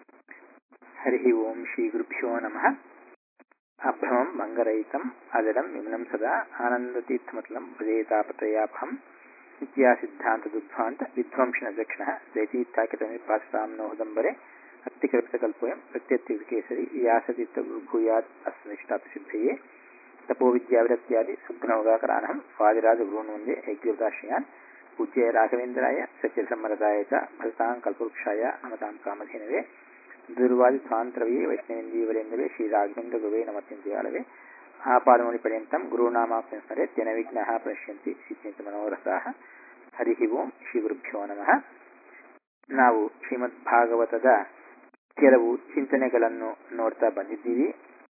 हरिः ओम् श्रीगुरुभ्यो नमः अभ्रमम् मङ्गरहितम् अजडम् विमनं सदा आनन्दतीर्थमतलं भजेतापत्रयापहम् नित्यासिद्धान्तदुद्ध्वान्त विध्वंसिनदक्षिणः जयतीर्थाकितनिर्भासतां नोहदम्बरे अत्तिकल्पितकल्पोऽयं प्रत्यत्युकेसरि व्यासतीर्थगुरुभूयात् अस्मनिष्टातसिद्धये तपोविद्याविरत्यादि सुग्नौगाकरानहं स्वादिराजगुरून् वन्दे ऐग्यवदाश्रयान् पूज्य राघवेन्द्राय सत्यसम्मरदाय च भजतां कल्पवृक्षाय नमतां कामधेनवे ದುರ್ವಾದಿಧ್ವಾಂತರವೇ ವೈಷ್ಣವೇಂದೀವರೆಂದವೇ ಶ್ರೀ ರಾಘವೇಂದ್ರ ಗುರುವೇ ನಮತ್ಯಂತ್ಯಾಳವೇ ಆಪಾದಮೌಳಿಪರ್ಯಂతం ಗುರುನಾಮಾಪ್ಯ ಸ್ಮರೆ ತೆನ ವಿಘ್ನಃ ಪ್ರಣಶ್ಯಂತಿ ಸಿದ್ಧಂತ ಮನೋರಥಾಃ ಹರಿ ಓಂ ಶ್ರೀ ಗುರುಭ್ಯೋ ನಮಃ ನಾವು ಶ್ರೀಮದ್ ಭಾಗವತದ ಕೆಲವು ಚಿಂತನೆಗಳನ್ನು ನೋಡ್ತಾ ಬಂದಿದ್ದೀವಿ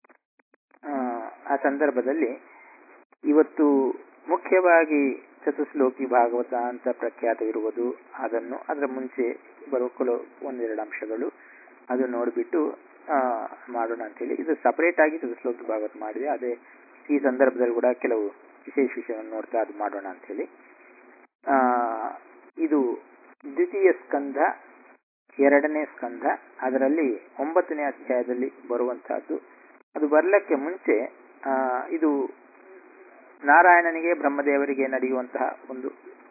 ಆ ಸಂದರ್ಭದಲ್ಲಿ ಇವತ್ತು ಮುಖ್ಯವಾಗಿ ಚತುಶ್ಲೋಕಿ ಭಾಗವತ ಅಂತ ಪ್ರಖ್ಯಾತವಿರುವುದು ಅದನ್ನು ಅದರ ಮುಂಚೆ ಬರುವ ಕೆಲವು ಒಂದೆರಡು ಅಂಶಗಳು ಅದು ನೋಡಿಬಿಟ್ಟು ಮಾಡೋಣ ಅಂತೇಳಿ ಇದು ಸಪರೇಟ್ ಆಗಿ ಚತುಶ್ಲೋಕಿ ಭಾಗವತ ಮಾಡಿದೆ ಅದೇ ಈ ಸಂದರ್ಭದಲ್ಲಿ ಕೂಡ ಕೆಲವು ವಿಶೇಷ ವಿಷಯವನ್ನು ನೋಡ್ತಾ ಅದು ಮಾಡೋಣ ಅಂತೇಳಿ ಇದು ದ್ವಿತೀಯ ಸ್ಕಂಧ ಎರಡನೇ ಸ್ಕಂಧ ಅದರಲ್ಲಿ ಒಂಬತ್ತನೇ ಅಧ್ಯಾಯದಲ್ಲಿ ಬರುವಂತಹದ್ದು ಅದು ಬರ್ಲಕ್ಕೆ ಮುಂಚೆ ಇದು ನಾರಾಯಣನಿಗೆ ಬ್ರಹ್ಮದೇವರಿಗೆ ನಡೆಯುವಂತಹ ಒಂದು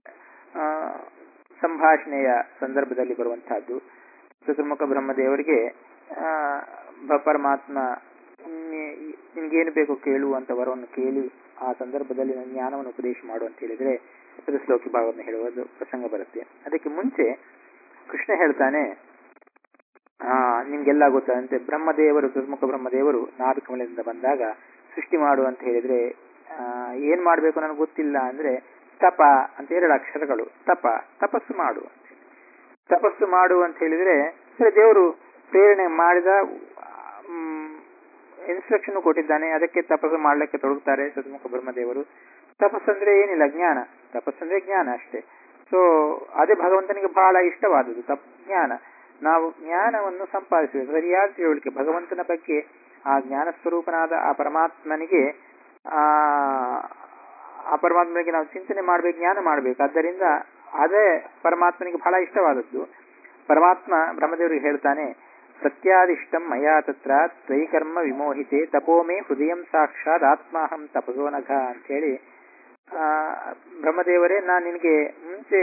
ಸಂಭಾಷಣೆಯ ಸಂದರ್ಭದಲ್ಲಿ ಬರುವಂತಹದ್ದು ಚತುರ್ಮುಖ ಬ್ರಹ್ಮದೇವರಿಗೆ ಪರಮಾತ್ಮ ನಿನ್ಗೇನು ಬೇಕು ಕೇಳು ಅಂತ ವರವನ್ನು ಕೇಳಿ ಆ ಸಂದರ್ಭದಲ್ಲಿ ನನ್ನ ಜ್ಞಾನವನ್ನು ಉಪದೇಶ ಮಾಡು ಅಂತ ಹೇಳಿದ್ರೆ ಶ್ಲೋಕಿ ಭಾವವನ್ನು ಹೇಳುವುದು ಪ್ರಸಂಗ ಬರುತ್ತೆ ಅದಕ್ಕೆ ಮುಂಚೆ ಕೃಷ್ಣ ಹೇಳ್ತಾನೆ ಆ ನಿಮ್ಗೆಲ್ಲ ಗೊತ್ತಂತೆ ಬ್ರಹ್ಮದೇವರು ಚತುರ್ಮುಖ ಬ್ರಹ್ಮದೇವರು ನಾಭಿಕಮಲದಿಂದ ಬಂದಾಗ ಸೃಷ್ಟಿ ಮಾಡು ಅಂತ ಹೇಳಿದ್ರೆ ಏನ್ ಮಾಡ್ಬೇಕು ನನಗೆ ಗೊತ್ತಿಲ್ಲ ಅಂದ್ರೆ ತಪ ಅಂತ ಎರಡು ಅಕ್ಷರಗಳು ತಪ ತಪಸ್ಸು ಮಾಡು ತಪಸ್ಸು ಮಾಡು ಅಂತ ಹೇಳಿದ್ರೆ ಸರಿ ದೇವರು ಪ್ರೇರಣೆ ಮಾಡಿದ ಇನ್ಸ್ಟ್ರಕ್ಷನ್ ಕೊಟ್ಟಿದ್ದಾನೆ ಅದಕ್ಕೆ ತಪಸ್ಸು ಮಾಡ್ಲಿಕ್ಕೆ ತೊಡಗುತ್ತಾರೆ ಸದ್ಮುಖ ಬ್ರಹ್ಮದೇವರು ತಪಸ್ಸಂದ್ರೆ ಏನಿಲ್ಲ ಜ್ಞಾನ ತಪಸ್ಸಂದ್ರೆ ಜ್ಞಾನ ಅಷ್ಟೇ ಸೊ ಅದೇ ಭಗವಂತನಿಗೆ ಬಹಳ ಇಷ್ಟವಾದದ್ದು ತಪ್ ಜ್ಞಾನ ನಾವು ಜ್ಞಾನವನ್ನು ಸಂಪಾದಿಸಬೇಕು ಸರಿಯಾದ ತಿಳುವಳಿಕೆ ಭಗವಂತನ ಬಗ್ಗೆ ಆ ಜ್ಞಾನ ಸ್ವರೂಪನಾದ ಆ ಪರಮಾತ್ಮನಿಗೆ ಆ ಆ ಪರಮಾತ್ಮನಿಗೆ ನಾವು ಚಿಂತನೆ ಮಾಡ್ಬೇಕು ಜ್ಞಾನ ಮಾಡ್ಬೇಕು ಆದ್ದರಿಂದ ಅದೇ ಪರಮಾತ್ಮನಿಗೆ ಬಹಳ ಇಷ್ಟವಾದದ್ದು ಪರಮಾತ್ಮ ಬ್ರಹ್ಮದೇವರಿಗೆ ಹೇಳ್ತಾನೆ ಸತ್ಯಾದಿಷ್ಟಂ ಮಯಾ ತತ್ರ ತ್ರೈಕರ್ಮ ವಿಮೋಹಿತೆ ತಪೋಮೇ ಹೃದಯಂ ಸಾಕ್ಷಾತ್ ಆತ್ಮಾಹಂ ತಪಸೋನಘ ಅಂತ ಹೇಳಿ ಆ ಬ್ರಹ್ಮದೇವರೇ ನಾನು ನಿನಗೆ ಮುಂಚೆ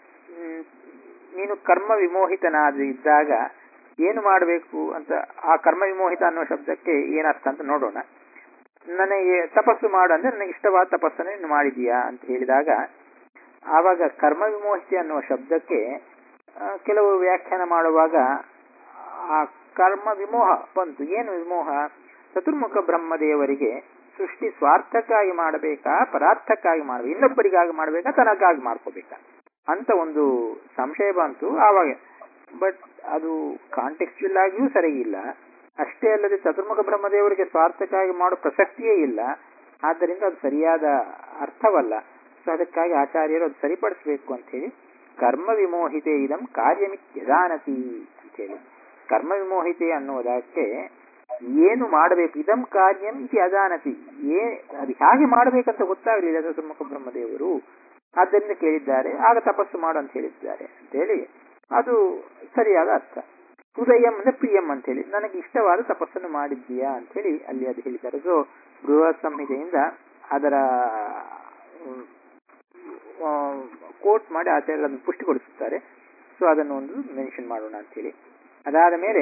ನೀನು ಕರ್ಮ ವಿಮೋಹಿತನಾದ ಇದ್ದಾಗ ಏನು ಮಾಡಬೇಕು ಅಂತ ಆ ಕರ್ಮ ವಿಮೋಹಿತ ಅನ್ನೋ ಶಬ್ದಕ್ಕೆ ಏನರ್ಥ ಅಂತ ನೋಡೋಣ ನನಗೆ ತಪಸ್ಸು ಮಾಡು ಅಂದ್ರೆ ನನಗೆ ಇಷ್ಟವಾದ ತಪಸ್ಸನ್ನು ನೀನು ಮಾಡಿದೀಯಾ ಅಂತ ಹೇಳಿದಾಗ ಆವಾಗ ಕರ್ಮ ವಿಮೋಹಿತ ಅನ್ನುವ ಶಬ್ದಕ್ಕೆ ಕೆಲವು ವ್ಯಾಖ್ಯಾನ ಮಾಡುವಾಗ ಆ ಕರ್ಮ ವಿಮೋಹ ಬಂತು ಏನು ವಿಮೋಹ ಚತುರ್ಮುಖ ಬ್ರಹ್ಮದೇವರಿಗೆ ಸೃಷ್ಟಿ ಸ್ವಾರ್ಥಕ್ಕಾಗಿ ಮಾಡಬೇಕಾ ಪದಾರ್ಥಕ್ಕಾಗಿ ಮಾಡಬೇಕು ಇನ್ನೊಬ್ಬರಿಗಾಗಿ ಮಾಡಬೇಕಾ ತನಗಾಗಿ ಮಾಡ್ಕೋಬೇಕಾ ಅಂತ ಒಂದು ಸಂಶಯ ಬಂತು ಆವಾಗ ಬಟ್ ಅದು ಕಾಂಟೆಕ್ಚುಯಲ್ ಆಗಿಯೂ ಸರಿಯಿಲ್ಲ ಅಷ್ಟೇ ಅಲ್ಲದೆ ಚತುರ್ಮುಖ ಬ್ರಹ್ಮದೇವರಿಗೆ ಸ್ವಾರ್ಥಕ್ಕಾಗಿ ಮಾಡೋ ಪ್ರಸಕ್ತಿಯೇ ಇಲ್ಲ ಆದ್ದರಿಂದ ಅದು ಸರಿಯಾದ ಅರ್ಥವಲ್ಲ ಸೊ ಅದಕ್ಕಾಗಿ ಆಚಾರ್ಯರು ಅದು ಸರಿಪಡಿಸಬೇಕು ಅಂತ ಹೇಳಿ ಕರ್ಮ ವಿಮೋಹಿತೆ ಇದಂ ಕಾರ್ಯಮಿತ್ಯದಾನತಿ ಅಂತೇಳಿ ಕರ್ಮ ವಿಮೋಹಿತೆ ಅನ್ನುವುದಕ್ಕೆ ಏನು ಮಾಡಬೇಕು ಇದಂ ಕಾರ್ಯಂ ಇತಿ ಅಜಾನತಿ ಏ ಅದು ಹೇಗೆ ಮಾಡಬೇಕಂತ ಗೊತ್ತಾಗಲಿಲ್ಲ ಚತುರ್ಮುಖ ಬ್ರಹ್ಮದೇವರು ಆದ್ದರಿಂದ ಕೇಳಿದ್ದಾರೆ ಆಗ ತಪಸ್ಸು ಮಾಡು ಅಂತ ಹೇಳಿದ್ದಾರೆ ಅಂತೇಳಿ ಅದು ಸರಿಯಾದ ಅರ್ಥ ಹೃದಯಂ ಅಂದ್ರೆ ಪ್ರಿಯಂ ಅಂತ ಹೇಳಿ ನನಗೆ ಇಷ್ಟವಾದ ತಪಸ್ಸನ್ನು ಮಾಡಿದ್ದೀಯಾ ಅಂತ ಹೇಳಿ ಅಲ್ಲಿ ಅದು ಹೇಳಿದ್ದಾರೆ ಸೊ ಗೃಹ ಸಂಹಿತೆಯಿಂದ ಅದರ ಕೋಟ್ ಮಾಡಿ ಆಚಾರ್ಯರು ಅದನ್ನು ಪುಷ್ಟಿಗೊಳಿಸುತ್ತಾರೆ ಸೊ ಅದನ್ನು ಒಂದು ಮೆನ್ಷನ್ ಮಾಡೋಣ ಅಂತ ಹೇಳಿ ಅದಾದ ಮೇಲೆ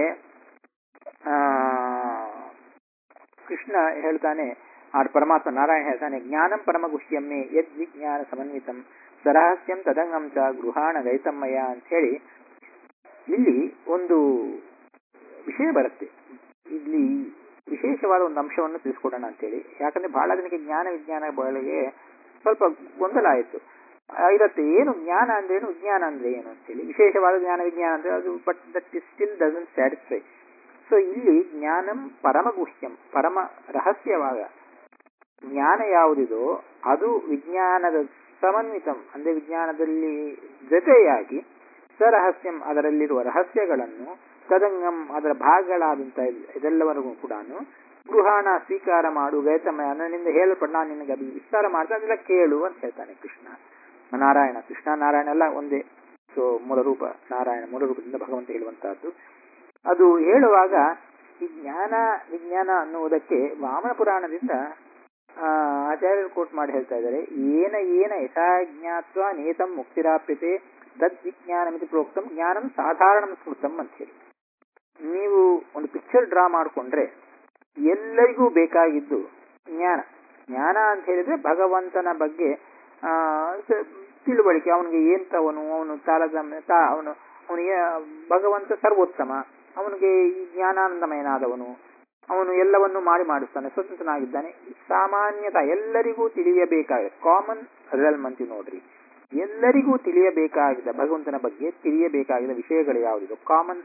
ಕೃಷ್ಣ ಹೇಳ್ತಾನೆ ಆ ಪರಮಾತ್ಮ ನಾರಾಯಣ ಹೇಳ್ತಾನೆ ಜ್ಞಾನಂ ಪರಮಗುಹ್ಯಮ್ಮೆ ಯದ್ ವಿಜ್ಞಾನ ಸಮನ್ವಿತಂ ಸರಹಸ್ಯಂ ತದಂಗಂ ಚ ಗೃಹಾಣ ಗೈತಮ್ಮಯ್ಯ ಅಂತ ಹೇಳಿ ಇಲ್ಲಿ ಒಂದು ವಿಷಯ ಬರುತ್ತೆ ಇಲ್ಲಿ ವಿಶೇಷವಾದ ಒಂದು ಅಂಶವನ್ನು ತಿಳಿಸ್ಕೊಡೋಣ ಅಂತೇಳಿ ಯಾಕಂದ್ರೆ ಬಹಳ ಜನಕ್ಕೆ ಜ್ಞಾನ ವಿಜ್ಞಾನ ಬಳಗೆ ಸ್ವಲ್ಪ ಗೊಂದಲ ಆಯಿತು ಇರುತ್ತೆ ಏನು ಜ್ಞಾನ ಅಂದ್ರೆ ಏನು ವಿಜ್ಞಾನ ಅಂದ್ರೆ ಏನು ಅಂತೇಳಿ ವಿಶೇಷವಾದ ಜ್ಞಾನ ವಿಜ್ಞಾನ ಅಂದ್ರೆ ಅದು but that is still doesn't satisfy so ಇಲ್ಲಿ ಜ್ಞಾನಂ ಪರಮಗುಹ್ಯಂ ಪರಮ ರಹಸ್ಯವಾದ ಜ್ಞಾನ ಯಾವುದಿದೋ ಅದು ವಿಜ್ಞಾನದ ಸಮನ್ವಿತಂ ಅಂದ್ರೆ ವಿಜ್ಞಾನದಲ್ಲಿ ಜೊತೆಯಾಗಿ ಸರಹಸ್ಯಂ ಅದರಲ್ಲಿರುವ ರಹಸ್ಯಗಳನ್ನು ತದಂಗಂ ಅದರ ಭಾಗಗಳಾದಂತ ಇದೆಲ್ಲವರೆಗೂ ಕೂಡ ಗೃಹಾಣ ಸ್ವೀಕಾರ ಮಾಡು ಗೈತಮಯ ನನ್ನಿಂದ ಹೇಳಲ್ಪಟ್ಟ ನಾನು ನಿನಗೆ ಅದು ವಿಸ್ತಾರ ಮಾಡ್ತಾ ಅದೆಲ್ಲ ಕೇಳು ಅಂತ ಹೇಳ್ತಾನೆ ಕೃಷ್ಣ ನಾರಾಯಣ ಕೃಷ್ಣ ನಾರಾಯಣ ಎಲ್ಲ ಒಂದೇ ಸೊ ಮೂಲರೂಪ ನಾರಾಯಣ ಮೂಲರೂಪದಿಂದ ಭಗವಂತ ಹೇಳುವಂತಹದ್ದು ಅದು ಹೇಳುವಾಗ ಈ ಜ್ಞಾನ ವಿಜ್ಞಾನ ಅನ್ನುವುದಕ್ಕೆ ವಾಮನ ಪುರಾಣದಿಂದ ಆ, ಆಚಾರ್ಯರು ಕೋಟ್ ಮಾಡಿ ಹೇಳ್ತಾ ಇದ್ದಾರೆ ಏನ ಏನ ಯಥಾಜ್ಞಾತ್ವ ನೇತಂ ಮುಕ್ತಿರಾಪ್ಯತೆ ತದ್ ವಿಜ್ಞಾನಮಿತಿ ಪ್ರೋಕ್ತಂ ಜ್ಞಾನಂ ಸಾಧಾರಣ ಸ್ಮೃತಂ ಅಂತ ಹೇಳಿ ನೀವು ಒಂದು ಪಿಕ್ಚರ್ ಡ್ರಾ ಮಾಡಿಕೊಂಡ್ರೆ ಎಲ್ಲರಿಗೂ ಬೇಕಾಗಿದ್ದು ಜ್ಞಾನ ಜ್ಞಾನ ಅಂತ ಹೇಳಿದ್ರೆ ಭಗವಂತನ ಬಗ್ಗೆ ಆ, ಸ- ತಿಳುವಳಿಕೆ ಅವನಿಗೆ ಏಂತವನು ಅವನು ತಾರತಮ್ಯ ತಾ ಅವನು ಅವನಿಗೆ ಭಗವಂತ ಸರ್ವೋತ್ತಮ ಅವನಿಗೆ ಈ ಜ್ಞಾನಾನಂದಮಯನಾದವನು ಅವನು ಎಲ್ಲವನ್ನು ಮಾಡಿ ಮಾಡಿಸ್ತಾನೆ ಸ್ವತಂತ್ರನಾಗಿದ್ದಾನೆ ಸಾಮಾನ್ಯತ ಎಲ್ಲರಿಗೂ ತಿಳಿಯಬೇಕಾಗಿದೆ ಕಾಮನ್ ರೆಲ್ಮ್ ಅಂತೀವಿ ನೋಡ್ರಿ ಎಲ್ಲರಿಗೂ ತಿಳಿಯಬೇಕಾಗಿದ್ದ ಭಗವಂತನ ಬಗ್ಗೆ ತಿಳಿಯಬೇಕಾಗಿದ್ದ ವಿಷಯಗಳು ಯಾವುದಿದೆ ಕಾಮನ್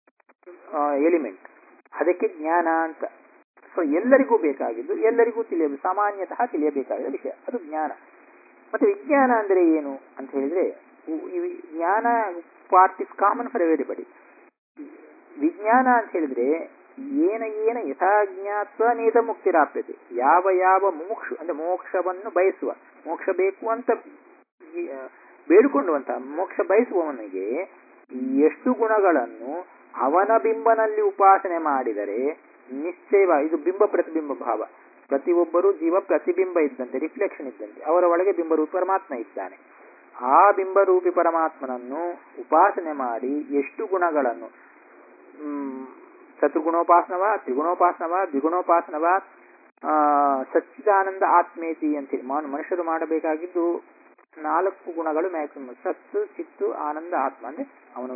ಎಲಿಮೆಂಟ್ ಅದಕ್ಕೆ ಜ್ಞಾನ ಅಂತ ಸೊ ಎಲ್ಲರಿಗೂ ಬೇಕಾಗಿದ್ದು ಎಲ್ಲರಿಗೂ ತಿಳಿಯ ಸಾಮಾನ್ಯತಃ ತಿಳಿಯಬೇಕಾಗಿದ್ದ ವಿಷಯ ಅದು ಜ್ಞಾನ ಮತ್ತೆ ವಿಜ್ಞಾನ ಅಂದ್ರೆ ಏನು ಅಂತ ಹೇಳಿದ್ರೆ ಇವು- ಈ ಜ್ಞಾನ part is common for everybody ವಿಜ್ಞಾನ ಅಂತ ಹೇಳಿದ್ರೆ ಏನ ಏನ ಯಥಾಜ್ಞಾತ್ವ ನೇತ ಮುಕ್ತಿರಾಪ್ಯತೆ ಯಾವ ಯಾವ ಮುಮುಕ್ಷು ಅಂದ್ರೆ ಮೋಕ್ಷವನ್ನು ಬಯಸುವ ಮೋಕ್ಷ ಬೇಕು ಅಂತ ಈ, ಆ, ಬೇಡಿಕೊಂಡುವಂತ ಮೋಕ್ಷ ಬಯಸುವವನಿಗೆ ಎಷ್ಟು ಗುಣಗಳನ್ನು ಅವನ ಬಿಂಬನಲ್ಲಿ ಉಪಾಸನೆ ಮಾಡಿದರೆ ನಿಶ್ಚಯವ ಇದು ಬಿಂಬ ಪ್ರತಿಬಿಂಬ ಭಾವ ಪ್ರತಿಯೊಬ್ಬರು ಜೀವ ಪ್ರತಿಬಿಂಬ ಇದ್ದಂತೆ ರಿಫ್ಲೆಕ್ಷನ್ ಇದ್ದಂತೆ ಅವರ ಒಳಗೆ ಬಿಂಬರೂಪಿ ಪರಮಾತ್ಮ ಇದ್ದಾನೆ ಆ ಬಿಂಬರೂಪಿ ಪರಮಾತ್ಮನನ್ನು ಉಪಾಸನೆ ಮಾಡಿ ಎಷ್ಟು ಗುಣಗಳನ್ನು ಮ್, ಚತುರ್ಗುಣೋಪಾಸನವ ತ್ರಿಗುಣೋಪಾಸನವ ದ್ವಿಗುಣೋಪಾಸನವ ಆ, ಸಚ್ಚಿದಾನಂದ ಆತ್ಮೇತಿ ಅಂತೇಳಿ ಮಾನು ಮನುಷ್ಯರು ಮಾಡಬೇಕಾಗಿದ್ದು ನಾಲ್ಕು ಗುಣಗಳು ಮ್ಯಾಕ್ಸಿಮಮ್ ಸತ್ತು ಚಿತ್ತು ಆನಂದ ಆತ್ಮ ಅಂದ್ರೆ ಅವನು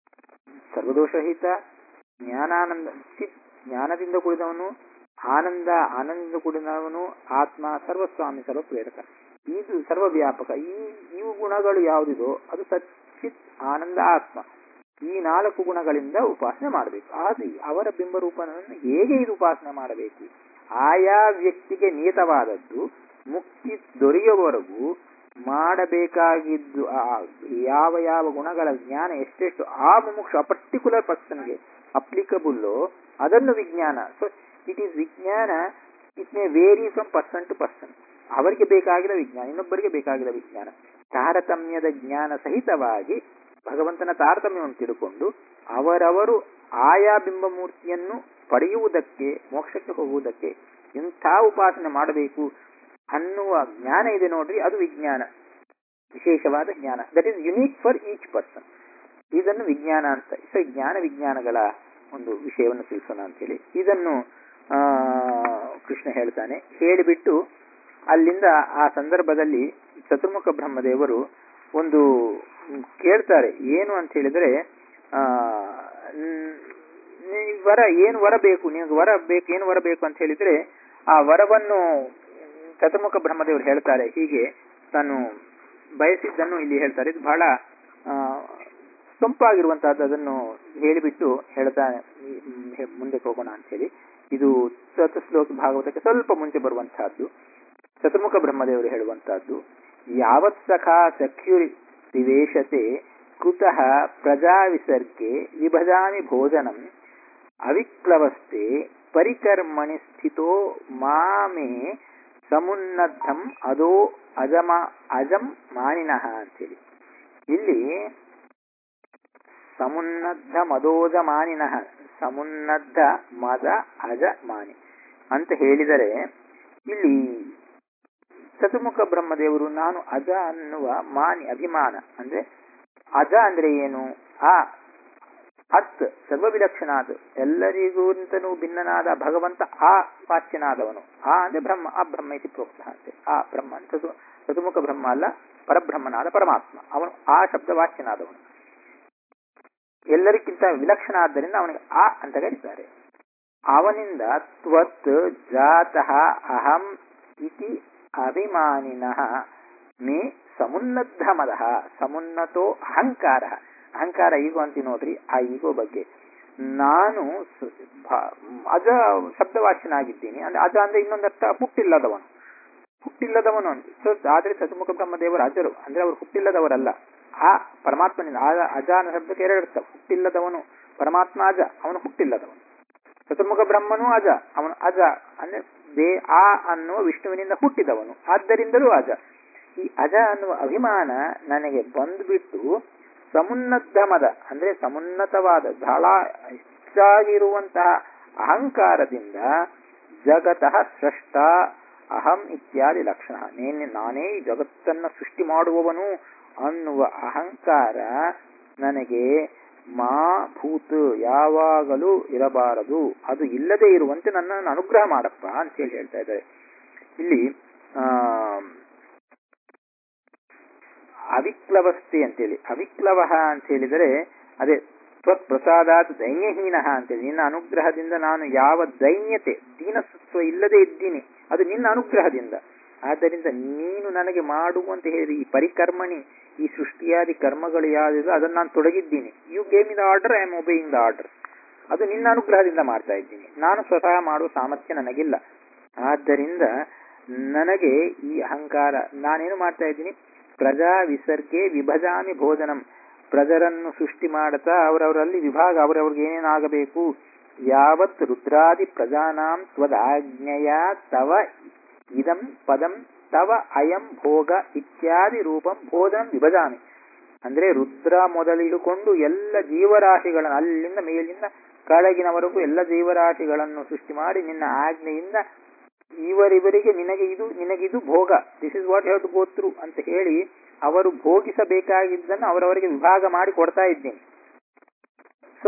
ಸರ್ವದೋಷರಹಿತ ಜ್ಞಾನಾನಂದ ಚಿತ್ ಜ್ಞಾನದಿಂದ ಕೂಡಿದವನು ಆನಂದ ಆನಂದದಿಂದ ಕೂಡಿದವನು ಆತ್ಮ ಸರ್ವಸ್ವಾಮಿ ಸರ್ವ ಪ್ರೇರಕ ಇದು ಸರ್ವವ್ಯಾಪಕ ಈ ಇವು ಗುಣಗಳು ಯಾವುದಿದೋ ಅದು ಸಚ್ಚಿತ್ ಆನಂದ ಆತ್ಮ ಈ ನಾಲ್ಕು ಗುಣಗಳಿಂದ ಉಪಾಸನೆ ಮಾಡಬೇಕು ಆದ್ರೆ ಅವರ ಬಿಂಬರೂಪನನ್ನು ಹೇಗೆ ಇದು ಉಪಾಸನೆ ಮಾಡಬೇಕು ಆಯಾ ವ್ಯಕ್ತಿಗೆ ನಿಯತವಾದದ್ದು ಮುಕ್ತಿ ದೊರೆಯುವವರೆಗೂ ಮಾಡಬೇಕಾಗಿದ್ದು ಆ ಯಾವ ಯಾವ ಗುಣಗಳ ಜ್ಞಾನ ಎಷ್ಟೆಷ್ಟು ಆ ಮುಮುಕ್ಷ ಪರ್ಟಿಕ್ಯುಲರ್ ಪರ್ಸನ್ಗೆ ಅಪ್ಲಿಕಬುಲ್ಲೋ ಅದನ್ನು ವಿಜ್ಞಾನ ಸೊ ಇಟ್ ಈಸ್ ವಿಜ್ಞಾನ it may vary from person to person ಅವರಿಗೆ ಬೇಕಾಗಿರೋ ವಿಜ್ಞಾನ ಇನ್ನೊಬ್ಬರಿಗೆ ಬೇಕಾಗಿರೋ ವಿಜ್ಞಾನ ತಾರತಮ್ಯದ ಜ್ಞಾನ ಸಹಿತವಾಗಿ ಭಗವಂತನ ತಾರತಮ್ಯವನ್ನು ತಿಳ್ಕೊಂಡು ಅವರವರು ಆಯಾ ಬಿಂಬಮೂರ್ತಿಯನ್ನು ಪಡೆಯುವುದಕ್ಕೆ ಮೋಕ್ಷಕ್ಕೆ ಹೋಗುವುದಕ್ಕೆ ಇಂಥ ಉಪಾಸನೆ ಮಾಡಬೇಕು ಅನ್ನುವ ಜ್ಞಾನ ಇದೆ ನೋಡ್ರಿ ಅದು ವಿಜ್ಞಾನ ವಿಶೇಷವಾದ ಜ್ಞಾನ that is unique for each person ಇದನ್ನು ವಿಜ್ಞಾನ ಅಂತ ಸೊ ಜ್ಞಾನ ವಿಜ್ಞಾನಗಳ ಒಂದು ವಿಷಯವನ್ನು ತಿಳಿಸೋಣ ಅಂತೇಳಿ ಇದನ್ನು ಆ, ಕೃಷ್ಣ ಹೇಳ್ತಾನೆ ಹೇಳಿಬಿಟ್ಟು ಅಲ್ಲಿಂದ ಆ ಸಂದರ್ಭದಲ್ಲಿ ಚತುರ್ಮುಖ ಬ್ರಹ್ಮದೇವರು ಒಂದು ಮ್, ಕೇಳ್ತಾರೆ ಏನು ಅಂತ ಹೇಳಿದ್ರೆ ಆ ನ್- ನೀ ವರ ಏನು ವರ ಬೇಕು ನಿನಗೆ ವರ ಬೇಕು ಏನು ವರ ಬೇಕು ಅಂತ ಹೇಳಿದ್ರೆ ಆ ವರವನ್ನು ಚತುರ್ಮುಖ ಬ್ರಹ್ಮದೇವರು ಹೇಳ್ತಾರೆ ಹೀಗೆ ತಾನು ಬಯಸಿದ್ದನ್ನು ಇಲ್ಲಿ ಹೇಳ್ತಾರೆ ಇದು ಬಹಳ ಆ, ಸೊಂಪಾಗಿರುವಂತಹದ್ದು ಅದನ್ನು ಹೇಳಿಬಿಟ್ಟು ಹೇಳ್ತಾನೆ ಮ್, ಹೆ- ಮುಂದಕ್ಕೆ ಹೋಗೋಣ ಅಂತ ಹೇಳಿ ಇದು ಚತುಶ್ಲೋಕ ಭಾಗವತಕ್ಕೆ ಸ್ವಲ್ಪ ಮುಂಚೆ ಬರುವಂತಹದ್ದು ಚತುರ್ಮುಖ ಬ್ರಹ್ಮದೇವರು ಹೇಳುವಂತಹದ್ದು ಯಾವತ್ ಸಖಾ ಸಖ್ಯುರಿ ನಿವೇಶತೆ ಕುತಃ ಪ್ರಜಾ ವಿಸರ್ಗೆ ವಿಭಜಾಮಿ ಭೋಜನಂ ಅವಿಕ್ಲವಸ್ತೆ ಪರಿಕರ್ಮಣಿ ಸ್ಥಿತೋ ಮಾಮೇ ಸಮುನ್ನದ್ಧಂ ಅದೋ ಅಜಮ ಅಜಂ ಮಾನಿನಃ ಅಂತೇಳಿ ಇಲ್ಲಿ ಸಮುನ್ನದ್ಧ ಮದೋಜ ಮಾನಿನಃ ಸಮುನ್ನದ್ಧ ಮದ ಅಜ ಮಾನಿ ಅಂತ ಹೇಳಿದರೆ ಇಲ್ಲಿ ಚತುರ್ಮುಖ ಬ್ರಹ್ಮದೇವರು ನಾನು ಅಜ ಅನ್ನುವ ಮಾನಿ ಅಭಿಮಾನ ಅಂದ್ರೆ ಅಜ ಅಂದ್ರೆ ಏನು ಆ ಅತ್ ಸರ್ವವಿಲಕ್ಷಣಾದ ಎಲ್ಲರಿಗೂಂತನೂ ಭಿನ್ನನಾದ ಭಗವಂತ ಆ ವಾಚ್ಯನಾದವನು ಆ ಅಂದ್ರೆ ಬ್ರಹ್ಮ ಆ ಬ್ರಹ್ಮ ಇತಿ ಪ್ರೋಕ್ತ ಅಂತೆ ಆ ಬ್ರಹ್ಮ ಅಂತ ಚತು ಚತುರ್ಮುಖ ಬ್ರಹ್ಮ ಅಲ್ಲ ಪರಬ್ರಹ್ಮನಾದ ಪರಮಾತ್ಮ ಅವನು ಆ ಶಬ್ದ ವಾಚ್ಯನಾದವನು ಎಲ್ಲರಿಗಿಂತ ವಿಲಕ್ಷಣ ಆದ್ದರಿಂದ ಅವನಿಗೆ ಆ ಅಂತ ಕರೀತಾರೆ ಅವನಿಂದ ತ್ವತ್ ಜಾತಃ ಅಹಂ ಇತಿ ಅಭಿಮಾನಿನಃ ಮೇ ಸಮುನ್ನದ್ಧ ಮದಃ ಸಮುನ್ನತೋ ಅಹಂಕಾರ ಅಹಂಕಾರ ಈಗೋ ಅಂತಿ ನೋಡ್ರಿ ಆ ಈಗೋ ಬಗ್ಗೆ ನಾನು ಸ- ಭ- ಅಜ ಶಬ್ದವಾಚ್ಯನಾಗಿದ್ದೀನಿ ಅಂದ್ರೆ ಅಜ ಅಂದ್ರೆ ಇನ್ನೊಂದರ್ಥ ಹುಟ್ಟಿಲ್ಲದವನು ಹುಟ್ಟಿಲ್ಲದವನು ಅಂತ ಸೊ ಆದ್ರೆ ಚತುರ್ಮುಖ ಬ್ರಹ್ಮದೇವರು ಅಜರು ಅಂದ್ರೆ ಅವರು ಹುಟ್ಟಿಲ್ಲದವರಲ್ಲ ಆ ಪರಮಾತ್ಮನಿಂದ ಆ ಅಜ ಅನ್ನೋ ಶಬ್ದಕ್ಕೆ ಎರಡು ಅರ್ಥ ಹುಟ್ಟಿಲ್ಲದವನು ಪರಮಾತ್ಮ ಅಜ ಅವನು ಹುಟ್ಟಿಲ್ಲದವನು ಚತುರ್ಮುಖ ಬ್ರಹ್ಮನೂ ಅಜ ಅವನು ಅಜ ಅಂದ್ರೆ ದೇ ಆ ಅನ್ನುವ ವಿಷ್ಣುವಿನಿಂದ ಹುಟ್ಟಿದವನು ಆದ್ದರಿಂದಲೂ ಅಜ ಈ ಅಜ ಅನ್ನುವ ಅಭಿಮಾನ ನನಗೆ ಬಂದ್ಬಿಟ್ಟು ಸಮುನ್ನದ್ಧ ಮದ ಅಂದ್ರೆ ಸಮುನ್ನತವಾದ ಬಹಳ ಹೆಚ್ಚಾಗಿರುವಂತಹ ಅಹಂಕಾರದಿಂದ ಜಗತಃ ಸೃಷ್ಟ ಅಹಂ ಇತ್ಯಾದಿ ಲಕ್ಷಣ ನೇನೆ ನಾನೇ ಈ ಜಗತ್ತನ್ನ ಸೃಷ್ಟಿ ಮಾಡುವವನು ಅನ್ನುವ ಅಹಂಕಾರ ನನಗೆ ಮಾ ಭೂತ್ ಯಾವಾಗಲೂ ಇರಬಾರದು ಅದು ಇಲ್ಲದೆ ಇರುವಂತೆ ನನ್ನನ್ನು ಅನುಗ್ರಹ ಮಾಡಪ್ಪ ಅಂತೇಳಿ ಹೇಳ್ತಾ ಇದ್ದಾರೆ ಇಲ್ಲಿ ಆ ಅವಿಕ್ಲವಸ್ತೆ ಅಂತೇಳಿ ಅವಿಕ್ಲವ ಅಂತ ಹೇಳಿದರೆ ಅದೇ ತ್ವತ್ ಪ್ರಸಾದಾತ್ ದೈನ್ಯಹೀನ ಅಂತೇಳಿ ನಿನ್ನ ಅನುಗ್ರಹದಿಂದ ನಾನು ಯಾವ ದೈನ್ಯತೆ ದೀನಸತ್ವ ಇಲ್ಲದೆ ಇದ್ದೀನಿ ಅದು ನಿನ್ನ ಅನುಗ್ರಹದಿಂದ ಆದ್ದರಿಂದ ನೀನು ನನಗೆ ಮಾಡುವಂತ ಹೇಳಿ ಈ ಪರಿಕರ್ಮಣಿ ಈ ಸೃಷ್ಟಿಯಾದಿ ಕರ್ಮಗಳು ಯಾವುದಿದೆ ಅದನ್ನು ನಾನು ತೊಡಗಿದ್ದೀನಿ you gave in the order I am obeying the order ಅದು ನಿನ್ನ ಅನುಗ್ರಹದಿಂದ ಮಾಡ್ತಾ ಇದ್ದೀನಿ ನಾನು ಸ್ವತಃ ಮಾಡುವ ಸಾಮರ್ಥ್ಯ ನನಗಿಲ್ಲ ಆದ್ದರಿಂದ ನನಗೆ ಈ ಅಹಂಕಾರ ನಾನೇನು ಮಾಡ್ತಾ ಇದ್ದೀನಿ ಪ್ರಜಾ ವಿಸರ್ಗೆ ವಿಭಜಾಮಿ ಭೋಜನಂ ಪ್ರಜರನ್ನು ಸೃಷ್ಟಿ ಮಾಡುತ್ತಾ ಅವರವರಲ್ಲಿ ವಿಭಾಗ ಅವರವ್ರಿಗೆ ಏನೇನಾಗಬೇಕು ಯಾವತ್ ರುದ್ರಾದಿ ಪ್ರಜಾನಾಂ ತ್ವದಾಜ್ಞೆಯ ತವ ಇದಂ ಪದಂ ತವ ಅಯಂ ಭೋಗ ಇತ್ಯಾದಿ ರೂಪಂ ಭೋಜನಂ ವಿಭಜಾಮಿ ಅಂದ್ರೆ ರುದ್ರ ಮೊದಲಿಡುಕೊಂಡು ಎಲ್ಲ ಜೀವರಾಶಿಗಳನ್ನು ಅಲ್ಲಿಂದ ಮೇಲಿಂದ ಕೆಳಗಿನವರೆಗೂ ಎಲ್ಲ ಜೀವರಾಶಿಗಳನ್ನು ಸೃಷ್ಟಿ ಮಾಡಿ ನಿನ್ನ ಆಜ್ಞೆಯಿಂದ ಇವರಿವರಿಗೆ ನಿನಗೆ ಇದು ನಿನಗಿದು ಭೋಗ this is what have to go through ಅಂತ ಹೇಳಿ ಅವರು ಭೋಗಿಸಬೇಕಾಗಿದ್ದನ್ನು ಅವರವರಿಗೆ ವಿಭಾಗ ಮಾಡಿ ಕೊಡ್ತಾ ಇದ್ದೀನಿ ಸೊ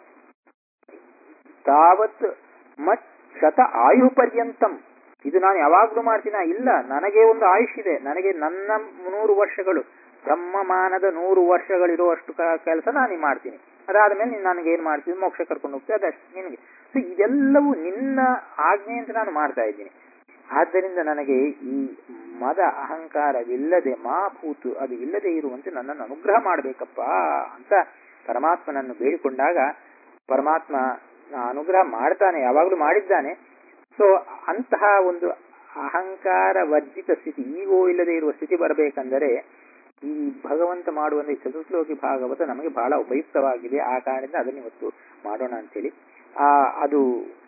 ತಾವತ್ ಮತ್ ಶತ ಆಯು ಪರ್ಯಂತಂ ಇದು ನಾನು ಯಾವಾಗಲೂ ಮಾಡ್ತೀನ ಇಲ್ಲ ನನಗೆ ಒಂದು ಆಯುಷ್ ಇದೆ ನನಗೆ ನನ್ನ ನೂರು ವರ್ಷಗಳು ಬ್ರಹ್ಮಮಾನದ ನೂರು ವರ್ಷಗಳಿರುವಷ್ಟು ಕೆಲಸ ನಾನು ಮಾಡ್ತೀನಿ ಅದಾದ ಮೇಲೆ ನನಗೆ ಏನ್ ಮಾಡ್ತೀನಿ ಮೋಕ್ಷ ಕರ್ಕೊಂಡು ಹೋಗ್ತೀನಿ ಅದಷ್ಟು ನಿನಗೆ ಸೊ ಇದೆಲ್ಲವೂ ನಿನ್ನ ಆಜ್ಞೆ ಅಂತ ನಾನು ಮಾಡ್ತಾ ಇದ್ದೀನಿ ಆದ್ದರಿಂದ ನನಗೆ ಈ ಮದ ಅಹಂಕಾರವಿಲ್ಲದೆ ಮಾಭೂತು ಅದು ಇಲ್ಲದೆ ಇರುವಂತೆ ನನ್ನನ್ನು ಅನುಗ್ರಹ ಮಾಡಬೇಕಪ್ಪ ಅಂತ ಪರಮಾತ್ಮನನ್ನು ಬೇಡಿಕೊಂಡಾಗ ಪರಮಾತ್ಮ ಅನುಗ್ರಹ ಮಾಡ್ತಾನೆ ಯಾವಾಗಲೂ ಮಾಡಿದ್ದಾನೆ ಸೊ ಅಂತಹ ಒಂದು ಅಹಂಕಾರ ವರ್ಜಿತ ಸ್ಥಿತಿ ಈಗೋ ಇಲ್ಲದೆ ಇರುವ ಸ್ಥಿತಿ ಬರಬೇಕಂದರೆ ಈ ಭಗವಂತ ಮಾಡುವಂತ ಈ ಚತುಶ್ಲೋಕಿ ಭಾಗವತ ನಮಗೆ ಬಹಳ ಉಪಯುಕ್ತವಾಗಿದೆ ಆ ಕಾರಣದಿಂದ ಅದನ್ನು ಇವತ್ತು ಮಾಡೋಣ ಅಂತೇಳಿ ಆ ಅದು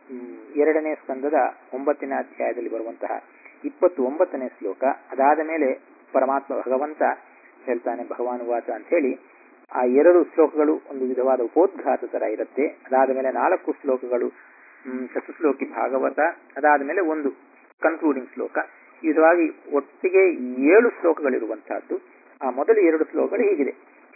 ಎರಡನೇ ಸ್ಕಂದದ ಒಂಬತ್ತನೇ ಅಧ್ಯಾಯದಲ್ಲಿ ಬರುವಂತಹ ಇಪ್ಪತ್ತು ಒಂಬತ್ತನೇ ಶ್ಲೋಕ ಅದಾದ ಮೇಲೆ ಪರಮಾತ್ಮ ಭಗವಂತ ಹೇಳ್ತಾನೆ ಭಗವಾನ್ ವಾಚ ಅಂತ ಹೇಳಿ ಆ ಎರಡು ಶ್ಲೋಕಗಳು ಒಂದು ವಿಧವಾದ ಉಪೋದ್ಘಾತ ತರ ಇರುತ್ತೆ ಅದಾದ ಮೇಲೆ ನಾಲ್ಕು ಶ್ಲೋಕಗಳು ಚತುಶ್ಲೋಕಿ ಭಾಗವತ ಅದಾದ ಮೇಲೆ ಒಂದು ಕನ್ಕ್ಲೂಡಿಂಗ್ ಶ್ಲೋಕ ಈ ವಿಧವಾಗಿ ಒಟ್ಟಿಗೆ ಏಳು ಶ್ಲೋಕಗಳಿರುವಂತಹದ್ದು ಆ ಮೊದಲು ಎರಡು ಶ್ಲೋಕಗಳು ಹೀಗಿದೆ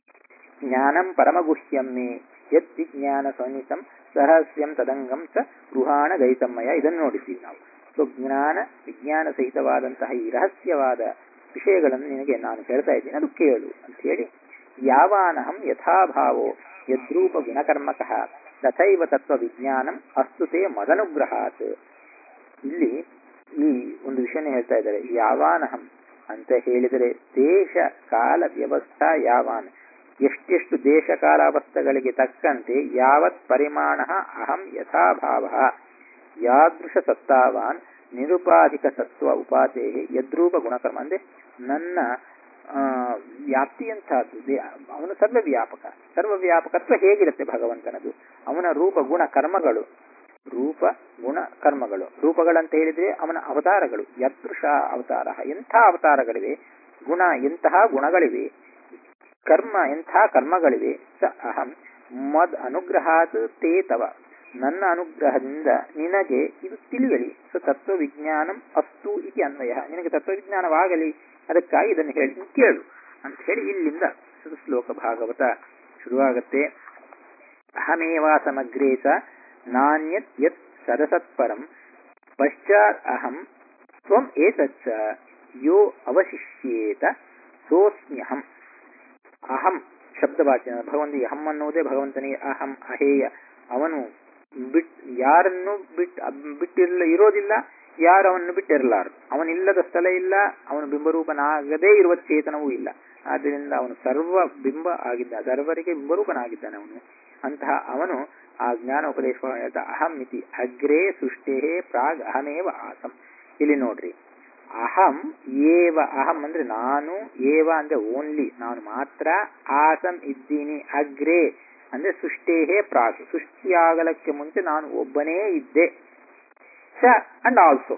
ಜ್ಞಾನಂ ಪರಮಗುಹ್ಯಂ ಮೇ ಯತ್ ವಿಜ್ಞಾನ ಸಂಹಿತಂ ಸಹಸ್ಯಂ ತದಂಗಂ ಚ ಗೃಹಾಣ ಗೈತಮ್ಮಯ ಇದನ್ನು ನೋಡಿದ್ದೀವಿ ನಾವು ಸೊ ಜ್ಞಾನ ವಿಜ್ಞಾನ ಸಹಿತವಾದಂತಹ ಈ ರಹಸ್ಯವಾದ ವಿಷಯಗಳನ್ನು ನಿನಗೆ ನಾನು ಹೇಳ್ತಾ ಇದ್ದೀನಿ ಅದು ಕೇಳು ಅಂತ ಹೇಳಿ ಯಾವಾನಹಂ ಯಥಾಭಾವೋ ಯದ್ರೂಪ ಗುಣಕರ್ಮಕಃ ತಥೈವ ತತ್ವ ವಿಜ್ಞಾನಂ ಅಸ್ತುತೆ ಮದನುಗ್ರಹಾತ್ ಇಲ್ಲಿ ಈ ಒಂದು ವಿಷಯನ ಹೇಳ್ತಾ ಇದ್ದಾರೆ ಯಾವಾನಹಂ ಅಂತ ಹೇಳಿದರೆ ದೇಶ ಕಾಲ ವ್ಯವಸ್ಥಾ ಯಾವಾನ್ ಎಷ್ಟೆಷ್ಟು ದೇಶ ಕಾಲಾವಸ್ಥೆಗಳಿಗೆ ತಕ್ಕಂತೆ ಯಾವತ್ ಪರಿಮಾಣ ಅಹಂ ಯಥಾಭಾವ ಯಾದೃಶ ಸತ್ತಾವಾನ್ ನಿರುಪಾಧಿಕ ಸತ್ವ ಉಪಾತೆ ಯದ್ರೂಪ ಗುಣಕರ್ಮ ಅಂದ್ರೆ ನನ್ನ ವ್ಯಾಪ್ತಿಯಂತಹದ್ದು ಅವನು ಸರ್ವವ್ಯಾಪಕ ಸರ್ವವ್ಯಾಪಕತ್ವ ಹೇಗಿರುತ್ತೆ ಭಗವಂತನದು ಅವನ ರೂಪ ಗುಣ ಕರ್ಮಗಳು ರೂಪ ಗುಣ ಕರ್ಮಗಳು ರೂಪಗಳಂತ ಹೇಳಿದ್ರೆ ಅವನ ಅವತಾರಗಳು ಯದೃಶ ಅವತಾರ ಎಂಥ ಅವತಾರಗಳಿವೆ ಗುಣ ಎಂತಹ ಗುಣಗಳಿವೆ ಕರ್ಮ ಎಂಥ ಕರ್ಮಗಳಿವೆ ಸ ಅಹಂ ಮದ್ ಅನುಗ್ರಹಾತ್ ತೇ ತವ ನನ್ನ ಅನುಗ್ರಹದಿಂದ ನಿನಗೆ ಇದು ತಿಳಿಯಲಿ ಸೊ ತತ್ವವಿಜ್ಞಾನಂ ಅಸ್ತು ಇತಿ ಅನ್ವಯ ನಿನಗೆ ತತ್ವವಿಜ್ಞಾನವಾಗಲಿ ಅದಕ್ಕಾಗಿ ಇದನ್ನು ಹೇಳಿ ಕೇಳು ಅಂತ ಹೇಳಿ ಇಲ್ಲಿಂದ ಶ್ಲೋಕ ಭಾಗವತ ಶುರುವಾಗತ್ತೆ ಅಹಮೇವಾ ಸಮಗ್ರೇ ಸ ನಾಣ್ಯತ್ ಯತ್ ಸದಸತ್ಪರಂ ಪಶ್ಚಾತ್ ಅಹಂ ತ್ವಂ ಏತಚ್ಚ ಯೋ ಅವಶಿಷ್ಯೇತ ಸೋಸ್ಮ್ಯಹಂ ಅಹಂ ಶಬ್ದವಾಚ್ಯ ಭಗವಂತನಿಗೆ ಅಹಂ ಅನ್ನುವುದೇ ಭಗವಂತನಿಗೆ ಅಹಂ ಅಹೇಯ ಅವನು ಬಿಟ್ ಯಾರನ್ನು ಬಿಟ್ ಬಿಟ್ಟಿರಲ್ಲ ಇರೋದಿಲ್ಲ ಯಾರು ಅವನನ್ನು ಬಿಟ್ಟಿರಲಾರದು ಅವನಿಲ್ಲದ ಸ್ಥಳ ಇಲ್ಲ ಅವನು ಬಿಂಬರೂಪನಾಗದೇ ಇರುವ ಚೇತನವೂ ಇಲ್ಲ ಆದ್ದರಿಂದ ಅವನು ಸರ್ವ ಬಿಂಬ ಆಗಿದ್ದ ಸರ್ವರಿಗೆ ಬಿಂಬರೂಪನಾಗಿದ್ದಾನೆ ಅವನು ಅಂತಹ ಅವನು ಆ ಜ್ಞಾನ ಉಪದೇಶ ಅಹಂ ಇತಿ ಅಗ್ರೇ ಸೃಷ್ಟೇ ಪ್ರಾಗ್ ಅಹಮೇವ ಆಸಂ ಇಲ್ಲಿ ನೋಡ್ರಿ ಅಹಂ ಏವ ಅಹಂ ಅಂದ್ರೆ ನಾನು ಏವ ಅಂದ್ರೆ ಓನ್ಲಿ ನಾನು ಮಾತ್ರ ಆಸಂ ಇದ್ದೀನಿ ಅಗ್ರೇ ಅಂದ್ರೆ ಸೃಷ್ಟೇಹೇ ಪ್ರಾಗ್ ಸೃಷ್ಟಿಯಾಗಲಕ್ಕೆ ಮುಂಚೆ ನಾನು ಒಬ್ಬನೇ ಇದ್ದೆ ಚ ಅಂಡ್ ಆಲ್ಸೋ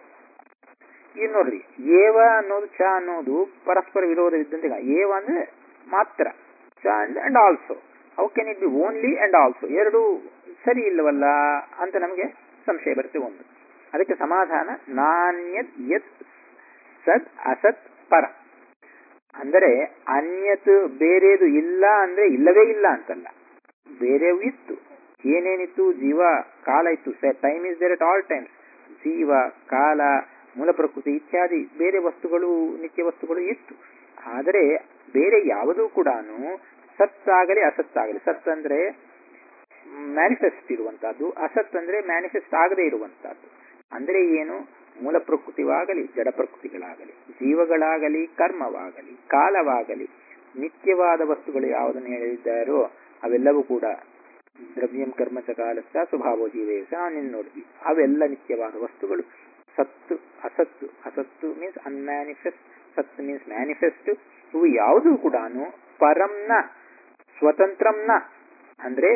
ಈಗ ನೋಡ್ರಿ ಏವ ಅನ್ನೋದು ಚ ಅನ್ನೋದು ಪರಸ್ಪರ ವಿರೋಧವಿದ್ದಂತೆ ಏವ ಅಂದ್ರೆ ಮಾತ್ರ ಚ and and also how can it be only and also ಎರಡು ಸರಿ ಇಲ್ಲವಲ್ಲ ಅಂತ ನಮಗೆ ಸಂಶಯ ಬರುತ್ತೆ ಒಂದು ಅದಕ್ಕೆ ಸಮಾಧಾನ ನಾಣ್ಯತ್ ಯತ್ ಸದ್ ಅಸತ್ ಪರ ಅಂದರೆ ಅನ್ಯತ್ ಬೇರೆದು ಇಲ್ಲ ಅಂದ್ರೆ ಇಲ್ಲವೇ ಇಲ್ಲ ಅಂತಲ್ಲ ಬೇರೆವು ಇತ್ತು ಏನೇನಿತ್ತು ಜೀವ ಕಾಲ ಇತ್ತು time is there at all times ಜೀವ ಕಾಲ ಮೂಲ ಪ್ರಕೃತಿ ಇತ್ಯಾದಿ ಬೇರೆ ವಸ್ತುಗಳು ನಿತ್ಯ ವಸ್ತುಗಳು ಇತ್ತು ಆದರೆ ಬೇರೆ ಯಾವುದೂ ಕೂಡ ಸತ್ತಾಗಲಿ ಅಸತ್ತಾಗಲಿ ಸತ್ ಅಂದ್ರೆ ಮ್ಯಾನಿಫೆಸ್ಟ್ ಇರುವಂತಹದ್ದು ಅಸತ್ ಅಂದ್ರೆ ಮ್ಯಾನಿಫೆಸ್ಟ್ ಆಗದೇ ಇರುವಂತಹದ್ದು ಅಂದ್ರೆ ಏನು ಮೂಲ ಪ್ರಕೃತಿವಾಗಲಿ ಜಡ ಪ್ರಕೃತಿಗಳಾಗಲಿ ಜೀವಗಳಾಗಲಿ ಕರ್ಮವಾಗಲಿ ಕಾಲವಾಗಲಿ ನಿತ್ಯವಾದ ವಸ್ತುಗಳು ಯಾವುದನ್ನು ಹೇಳಿದ್ದಾರೋ ಅವೆಲ್ಲವೂ ಕೂಡ ದ್ರವ್ಯಂ ಕರ್ಮಚ ಕಾಲಸ್ಥ ಸ್ವಭಾವ ಜೀವೇಶ ನಾವು ನೋಡಿದ್ವಿ ಅವೆಲ್ಲ ನಿತ್ಯವಾದ ವಸ್ತುಗಳು ಸತ್ತು ಅಸತ್ತು ಅಸತ್ತು ಮೀನ್ಸ್ ಅನ್ಮ್ಯಾನಿಫೆಸ್ಟ್ ಸತ್ ಮೀನ್ಸ್ ಮ್ಯಾನಿಫೆಸ್ಟ್ ಇವು ಯಾವುದೂ ಕೂಡ ಪರಂನ ಸ್ವತಂತ್ರಂನ ಅಂದ್ರೆ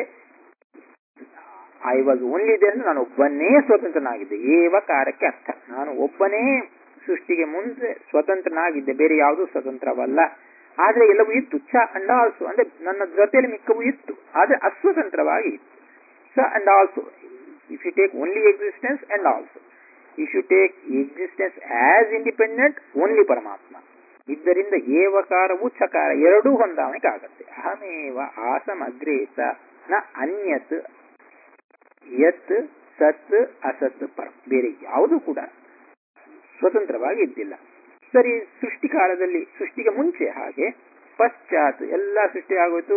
ಐ ವಾಸ್ ಓನ್ಲಿ ಇದೆ ಅಂದ್ರೆ ನಾನು ಒಬ್ಬನೇ ಸ್ವತಂತ್ರನಾಗಿದ್ದೆ ಏವ ಕಾರ್ಯಕ್ಕೆ ಅರ್ಥ ನಾನು ಒಬ್ಬನೇ ಸೃಷ್ಟಿಗೆ ಮುಂದೆ ಸ್ವತಂತ್ರನಾಗಿದ್ದೆ ಬೇರೆ ಯಾವುದೂ ಸ್ವತಂತ್ರವಲ್ಲ ಆದ್ರೆ ಎಲ್ಲವೂ ಇತ್ತು ಚ ಅಂಡ್ ಆಲ್ಸೋ ಅಂದ್ರೆ ನನ್ನ ಜೊತೆಯಲ್ಲಿ ಮಿಕ್ಕವೂ ಇತ್ತು ಆದ್ರೆ ಅಸ್ವತಂತ್ರವಾಗಿ ಇತ್ತು ಸ and also if you take only existence and also if you take existence as independent only ಪರಮಾತ್ಮ ಇದರಿಂದ ಏವಕಾರವು ಚಕಾರ ಎರಡೂ ಹೊಂದಾಣಿಕೆ ಆಗುತ್ತೆ ಅಹಮೇವ ಆಸಮ್ ಅಗ್ರೇಸ ನ ಅನ್ಯತ್ ಯತ್ ಸತ್ ಅಸತ್ ಪರ ಬೇರೆ ಯಾವುದು ಕೂಡ ಸ್ವತಂತ್ರವಾಗಿ ಇದ್ದಿಲ್ಲ ಸರಿ ಸೃಷ್ಟಿ ಕಾಲದಲ್ಲಿ ಸೃಷ್ಟಿಗೆ ಮುಂಚೆ ಹಾಗೆ ಪಶ್ಚಾತ್ ಎಲ್ಲ ಸೃಷ್ಟಿ ಆಗೋಯ್ತು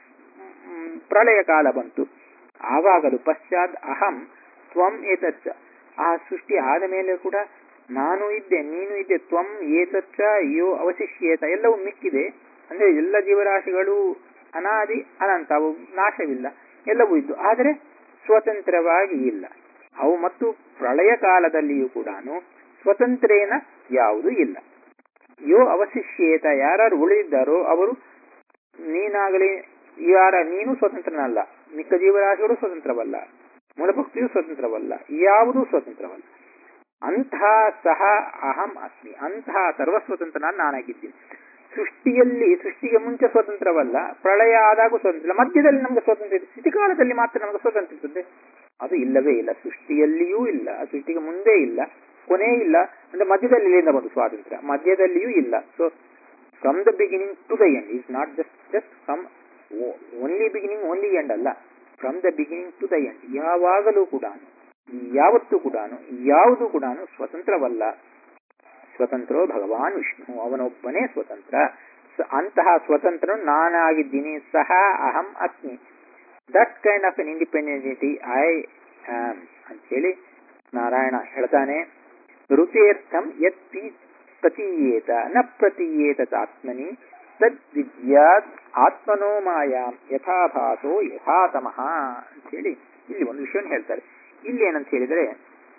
ಪ್ರಳಯ ಕಾಲ ಬಂತು ಆವಾಗಲೂ ಪಶ್ಚಾತ್ ಅಹಂ ತ್ವಂ ಏತಚ್ಚ ಆ ಸೃಷ್ಟಿ ಆದ ಮೇಲೆ ಕೂಡ ನಾನು ಇದ್ದೆ ನೀನು ಇದ್ದೆ ತ್ವಂ ಏತಚ್ಚ ಯೋ ಅವಶಿಷ್ಯೇತ ಎಲ್ಲವೂ ಮಿಕ್ಕಿದೆ ಅಂದ್ರೆ ಎಲ್ಲ ಜೀವರಾಶಿಗಳು ಅನಾದಿ ಅನಂತ ಅವು ನಾಶವಿಲ್ಲ ಎಲ್ಲವೂ ಇದ್ದು ಆದರೆ ಸ್ವತಂತ್ರವಾಗಿ ಇಲ್ಲ ಅವು ಮತ್ತು ಪ್ರಳಯ ಕಾಲದಲ್ಲಿಯೂ ಕೂಡ ಸ್ವತಂತ್ರೇನ ಯಾವುದೂ ಇಲ್ಲ ಯೋ ಅವಶಿಷ್ಯೇತ ಯಾರು ಉಳಿದಿದ್ದಾರೋ ಅವರು ನೀನಾಗಲಿ ಯಾರ ನೀನು ಸ್ವತಂತ್ರನಲ್ಲ ಮಿಕ್ಕ ಜೀವರಾಶಿಗಳು ಸ್ವತಂತ್ರವಲ್ಲ ಮೂಲಭಕ್ತಿಯು ಸ್ವತಂತ್ರವಲ್ಲ ಯಾವುದೂ ಸ್ವತಂತ್ರವಲ್ಲ ಅಂತಹ ಸಹ ಅಹಂ ಅಸ್ಮಿ ಅಂತಹ ಸರ್ವಸ್ವತಂತ್ರ ನಾನಾಗಿದ್ದೀನಿ ಸೃಷ್ಟಿಯಲ್ಲಿ ಸೃಷ್ಟಿಗೆ ಮುಂಚೆ ಸ್ವತಂತ್ರವಲ್ಲ ಪ್ರಳಯ ಆದಾಗೂ ಸ್ವತಂತ್ರ ಮಧ್ಯದಲ್ಲಿ ನಮಗೆ ಸ್ವಾತಂತ್ರ್ಯ ಇದೆ ಸ್ಥಿತಿಕಾಲದಲ್ಲಿ ಮಾತ್ರ ನಮಗೆ ಸ್ವಾತಂತ್ರ್ಯ ಇರ್ತದೆ ಅದು ಇಲ್ಲವೇ ಇಲ್ಲ ಸೃಷ್ಟಿಯಲ್ಲಿಯೂ ಇಲ್ಲ ಸೃಷ್ಟಿಗೆ ಮುಂದೆ ಇಲ್ಲ ಕೊನೆ ಇಲ್ಲ ಅಂದ್ರೆ ಮಧ್ಯದಲ್ಲಿ ಇಲ್ಲಿಂದ ಬಂದು ಸ್ವಾತಂತ್ರ್ಯ ಮಧ್ಯದಲ್ಲಿಯೂ ಇಲ್ಲ so from the beginning to the end is not just just from only beginning only end ಅಲ್ಲ from the beginning to the end ಯಾವಾಗಲೂ ಕೂಡ ಯಾವತ್ತೂ ಕೂಡ ಯಾವುದು ಕೂಡ ಸ್ವತಂತ್ರವಲ್ಲ ಸ್ವತಂತ್ರೋ ಭಗವಾನ್ ವಿಷ್ಣು ಅವನೊಬ್ಬನೇ ಸ್ವತಂತ್ರ ಅಂತಹ ಸ್ವತಂತ್ರನು ನಾನಾಗಿದ್ದೀನಿ ಸಹ ಅಹಂ ಅಸ್ಮಿ that kind of an independentity I am ಅಂತೇಳಿ ನಾರಾಯಣ ಹೇಳ್ತಾನೆ ಋತೇರ್ಥಂ ಯತ್ ಪ್ರತೀಯೇತ ನ ಪ್ರತೀಯೇತ ಆತ್ಮನಿ ತದ್ ವಿದ್ಯಾತ್ ಆತ್ಮನೋ ಮಾಯಾಂ ಯಥಾಭಾಸೋ ಯಥಾತಮಃ ಅಂತೇಳಿ ಇಲ್ಲಿ ಒಂದು ವಿಷಯವನ್ನು ಹೇಳ್ತಾರೆ ಇಲ್ಲಿ ಏನಂತ ಹೇಳಿದರೆ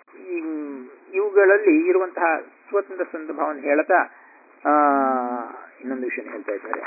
ಇವುಗಳಲ್ಲಿ ಇರುವಂತಹ ಸ್ವತಂತ್ರ ಸಂದರ್ಭವನ್ನು ಹೇಳ್ತಾ ಆ ಇನ್ನೊಂದು ವಿಷಯ ಹೇಳ್ತಾ ಇದ್ದಾರೆ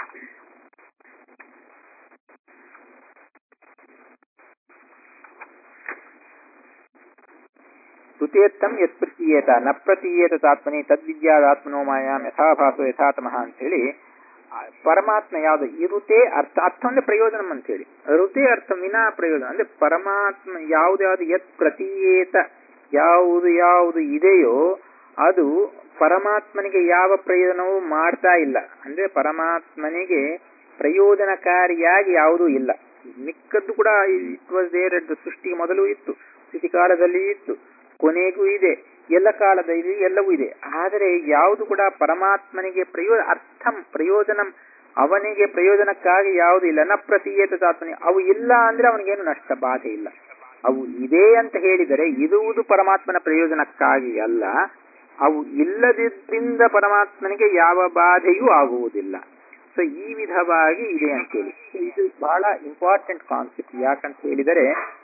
ಋತೇತ್ತಂ ಯತ್ ಪ್ರತೀಯೇತ ನ ಪ್ರತೀಯೇತ ತಾತ್ಮನಿ ತದ್ವಿದ್ಯಾದಾತ್ಮನೋ ಮಾಯಾಂ ಯಥಾಭಾಸೋ ಯಥಾತಮಃ ಅಂತೇಳಿ ಪರಮಾತ್ಮ ಯಾವುದು ಈ ಋತೆ ಅರ್ಥ ಅರ್ಥ ಅಂದ್ರೆ ಪ್ರಯೋಜನ ಅಂತ ಹೇಳಿ ಋತೆ ಅರ್ಥ ವಿನಾ ಪ್ರಯೋಜನ ಅಂದ್ರೆ ಪರಮಾತ್ಮ ಯಾವ್ದು ಯತ್ ಪ್ರತೀಯೇತ ಯಾವುದು ಯಾವುದು ಇದೆಯೋ ಅದು ಪರಮಾತ್ಮನಿಗೆ ಯಾವ ಪ್ರಯೋಜನವೂ ಮಾಡ್ತಾ ಇಲ್ಲ ಅಂದ್ರೆ ಪರಮಾತ್ಮನಿಗೆ ಪ್ರಯೋಜನಕಾರಿಯಾಗಿ ಯಾವುದೂ ಇಲ್ಲ ಮಿಕ್ಕದ್ದು ಕೂಡ ಇಟ್ ವಾಸ್ ದೇರ್ ಅಟ್ ಸೃಷ್ಟಿಗೆ ಮೊದಲು ಇತ್ತು ಸ್ಥಿತಿಕಾಲದಲ್ಲಿ ಇತ್ತು ಕೊನೆಗೂ ಇದೆ ಎಲ್ಲ ಕಾಲದಲ್ಲಿ ಎಲ್ಲವೂ ಇದೆ ಆದರೆ ಯಾವುದು ಕೂಡ ಪರಮಾತ್ಮನಿಗೆ ಪ್ರಯೋ ಅರ್ಥಂ ಪ್ರಯೋಜನ ಅವನಿಗೆ ಪ್ರಯೋಜನಕ್ಕಾಗಿ ಯಾವುದು ಇಲ್ಲ ನ ಪ್ರತೀಯತ ಆತ್ಮನಿ ಅವು ಇಲ್ಲ ಅಂದ್ರೆ ಅವನಿಗೇನು ನಷ್ಟ ಬಾಧೆ ಇಲ್ಲ ಅವು ಇದೆ ಅಂತ ಹೇಳಿದರೆ ಇರುವುದು ಪರಮಾತ್ಮನ ಪ್ರಯೋಜನಕ್ಕಾಗಿ ಅಲ್ಲ ಅವು ಇಲ್ಲದಿದ್ದರಿಂದ ಪರಮಾತ್ಮನಿಗೆ ಯಾವ ಬಾಧೆಯೂ ಆಗುವುದಿಲ್ಲ ಸೊ ಈ ವಿಧವಾಗಿ ಇದೆ ಅಂತೇಳಿ ಇದು ಬಹಳ ಇಂಪಾರ್ಟೆಂಟ್ ಕಾನ್ಸೆಪ್ಟ್ ಯಾಕಂತ ಹೇಳಿದರೆ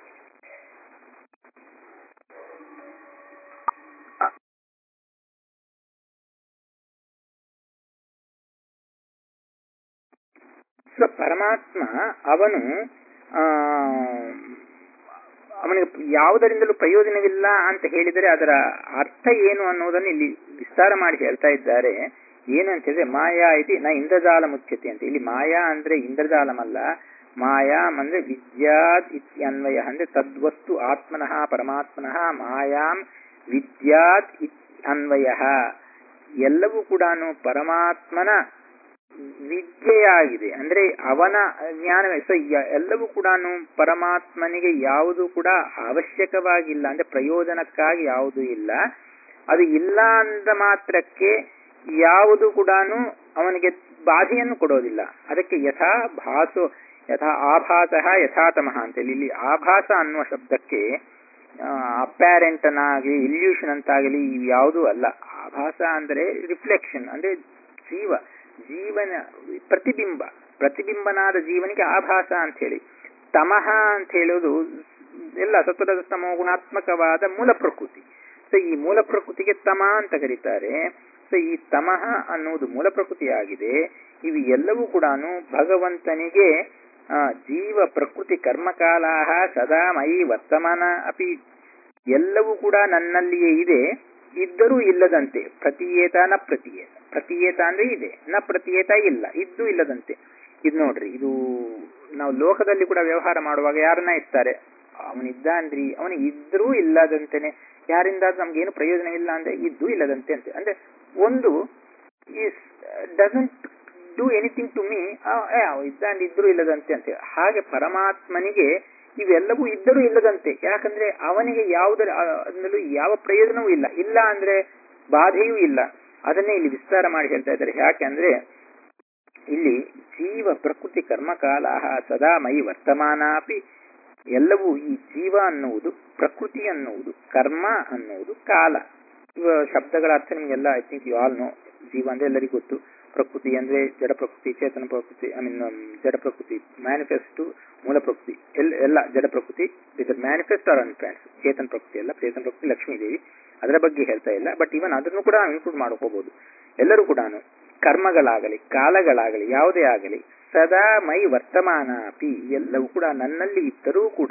ಸೊ ಪರಮಾತ್ಮ ಅವನು ಅವನಿಗೆ ಯಾವುದರಿಂದಲೂ ಪ್ರಯೋಜನವಿಲ್ಲ ಅಂತ ಹೇಳಿದರೆ ಅದರ ಅರ್ಥ ಏನು ಅನ್ನೋದನ್ನು ಇಲ್ಲಿ ವಿಸ್ತಾರ ಮಾಡಿ ಹೇಳ್ತಾ ಇದ್ದಾರೆ ಏನು ಅಂತ ಹೇಳಿದ್ರೆ ಮಾಯಾ ಇದೆ ನ ಇಂದ್ರಜಾಲ ಮುಚ್ಚತೆ ಅಂತ ಇಲ್ಲಿ ಮಾಯಾ ಅಂದ್ರೆ ಇಂದ್ರಜಾಲಮಲ್ಲ ಮಾಯಾಂ ಅಂದ್ರೆ ವಿದ್ಯಾತ್ ಇತ್ಯನ್ವಯ ಅಂದ್ರೆ ತದ್ವಸ್ತು ಆತ್ಮನಃ ಪರಮಾತ್ಮನಃ ಮಾಯಾಂ ವಿದ್ಯಾತ್ ಇತ್ ಅನ್ವಯ ಎಲ್ಲವೂ ಕೂಡ ಪರಮಾತ್ಮನ ವಿದ್ಯೆಯಾಗಿದೆ ಅಂದ್ರೆ ಅವನ ಜ್ಞಾನವೇ ಸೊ ಎಲ್ಲವೂ ಕೂಡ ಪರಮಾತ್ಮನಿಗೆ ಯಾವುದು ಕೂಡ ಅವಶ್ಯಕವಾಗಿಲ್ಲ ಅಂದ್ರೆ ಪ್ರಯೋಜನಕ್ಕಾಗಿ ಯಾವುದು ಇಲ್ಲ ಅದು ಇಲ್ಲ ಅಂದ ಮಾತ್ರಕ್ಕೆ ಯಾವುದು ಕೂಡ ಅವನಿಗೆ ಬಾಧೆಯನ್ನು ಕೊಡೋದಿಲ್ಲ ಅದಕ್ಕೆ ಯಥಾ ಭಾಸೋ ಯಥಾ ಆಭಾಸ ಯಥಾತಮಃ ಅಂತೇಳಿ ಇಲ್ಲಿ ಆಭಾಸ ಅನ್ನುವ ಶಬ್ದಕ್ಕೆ ಅಪ್ಯಾರೆಂಟನಾಗಲಿ ಇಲ್ಯೂಷನ್ ಅಂತಾಗಲಿ ಇವು ಯಾವುದೂ ಅಲ್ಲ ಆಭಾಸ ಅಂದರೆ ರಿಫ್ಲೆಕ್ಷನ್ ಅಂದ್ರೆ ಜೀವ ಜೀವನ ಪ್ರತಿಬಿಂಬ ಪ್ರತಿಬಿಂಬನಾದ ಜೀವನಿಗೆ ಆಭಾಸ ಅಂತ ಹೇಳಿ ತಮಃ ಅಂತ ಹೇಳೋದು ಎಲ್ಲ ಸತ್ವದ ತಮೋ ಗುಣಾತ್ಮಕವಾದ ಮೂಲ ಪ್ರಕೃತಿ ಸೊ ಈ ಮೂಲ ಪ್ರಕೃತಿಗೆ ತಮ ಅಂತ ಕರೀತಾರೆ ಸೊ ಈ ತಮಃ ಅನ್ನುವುದು ಮೂಲ ಪ್ರಕೃತಿಯಾಗಿದೆ ಇವು ಎಲ್ಲವೂ ಕೂಡ ಭಗವಂತನಿಗೆ ಜೀವ ಪ್ರಕೃತಿ ಕರ್ಮಕಾಲಾಹ ಸದಾ ಮಯಿ ವರ್ತಮಾನ ಅಪಿ ಎಲ್ಲವೂ ಕೂಡ ನನ್ನಲ್ಲಿಯೇ ಇದೆ ಇದ್ದರೂ ಇಲ್ಲದಂತೆ ಪ್ರತಿಯೇತ ನ ಪ್ರತಿಯೇತ ಪ್ರತಿಯೇತ ಅಂದ್ರೆ ಇದೆ ನ ಪ್ರತಿಯೇತ ಇಲ್ಲ ಇದ್ದು ಇಲ್ಲದಂತೆ ಇದು ನೋಡ್ರಿ ಇದು ನಾವು ಲೋಕದಲ್ಲಿ ಕೂಡ ವ್ಯವಹಾರ ಮಾಡುವಾಗ ಯಾರನ್ನ ಇರ್ತಾರೆ ಅವನಿದ್ದಾನ್ರಿ ಅವನು ಇದ್ರೂ ಇಲ್ಲದಂತೆನೆ ಯಾರಿಂದ ನಮ್ಗೇನು ಪ್ರಯೋಜನವಿಲ್ಲ ಅಂದ್ರೆ ಇದ್ದು ಇಲ್ಲದಂತೆ ಅಂತೆ ಅಂದ್ರೆ ಒಂದು is doesn't do anything to me ಇದ್ದಾಂಡ್ ಇದ್ರೂ ಇಲ್ಲದಂತೆ ಅಂತ ಹಾಗೆ ಪರಮಾತ್ಮನಿಗೆ ಇವೆಲ್ಲವೂ ಇದ್ದರೂ ಇಲ್ಲದಂತೆ ಯಾಕಂದ್ರೆ ಅವನಿಗೆ ಯಾವುದರ ಅದರಲ್ಲೂ ಯಾವ ಪ್ರಯೋಜನವೂ ಇಲ್ಲ ಇಲ್ಲ ಅಂದ್ರೆ ಬಾಧೆಯೂ ಇಲ್ಲ ಅದನ್ನೇ ಇಲ್ಲಿ ವಿಸ್ತಾರ ಮಾಡಿ ಹೇಳ್ತಾ ಇದ್ದಾರೆ ಯಾಕೆಂದ್ರೆ ಇಲ್ಲಿ ಜೀವ ಪ್ರಕೃತಿ ಕರ್ಮಕಾಲ ಸದಾ ಮೈ ವರ್ತಮಾನಾಪಿ ಎಲ್ಲವೂ ಈ ಜೀವ ಅನ್ನುವುದು ಪ್ರಕೃತಿ ಅನ್ನುವುದು ಕರ್ಮ ಅನ್ನುವುದು ಕಾಲ ಇವ ಶಬ್ದಗಳ ಅರ್ಥ ನಿಮಗೆಲ್ಲ I think you all know ಜೀವ ಅಂದ್ರೆ ಎಲ್ಲರಿಗೂ ಗೊತ್ತು ಪ್ರಕೃತಿ ಅಂದ್ರೆ ಜಡ ಪ್ರಕೃತಿ ಚೇತನ ಪ್ರಕೃತಿ ಐ ಮೀನ್ ಜಡ ಪ್ರಕೃತಿ ಮ್ಯಾನಿಫೆಸ್ಟ್ ಮೂಲ ಪ್ರಕೃತಿ ಎಲ್ಲ ಎಲ್ಲ ಜಡ ಪ್ರಕೃತಿ ಇದರ್ ಮ್ಯಾನಿಫೆಸ್ಟ್ ಆರ್ ಅನ್ಫ್ಯಾನ್ಸ್ ಚೇತನ ಪ್ರಕೃತಿ ಎಲ್ಲ ಚೇತನ ಪ್ರಕೃತಿ ಲಕ್ಷ್ಮೀದೇವಿ ಅದರ ಬಗ್ಗೆ ಹೇಳ್ತಾ ಇಲ್ಲ ಬಟ್ ಇವನ್ ಅದನ್ನು ಕೂಡ ಇನ್ಕ್ಲೂಡ್ ಮಾಡ್ಕೋಬಹುದು ಎಲ್ಲರೂ ಕೂಡ ಕರ್ಮಗಳಾಗಲಿ ಕಾಲಗಳಾಗಲಿ ಯಾವುದೇ ಆಗಲಿ ಸದಾ ಮೈ ವರ್ತಮಾನ ಅಪಿ ಎಲ್ಲವೂ ಕೂಡ ನನ್ನಲ್ಲಿ ಇದ್ದರೂ ಕೂಡ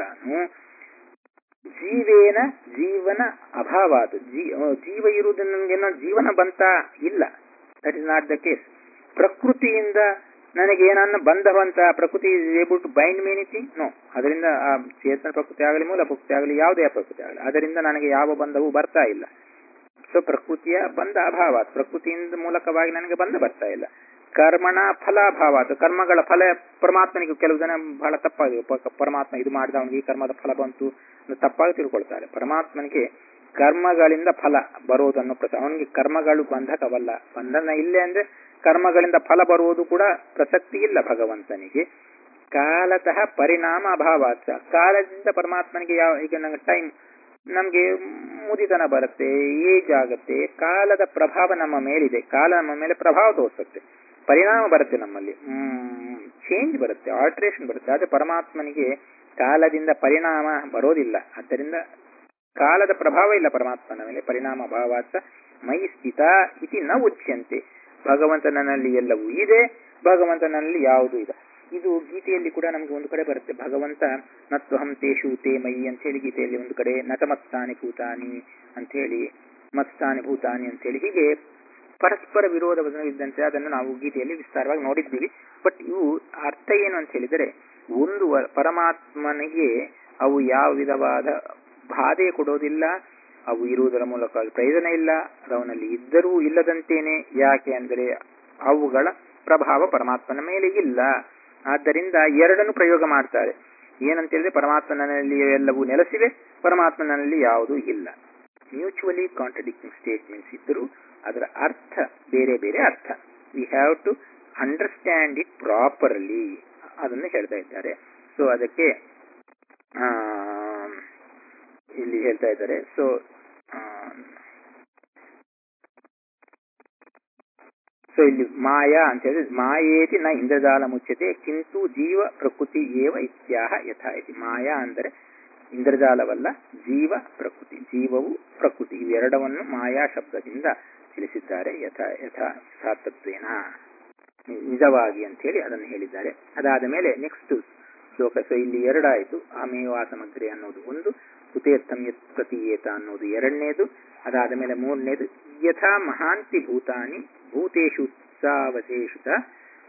ಜೀವೇನ ಜೀವನ ಅಭಾವಾದ ಜೀವ ಇರುವುದು ನನಗೇನೋ ಜೀವನ ಬಂತ ಇಲ್ಲ that is not the case ಪ್ರಕೃತಿಯಿಂದ ನನಗೆ ಏನನ್ನ ಬಂಧವಂತ ಪ್ರಕೃತಿ is able to bind me anything no ಅದರಿಂದ ಆ ಚೇತನ ಪ್ರಕೃತಿ ಆಗಲಿ ಮೂಲ ಪ್ರಕೃತಿ ಆಗಲಿ ಯಾವುದೇ ಪ್ರಕೃತಿ ಆಗಲಿ ಅದರಿಂದ ನನಗೆ ಯಾವ ಬಂಧವೂ ಬರ್ತಾ ಇಲ್ಲ ಸೊ ಪ್ರಕೃತಿಯ ಬಂಧ ಅಭಾವ ಪ್ರಕೃತಿಯಿಂದ ಮೂಲಕವಾಗಿ ನನಗೆ ಬಂಧ ಬರ್ತಾ ಇಲ್ಲ ಕರ್ಮಣ ಫಲಾಭಾವ ಕರ್ಮಗಳ ಫಲ ಪರಮಾತ್ಮನಿಗೆ ಕೆಲವು ಜನ ಬಹಳ ತಪ್ಪಾಗಿ ಪರಮಾತ್ಮ ಇದು ಮಾಡಿದ ಅವನಿಗೆ ಈ ಕರ್ಮದ ಫಲ ಬಂತು ತಪ್ಪಾಗಿ ತಿಳ್ಕೊಳ್ತಾರೆ ಪರಮಾತ್ಮನಿಗೆ ಕರ್ಮಗಳಿಂದ ಫಲ ಬರುವುದನ್ನು ಅವನಿಗೆ ಕರ್ಮಗಳು ಬಂಧಕವಲ್ಲ ಬಂಧನ ಇಲ್ಲೇ ಅಂದ್ರೆ ಕರ್ಮಗಳಿಂದ ಫಲ ಬರುವುದು ಕೂಡ ಪ್ರಸಕ್ತಿ ಇಲ್ಲ ಭಗವಂತನಿಗೆ ಕಾಲತಃ ಪರಿಣಾಮ ಅಭಾವ ಕಾಲದಿಂದ ಪರಮಾತ್ಮನಿಗೆ ಯಾವ ಈಗ ನಂಗೆ ಟೈಮ್ ನಮ್ಗೆ ಮುದಿತನ ಬರುತ್ತೆ ಏಜ್ ಆಗುತ್ತೆ ಕಾಲದ ಪ್ರಭಾವ ನಮ್ಮ ಮೇಲಿದೆ ಕಾಲ ನಮ್ಮ ಮೇಲೆ ಪ್ರಭಾವ ತೋರಿಸುತ್ತೆ ಪರಿಣಾಮ ಬರುತ್ತೆ ನಮ್ಮಲ್ಲಿ ಚೇಂಜ್ ಬರುತ್ತೆ ಆಲ್ಟ್ರೇಷನ್ ಬರುತ್ತೆ ಆದ್ರೆ ಪರಮಾತ್ಮನಿಗೆ ಕಾಲದಿಂದ ಪರಿಣಾಮ ಬರೋದಿಲ್ಲ ಆದ್ದರಿಂದ ಕಾಲದ ಪ್ರಭಾವ ಇಲ್ಲ ಪರಮಾತ್ಮನ ಮೇಲೆ ಪರಿಣಾಮ ಭಾವಾಚ ಮೈ ಸ್ಥಿತ ಇತಿ ನ ಉಚ್ಯಂತೆ ಭಗವಂತನಲ್ಲಿ ಎಲ್ಲವೂ ಇದೆ ಭಗವಂತನಲ್ಲಿ ಯಾವುದೂ ಇದೆ ಇದು ಗೀತೆಯಲ್ಲಿ ಕೂಡ ನಮಗೆ ಒಂದು ಕಡೆ ಬರುತ್ತೆ ಭಗವಂತ ನತ್ವಹಂ ತೇಷು ತೇ ಮಯಿ ಅಂತ ಹೇಳಿ ಗೀತೆಯಲ್ಲಿ ಒಂದು ಕಡೆ ನತಮತ್ತಾನಿ ಭೂತಾನಿ ಅಂತ ಹೇಳಿ ಮತ್ಸ್ತಾನಿ ಭೂತಾನಿ ಅಂತ ಹೇಳಿ ಹೀಗೆ ಪರಸ್ಪರ ವಿರೋಧ ಇದ್ದಂತೆ ಅದನ್ನು ನಾವು ಗೀತೆಯಲ್ಲಿ ವಿಸ್ತಾರವಾಗಿ ನೋಡಿದ್ದೀವಿ ಬಟ್ ಇವು ಅರ್ಥ ಏನು ಅಂತ ಹೇಳಿದರೆ ಒಂದು ಪರಮಾತ್ಮನಿಗೆ ಅವು ಯಾವ ವಿಧವಾದ ಬಾಧೆ ಕೊಡೋದಿಲ್ಲ ಅವು ಇರುವುದರ ಮೂಲಕ ಪ್ರಯೋಜನ ಇಲ್ಲ ಅವನಲ್ಲಿ ಇದ್ದರೂ ಇಲ್ಲದಂತೇನೆ ಯಾಕೆ ಅಂದರೆ ಅವುಗಳ ಪ್ರಭಾವ ಪರಮಾತ್ಮನ ಮೇಲೆ ಇಲ್ಲ ಆದ್ದರಿಂದ ಎರಡನ್ನು ಪ್ರಯೋಗ ಮಾಡ್ತಾರೆ ಏನಂತ ಹೇಳಿದ್ರೆ ಪರಮಾತ್ಮನಲ್ಲಿ ಎಲ್ಲವೂ ನೆಲೆಸಿವೆ ಪರಮಾತ್ಮನಲ್ಲಿ ಯಾವುದೂ ಇಲ್ಲ ಮ್ಯೂಚುವಲಿ ಕಾಂಟ್ರಡಿಕ್ಟಿಂಗ್ ಸ್ಟೇಟ್ಮೆಂಟ್ಸ್ ಇದ್ದರೂ ಅದರ ಅರ್ಥ ಬೇರೆ ಬೇರೆ ಅರ್ಥ we have to understand it properly ಅದನ್ನು ಹೇಳ್ತಾ ಇದ್ದಾರೆ ಸೊ ಅದಕ್ಕೆ ಇಲ್ಲಿ ಹೇಳ್ತಾ ಇದ್ದಾರೆ ಸೊ ಸೊ ಇಲ್ಲಿ ಮಾಯಾ ಅಂತ ಹೇಳಿದ್ರೆ ಮಾಯೇತಿ ನ ಇಂದ್ರಜಾಲ ಮುಚ್ಚತೆ ಕಿಂತು ಜೀವ ಪ್ರಕೃತಿ ಏವ ಇತ್ಯಾಹ ಯಥಾ ಇತಿ ಮಾಯಾ ಅಂದರೆ ಇಂದ್ರಜಾಲವಲ್ಲ ಜೀವ ಪ್ರಕೃತಿ ಜೀವವು ಪ್ರಕೃತಿ ಇವೆರಡವನ್ನು ಮಾಯಾ ಶಬ್ದದಿಂದ ತಿಳಿಸಿದ್ದಾರೆ ಯಥಾ ಯಥಾ ಯಥಾತತ್ವೇನ ನಿಜವಾಗಿ ಅಂತ ಹೇಳಿ ಅದನ್ನು ಹೇಳಿದ್ದಾರೆ ಅದಾದ ಮೇಲೆ ನೆಕ್ಸ್ಟ್ ಶ್ಲೋಕ ಸೊ ಇಲ್ಲಿ ಎರಡಾಯಿತು ಆಮೇವಾ ಸಮಗ್ರಿ ಅನ್ನೋದು ಒಂದು ಕುತೇರ್ಥಂ ಯತ್ ಪ್ರತೀಯೇತ ಅನ್ನೋದು ಎರಡನೇದು ಅದಾದ ಮೇಲೆ ಮೂರನೇದು ಯಥಾ ಮಹಾಂತಿ ಭೂತಾನಿ ಭೂತೇಶು ಉತ್ಸಾವಶೇಷಿತ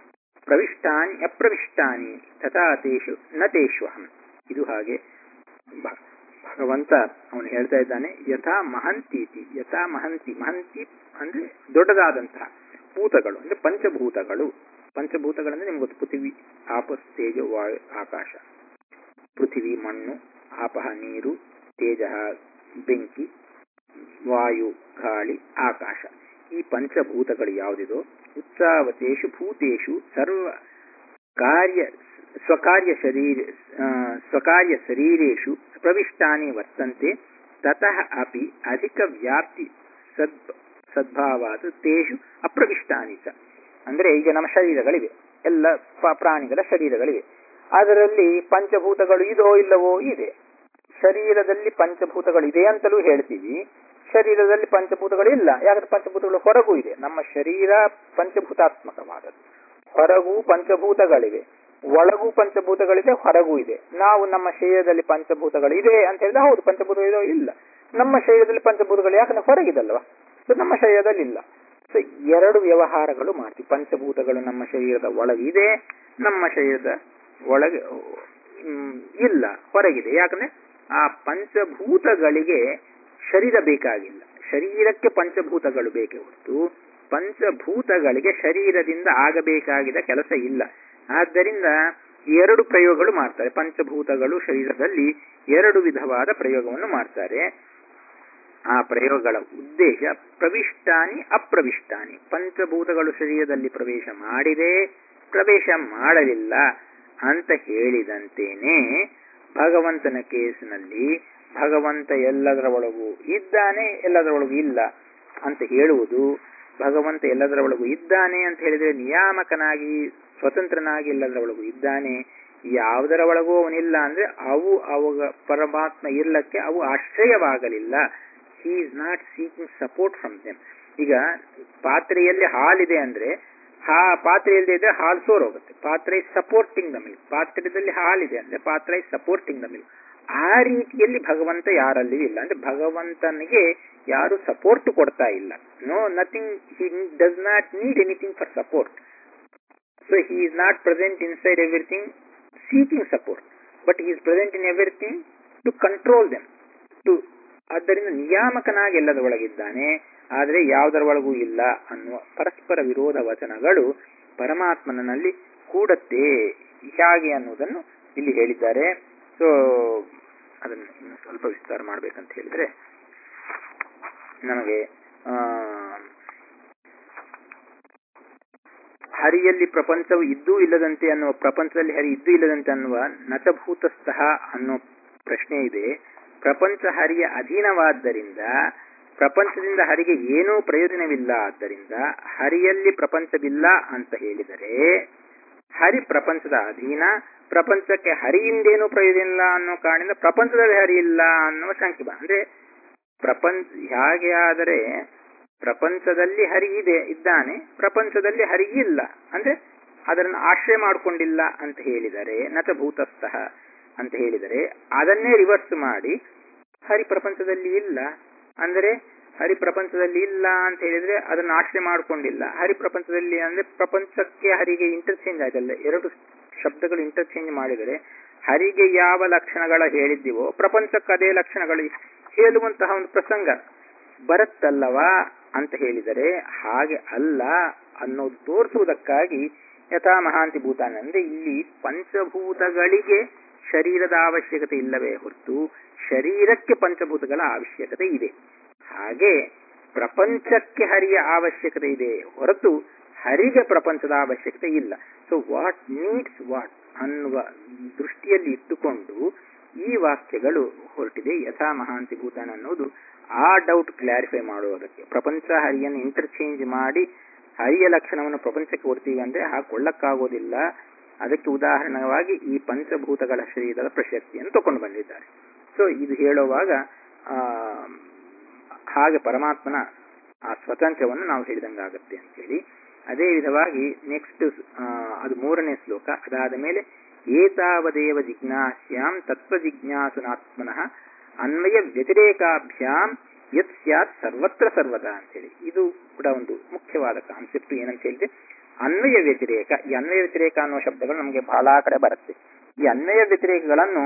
ಪ್ರವಿಷ್ಟಾನಿ ಅಪ್ರವಿಷ್ಟಾನಿ ತಥಾ ತೇಷು ನ ತೇಷ್ವಹಂ ಇದು ಹಾಗೆ ಭ- ಭಗವಂತ ಅವನು ಹೇಳ್ತಾ ಇದ್ದಾನೆ ಯಥಾ ಮಹಂತೀತಿ ಯಥಾ ಮಹಂತಿ ಮಹಂತಿ ಅಂದ್ರೆ ದೊಡ್ಡದಾದಂತಹ ಭೂತಗಳು ಅಂದ್ರೆ ಪಂಚಭೂತಗಳು ಪಂಚಭೂತಗಳಂದ್ರೆ ನಿಮ್ಗೆ ಗೊತ್ತು ಪೃಥಿವಿ ಆಪಸ್ ತೇಜ ವಾಯು ಆಕಾಶ ಪೃಥಿವಿ ಮಣ್ಣು ಆಪಹ ನೀರು ತೇಜ ಬೆಂಕಿ ವಾಯು ಗಾಳಿ ಆಕಾಶ ಈ ಪಂಚಭೂತಗಳು ಯಾವುದಿದೋ ಉತ್ಸಾವತೇಷು ಭೂತೇಷು ಸರ್ವ ಕಾರ್ಯ ಸ್ವಕಾರ್ಯ ಶರೀರ ಆ, ಸ್ವಕಾರ್ಯ ಶರೀರೇಷು ಪ್ರವಿಷ್ಟಾನಿ ವರ್ತಂತೆ ತತಃ ಅಪಿ ಅಧಿಕ ವ್ಯಾಪ್ತಿ ಸದ್ ಸದ್ಭಾವಾತ್ ತೇಷು ಅಪ್ರವಿಷ್ಟಾನಿ ಚ ಅಂದ್ರೆ ಈಗ ನಮ್ಮ ಶರೀರಗಳಿವೆ ಎಲ್ಲ ಪ- ಪ್ರಾಣಿಗಳ ಶರೀರಗಳಿವೆ ಅದರಲ್ಲಿ ಪಂಚಭೂತಗಳು ಇದೋ ಇಲ್ಲವೋ ಇದೆ ಶರೀರದಲ್ಲಿ ಪಂಚಭೂತಗಳು ಇದೆ ಅಂತಲೂ ಹೇಳ್ತೀವಿ ಶರೀರದಲ್ಲಿ ಪಂಚಭೂತಗಳು ಇಲ್ಲ ಯಾಕಂದ್ರೆ ಪಂಚಭೂತಗಳು ಹೊರಗೂ ಇದೆ ನಮ್ಮ ಶರೀರ ಪಂಚಭೂತಾತ್ಮಕವಾದದ್ದು ಹೊರಗೂ ಪಂಚಭೂತಗಳಿವೆ ಒಳಗೂ ಪಂಚಭೂತಗಳಿದೆ ಹೊರಗೂ ಇದೆ ನಾವು ನಮ್ಮ ಶರೀರದಲ್ಲಿ ಪಂಚಭೂತಗಳು ಇದೆ ಅಂತ ಹೇಳಿದ್ರೆ ಹೌದು ಪಂಚಭೂತಗಳು ಇದೋ ಇಲ್ಲ ನಮ್ಮ ಶರೀರದಲ್ಲಿ ಪಂಚಭೂತಗಳು ಯಾಕಂದ್ರೆ ಹೊರಗಿದಲ್ವಾ ಸೊ ನಮ್ಮ ಶರೀರದಲ್ಲಿ ಇಲ್ಲ ಸೊ ಎರಡು ವ್ಯವಹಾರಗಳು ಮಾಡ್ತೀವಿ ಪಂಚಭೂತಗಳು ನಮ್ಮ ಶರೀರದ ಒಳಗಿದೆ ನಮ್ಮ ಶರೀರದ ಒಳಗೆ ಮ್, ಇಲ್ಲ ಹೊರಗಿದೆ ಯಾಕಂದ್ರೆ ಆ ಪಂಚಭೂತಗಳಿಗೆ ಶರೀರ ಬೇಕಾಗಿಲ್ಲ ಶರೀರಕ್ಕೆ ಪಂಚಭೂತಗಳು ಬೇಕೇ ಹೊರತು ಪಂಚಭೂತಗಳಿಗೆ ಶರೀರದಿಂದ ಆಗಬೇಕಾಗಿದ ಕೆಲಸ ಇಲ್ಲ ಆದ್ದರಿಂದ ಎರಡು ಪ್ರಯೋಗಗಳು ಮಾಡ್ತಾರೆ ಪಂಚಭೂತಗಳು ಶರೀರದಲ್ಲಿ ಎರಡು ವಿಧವಾದ ಪ್ರಯೋಗವನ್ನು ಮಾಡ್ತಾರೆ ಆ ಪ್ರಯೋಗಗಳ ಉದ್ದೇಶ ಪ್ರವಿಷ್ಟಾನಿ ಅಪ್ರವಿಷ್ಟಾನಿ ಪಂಚಭೂತಗಳು ಶರೀರದಲ್ಲಿ ಪ್ರವೇಶ ಮಾಡಿದೆ ಪ್ರವೇಶ ಮಾಡಲಿಲ್ಲ ಅಂತ ಹೇಳಿದಂತೇನೆ ಭಗವಂತನ ಕೇಸಿನಲ್ಲಿ ಭಗವಂತ ಎಲ್ಲದರ ಒಳಗೂ ಇದ್ದಾನೆ ಎಲ್ಲದರ ಒಳಗೂ ಇಲ್ಲ ಅಂತ ಹೇಳುವುದು ಭಗವಂತ ಎಲ್ಲದರ ಒಳಗೂ ಇದ್ದಾನೆ ಅಂತ ಹೇಳಿದ್ರೆ ನಿಯಾಮಕನಾಗಿ ಸ್ವತಂತ್ರನಾಗಿ ಎಲ್ಲದರ ಒಳಗೂ ಇದ್ದಾನೆ ಯಾವುದರ ಒಳಗೂ ಅವನಿಲ್ಲ ಅಂದ್ರೆ ಅವು ಅವಾಗ ಪರಮಾತ್ಮ ಇರ್ಲಕ್ಕೆ ಅವು ಆಶ್ರಯವಾಗಲಿಲ್ಲ he is not seeking support from them ಈಗ ಪಾತ್ರೆಯಲ್ಲಿ ಹಾಲಿದೆ ಅಂದ್ರೆ ಹಾ ಪಾತ್ರೆ ಇಲ್ಲದೆ ಇದ್ರೆ ಹಾಲು ಸೋರೋಗುತ್ತೆ ಪಾತ್ರೆ ಸಪೋರ್ಟಿಂಗ್ ದ ಮಿಲ್ಕ್ ಪಾತ್ರೆದಲ್ಲಿ ಹಾಲಿದೆ ಅಂದ್ರೆ ಪಾತ್ರೆ ಸಪೋರ್ಟಿಂಗ್ ದ ಮಿಲ್ಕ್ ಆ ರೀತಿಯಲ್ಲಿ ಭಗವಂತ ಯಾರಲ್ಲಿ ಇಲ್ಲ ಅಂದ್ರೆ ಭಗವಂತನಿಗೆ ಯಾರು ಸಪೋರ್ಟ್ ಕೊಡ್ತಾ ಇಲ್ಲ no nothing he does not need anything for support so he is not present inside everything seeking support but he is present in everything to control them to ಆದ್ದರಿಂದ ನಿಯಾಮಕನಾಗಿ ಎಲ್ಲದ ಒಳಗಿದ್ದಾನೆ ಆದರೆ ಯಾವುದರ ಒಳಗೂ ಇಲ್ಲ ಅನ್ನುವ ಪರಸ್ಪರ ವಿರೋಧ ವಚನಗಳು ಪರಮಾತ್ಮನಲ್ಲಿ ಕೂಡತ್ತೆ ಹೇಗೆ ಅನ್ನುವುದನ್ನು ಇಲ್ಲಿ ಹೇಳಿದ್ದಾರೆ ಸೊ ಅದನ್ನು ಇನ್ನು ಸ್ವಲ್ಪ ವಿಸ್ತಾರ ಮಾಡ್ಬೇಕಂತ ಹೇಳಿದ್ರೆ ನಮಗೆ ಆ, ಹರಿಯಲ್ಲಿ ಪ್ರಪಂಚವು ಇದ್ದೂ ಇಲ್ಲದಂತೆ ಅನ್ನುವ ಪ್ರಪಂಚದಲ್ಲಿ ಹರಿ ಇದ್ದೂ ಇಲ್ಲದಂತೆ ಅನ್ನುವ ನಚಭೂತಸ್ಥಃ ಅನ್ನೋ ಪ್ರಶ್ನೆ ಇದೆ ಪ್ರಪಂಚ ಹರಿಯ ಅಧೀನವಾದ್ದರಿಂದ ಪ್ರಪಂಚದಿಂದ ಹರಿಗೆ ಏನೂ ಪ್ರಯೋಜನವಿಲ್ಲ ಆದ್ದರಿಂದ ಹರಿಯಲ್ಲಿ ಪ್ರಪಂಚವಿಲ್ಲ ಅಂತ ಹೇಳಿದರೆ ಹರಿ ಪ್ರಪಂಚದ ಅಧೀನ ಪ್ರಪಂಚಕ್ಕೆ ಹರಿಯಿಂದೇನೂ ಪ್ರಯೋಜನ ಇಲ್ಲ ಅನ್ನೋ ಕಾರಣದಿಂದ ಪ್ರಪಂಚದಲ್ಲಿ ಹರಿ ಇಲ್ಲ ಅನ್ನುವ ಶಂಕೆ ಬ- ಅಂದ್ರೆ ಪ್ರಪಂಚ ಹೇಗೆ ಆದರೆ ಪ್ರಪಂಚದಲ್ಲಿ ಹರಿ ಇದೆ ಇದ್ದಾನೆ ಪ್ರಪಂಚದಲ್ಲಿ ಹರಿ ಇಲ್ಲ ಅಂದ್ರೆ ಅದನ್ನು ಆಶ್ರಯ ಮಾಡಿಕೊಂಡಿಲ್ಲ ಅಂತ ಹೇಳಿದರೆ ನಚಭೂತಸ್ಥಃ ಅಂತ ಹೇಳಿದರೆ ಅದನ್ನೇ ರಿವರ್ಸ್ ಮಾಡಿ ಹರಿ ಪ್ರಪಂಚದಲ್ಲಿ ಇಲ್ಲ ಅಂದರೆ ಹರಿ ಪ್ರಪಂಚದಲ್ಲಿ ಇಲ್ಲ ಅಂತ ಹೇಳಿದ್ರೆ ಅದನ್ನು ಆಶ್ರಯ ಮಾಡಿಕೊಂಡಿಲ್ಲ ಹರಿ ಪ್ರಪಂಚದಲ್ಲಿ ಅಂದ್ರೆ ಪ್ರಪಂಚಕ್ಕೆ ಹರಿಗೆ ಇಂಟರ್ಚೇಂಜ್ ಆಯ್ತಲ್ಲ ಎರಡು ಶಬ್ದಗಳು ಇಂಟರ್ಚೇಂಜ್ ಮಾಡಿದರೆ ಹರಿಗೆ ಯಾವ ಲಕ್ಷಣಗಳ ಹೇಳಿದ್ದೀವೋ ಪ್ರಪಂಚಕ್ಕೆ ಅದೇ ಲಕ್ಷಣಗಳು ಹೇಳುವಂತಹ ಒಂದು ಪ್ರಸಂಗ ಬರುತ್ತಲ್ಲವಾ ಅಂತ ಹೇಳಿದರೆ ಹಾಗೆ ಅಲ್ಲ ಅನ್ನೋದು ತೋರಿಸುವುದಕ್ಕಾಗಿ ಯಥಾ ಮಹಾಂತಿ ಭೂತಾನ ಅಂದ್ರೆ ಇಲ್ಲಿ ಪಂಚಭೂತಗಳಿಗೆ ಶರೀರದ ಅವಶ್ಯಕತೆ ಇಲ್ಲವೇ ಹೊರತು ಶರೀರಕ್ಕೆ ಪಂಚಭೂತಗಳ ಅವಶ್ಯಕತೆ ಇದೆ ಹಾಗೆ ಪ್ರಪಂಚಕ್ಕೆ ಹರಿಯ ಅವಶ್ಯಕತೆ ಇದೆ ಹೊರತು ಹರಿಗೆ ಪ್ರಪಂಚದ ಅವಶ್ಯಕತೆ ಇಲ್ಲ ಸೊ ವಾಟ್ ನೀಡ್ಸ್ ವಾಟ್ ಅನ್ನುವ ದೃಷ್ಟಿಯಲ್ಲಿ ಇಟ್ಟುಕೊಂಡು ಈ ವಾಕ್ಯಗಳು ಹೊರಟಿದೆ ಯಥಾ ಮಹಾಂತಿ ಭೂತಾನ ಅನ್ನೋದು ಆ ಡೌಟ್ ಕ್ಲಾರಿಫೈ ಮಾಡುವುದಕ್ಕೆ ಪ್ರಪಂಚ ಹರಿಯನ್ನು ಇಂಟರ್ಚೇಂಜ್ ಮಾಡಿ ಹರಿಯ ಲಕ್ಷಣವನ್ನು ಪ್ರಪಂಚಕ್ಕೆ ಕೊಡ್ತೀವಿ ಅಂದ್ರೆ ಹಾಕೊಳ್ಳಕ್ಕಾಗೋದಿಲ್ಲ ಅದಕ್ಕೆ ಉದಾಹರಣವಾಗಿ ಈ ಪಂಚಭೂತಗಳ ಶರೀರದ ಪ್ರಶಸ್ತಿಯನ್ನು ತಕೊಂಡು ಬಂದಿದ್ದಾರೆ ಸೊ ಇದು ಹೇಳುವಾಗ ಆ ಹಾಗೆ ಪರಮಾತ್ಮನ ಆ ಸ್ವಾತಂತ್ರ್ಯವನ್ನು ನಾವು ಹೇಳಿದಂಗಾಗತ್ತೆ ಅಂತೇಳಿ ಅದೇ ವಿಧವಾಗಿ ನೆಕ್ಸ್ಟ್ ಅದು ಮೂರನೇ ಶ್ಲೋಕ ಅದಾದ ಮೇಲೆ ಏತಾವದೇವ ಜಿಜ್ಞಾಸ್ಯಾಂ ತತ್ವ ಜಿಜ್ಞಾಸುನಾತ್ಮನಃ ಅನ್ವಯ ವ್ಯತಿರೇಕಾಭ್ಯಾಂ ಯತ್ ಸ್ಯಾತ್ ಸರ್ವತ್ರ ಸರ್ವದಾ ಅಂತೇಳಿ ಇದು ಕೂಡ ಒಂದು ಮುಖ್ಯವಾದ ಕಾನ್ಸೆಪ್ಟ್ ಏನಂತ ಹೇಳಿದ್ರೆ ಅನ್ವಯ ವ್ಯತಿರೇಕ ಈ ಅನ್ವಯ ವ್ಯತಿರೇಕ ಅನ್ನುವ ಶಬ್ದಗಳು ನಮಗೆ ಬಹಳ ಕಡೆ ಬರುತ್ತೆ ಈ ಅನ್ವಯ ವ್ಯತಿರೇಕಗಳನ್ನು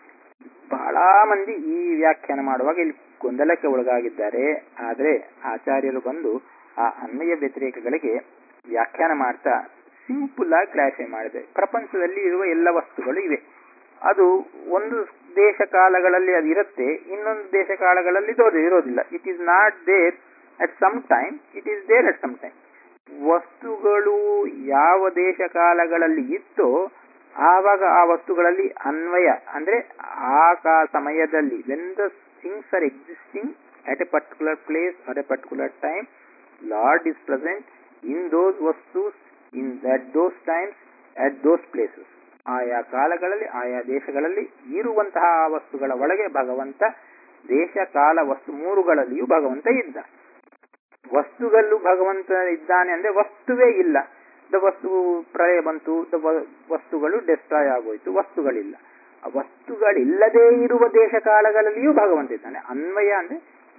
ಬಹಳ ಮಂದಿ ಈ ವ್ಯಾಖ್ಯಾನ ಮಾಡುವಾಗ ಇಲ್ಲಿ ಗೊಂದಲಕ್ಕೆ ಒಳಗಾಗಿದ್ದಾರೆ ಆದರೆ ಆಚಾರ್ಯರು ಬಂದು ಆ ಅನ್ವಯ ವ್ಯತಿರೇಕಗಳಿಗೆ ವ್ಯಾಖ್ಯಾನ ಮಾಡ್ತಾ ಸಿಂಪಲ್ ಆಗಿ ಕ್ಲಾರಿಫೈ ಮಾಡಿದೆ ಪ್ರಪಂಚದಲ್ಲಿ ಇರುವ ಎಲ್ಲ ವಸ್ತುಗಳು ಇವೆ ಅದು ಒಂದು ದೇಶ ಕಾಲಗಳಲ್ಲಿ ಅದು ಇರುತ್ತೆ ಇನ್ನೊಂದು ದೇಶ ಕಾಲಗಳಲ್ಲಿ ಇದು ಇರೋದಿಲ್ಲ it is not there at some time it is there at some time ವಸ್ತುಗಳು ಯಾವ ದೇಶ ಕಾಲಗಳಲ್ಲಿ ಇತ್ತೋ ಆವಾಗ ಆ ವಸ್ತುಗಳಲ್ಲಿ ಅನ್ವಯ ಅಂದ್ರೆ ಆ ಕಾ ಸಮಯದಲ್ಲಿ when the things are existing at a particular place or a particular time, Lord is present in those vastus, in that those times, at those places. ಆಯಾ ಕಾಲಗಳಲ್ಲಿ ಆಯಾ ದೇಶಗಳಲ್ಲಿ ಇರುವಂತಹ ಆ ವಸ್ತುಗಳ ಒಳಗೆ ಭಗವಂತ ದೇಶ ಕಾಲ ವಸ್ತು ಮೂರುಗಳಲ್ಲಿಯೂ ಭಗವಂತ ಇದ್ದ ವಸ್ತುಗಲ್ಲೂ ಭಗವಂತ ಇದ್ದಾನೆ ಅಂದ್ರೆ ವಸ್ತುವೇ ಇಲ್ಲ ದ ವಸ್ತು ಪ್ರಳಯ ಬಂತು ದ ವಸ್ತುಗಳು ಡೆಸ್ಟ್ರಾಯ್ ಆಗೋಯ್ತು ವಸ್ತುಗಳಿಲ್ಲ ಆ ವಸ್ತುಗಳಿಲ್ಲದೇ ಇರುವ ದೇಶ ಕಾಲಗಳಲ್ಲಿಯೂ ಭಗವಂತ ಇದ್ದಾನೆ ಅನ್ವಯ ಅಂದ್ರೆ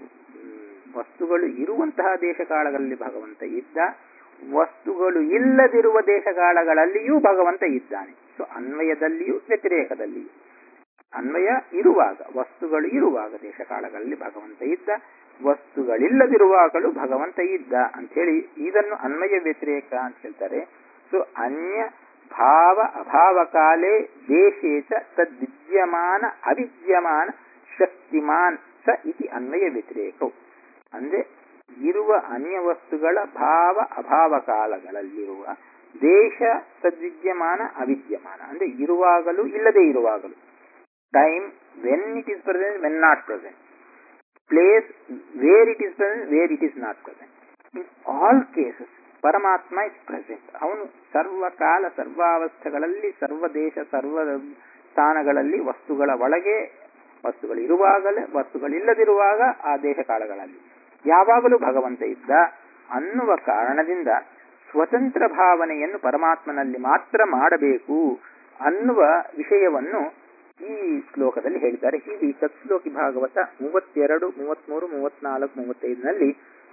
ವಸ್ತುಗಳು ಇರುವಂತಹ ದೇಶ ಕಾಲಗಳಲ್ಲಿ ಭಗವಂತ ಇದ್ದ ವಸ್ತುಗಳು ಇಲ್ಲದಿರುವ ದೇಶ ಕಾಲಗಳಲ್ಲಿಯೂ ಭಗವಂತ ಇದ್ದಾನೆ ಸೊ ಅನ್ವಯದಲ್ಲಿಯೂ ವ್ಯತಿರೇಕದಲ್ಲಿಯೂ ಅನ್ವಯ ಇರುವಾಗ ವಸ್ತುಗಳು ಇರುವಾಗ ದೇಶ ಕಾಲಗಳಲ್ಲಿ ಭಗವಂತ ಇದ್ದ ವಸ್ತುಗಳಿಲ್ಲದಿರುವಾಗಲೂ ಭಗವಂತ ಇದ್ದ ಅಂತ ಹೇಳಿ ಇದನ್ನು ಅನ್ವಯ ವ್ಯತಿರೇಕ ಅಂತ ಹೇಳ್ತಾರೆ ಸೊ ಅನ್ಯ ಭಾವ ಅಭಾವ ಕಾಲೇ ದೇಶೇ ಚ ತದ್ವಿದ್ಯಮಾನ ಅವಿದ್ಯಮಾನ ಶಕ್ತಿಮಾನ್ ಸ ಇತಿ ಅನ್ವಯ ವ್ಯತಿರೇಕವು ಅಂದ್ರೆ ಇರುವ ಅನ್ಯ ವಸ್ತುಗಳ ಭಾವ ಅಭಾವ ಕಾಲಗಳಲ್ಲಿರುವ ದೇಶ ತದ್ವಿದ್ಯಮಾನ ಅವಿದ್ಯಮಾನ ಅಂದ್ರೆ ಇರುವಾಗಲೂ ಇಲ್ಲದೆ ಇರುವಾಗಲೂ time when it is present when not present place where it is present where it is not present in all cases ಪರಮಾತ್ಮ ಇಸ್ ಪ್ರೆಸೆಂಟ್ ಅವನು ಸರ್ವಕಾಲ ಸರ್ವಾವಸ್ಥೆಗಳಲ್ಲಿ ಸರ್ವ ದೇಶ ಸರ್ವ ಸ್ಥಾನಗಳಲ್ಲಿ ವಸ್ತುಗಳ ಒಳಗೆ ವಸ್ತುಗಳು ಇರುವಾಗಲೇ ವಸ್ತುಗಳಿಲ್ಲದಿರುವಾಗ ಆ ದೇಶ ಕಾಲಗಳಲ್ಲಿ ಯಾವಾಗಲೂ ಭಗವಂತ ಇದ್ದ ಅನ್ನುವ ಕಾರಣದಿಂದ ಸ್ವತಂತ್ರ ಭಾವನೆಯನ್ನು ಪರಮಾತ್ಮನಲ್ಲಿ ಮಾತ್ರ ಮಾಡಬೇಕು ಅನ್ನುವ ವಿಷಯವನ್ನು ಈ ಶ್ಲೋಕದಲ್ಲಿ ಹೇಳಿದ್ದಾರೆ ಹೀಗೆ ಸತ್ಶ್ಲೋಕಿ ಭಾಗವತ ಮೂವತ್ತೆರಡು ಮೂವತ್ಮೂರು ಮೂವತ್ನಾಲ್ಕು ಮೂವತ್ತೈದನಲ್ಲಿ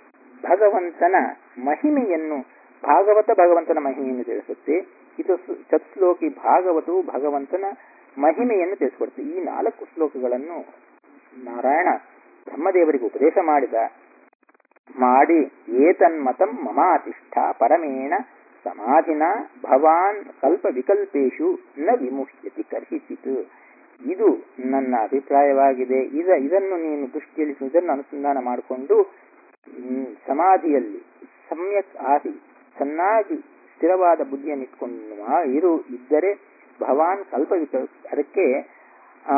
ಭಗವಂತನ ಮಹಿಮೆಯನ್ನು ಭಾಗವತ ಭಗವಂತನ ಮಹಿಮೆಯನ್ನು ತಿಳಿಸುತ್ತೆ ಇದು ಚತ್ಶ್ಲೋಕಿ ಭಾಗವತವು ಭಗವಂತನ ಮಹಿಮೆಯನ್ನು ತಿಳಿಸಿಕೊಡುತ್ತೆ ಈ ನಾಲ್ಕು ಶ್ಲೋಕಗಳನ್ನು ನಾರಾಯಣ ಬ್ರಹ್ಮದೇವರಿಗೆ ಉಪದೇಶ ಮಾಡಿದ ಮಾಡಿ ಏತನ್ಮತಂ ಮಮಾತಿಷ್ಠ ಪರಮೇಣ ಸಮಾಧಿನ ಭವಾನ್ ಕಲ್ಪ ವಿಕಲ್ಪೇಶು ನ ವಿಮುಹ್ಯತಿ ಕರ್ಹಿಸಿತು ಇದು ನನ್ನ ಅಭಿಪ್ರಾಯವಾಗಿದೆ ಇದ ಇದನ್ನು ನೀನು ದೃಷ್ಟಿಯಲ್ಲಿ ಇದನ್ನು ಅನುಸಂಧಾನ ಮಾಡಿಕೊಂಡು ಸಮಾಧಿಯಲ್ಲಿ ಸಮ್ಯಕ್ ಆಗಿ ಚೆನ್ನಾಗಿ ಸ್ಥಿರವಾದ ಬುದ್ಧಿಯನ್ನು ಇಟ್ಕೊಂಡು ಇರು ಇದ್ದರೆ ಭವಾನ್ ಕಲ್ಪ ವಿಕಲ್ಪ ಅದಕ್ಕೆ ಆ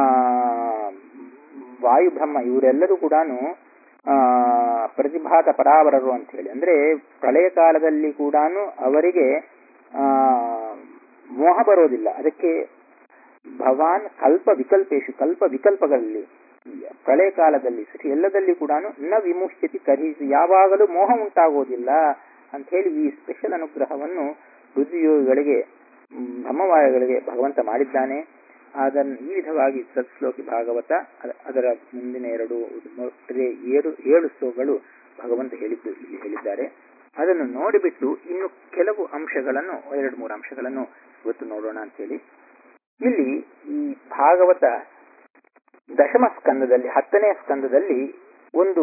ವಾಯುಬ್ರಹ್ಮ ಇವರೆಲ್ಲರೂ ಕೂಡ ಪ್ರತಿಭಾತ ಪರಾವರರು ಅಂತ ಹೇಳಿ ಅಂದ್ರೆ ಪ್ರಳಯ ಕಾಲದಲ್ಲಿ ಕೂಡ ಅವರಿಗೆ ಆ ಮೋಹ ಬರೋದಿಲ್ಲ ಅದಕ್ಕೆ ಭವಾನ್ ಕಲ್ಪ ವಿಕಲ್ಪೇಶು ಕಲ್ಪ ವಿಕಲ್ಪಗಳಲ್ಲಿ ಪ್ರಳಯ ಕಾಲದಲ್ಲಿ ಸೃಷ್ಟಿ ಎಲ್ಲದಲ್ಲಿ ಕೂಡ ನ ವಿಮುಷ್ಯತಿ ಕರಿಸಿ ಯಾವಾಗಲೂ ಮೋಹ ಉಂಟಾಗೋದಿಲ್ಲ ಅಂತ ಹೇಳಿ ಈ ಸ್ಪೆಷಲ್ ಅನುಗ್ರಹವನ್ನು ರುದ್ರಯೋಗಿಗಳಿಗೆ ಬ್ರಹ್ಮವಾಯುಗಳಿಗೆ ಭಗವಂತ ಮಾಡಿದ್ದಾನೆ ಅದನ್ನು ಈ ವಿಧವಾಗಿ ಸತ್ಶ್ಲೋಕಿ ಭಾಗವತ ಅದರ ಮುಂದಿನ ಎರಡು ಏಳು ಏಳು ಶ್ಲೋಕಗಳು ಭಗವಂತ ಹೇಳಿದ್ದು ಇಲ್ಲಿ ಹೇಳಿದ್ದಾರೆ ಅದನ್ನು ನೋಡಿಬಿಟ್ಟು ಇನ್ನು ಕೆಲವು ಅಂಶಗಳನ್ನು ಎರಡು ಮೂರು ಅಂಶಗಳನ್ನು ಇವತ್ತು ನೋಡೋಣ ಅಂತೇಳಿ ಇಲ್ಲಿ ಈ ಭಾಗವತ ದಶಮ ಸ್ಕಂದದಲ್ಲಿ ಹತ್ತನೇ ಸ್ಕಂದದಲ್ಲಿ ಒಂದು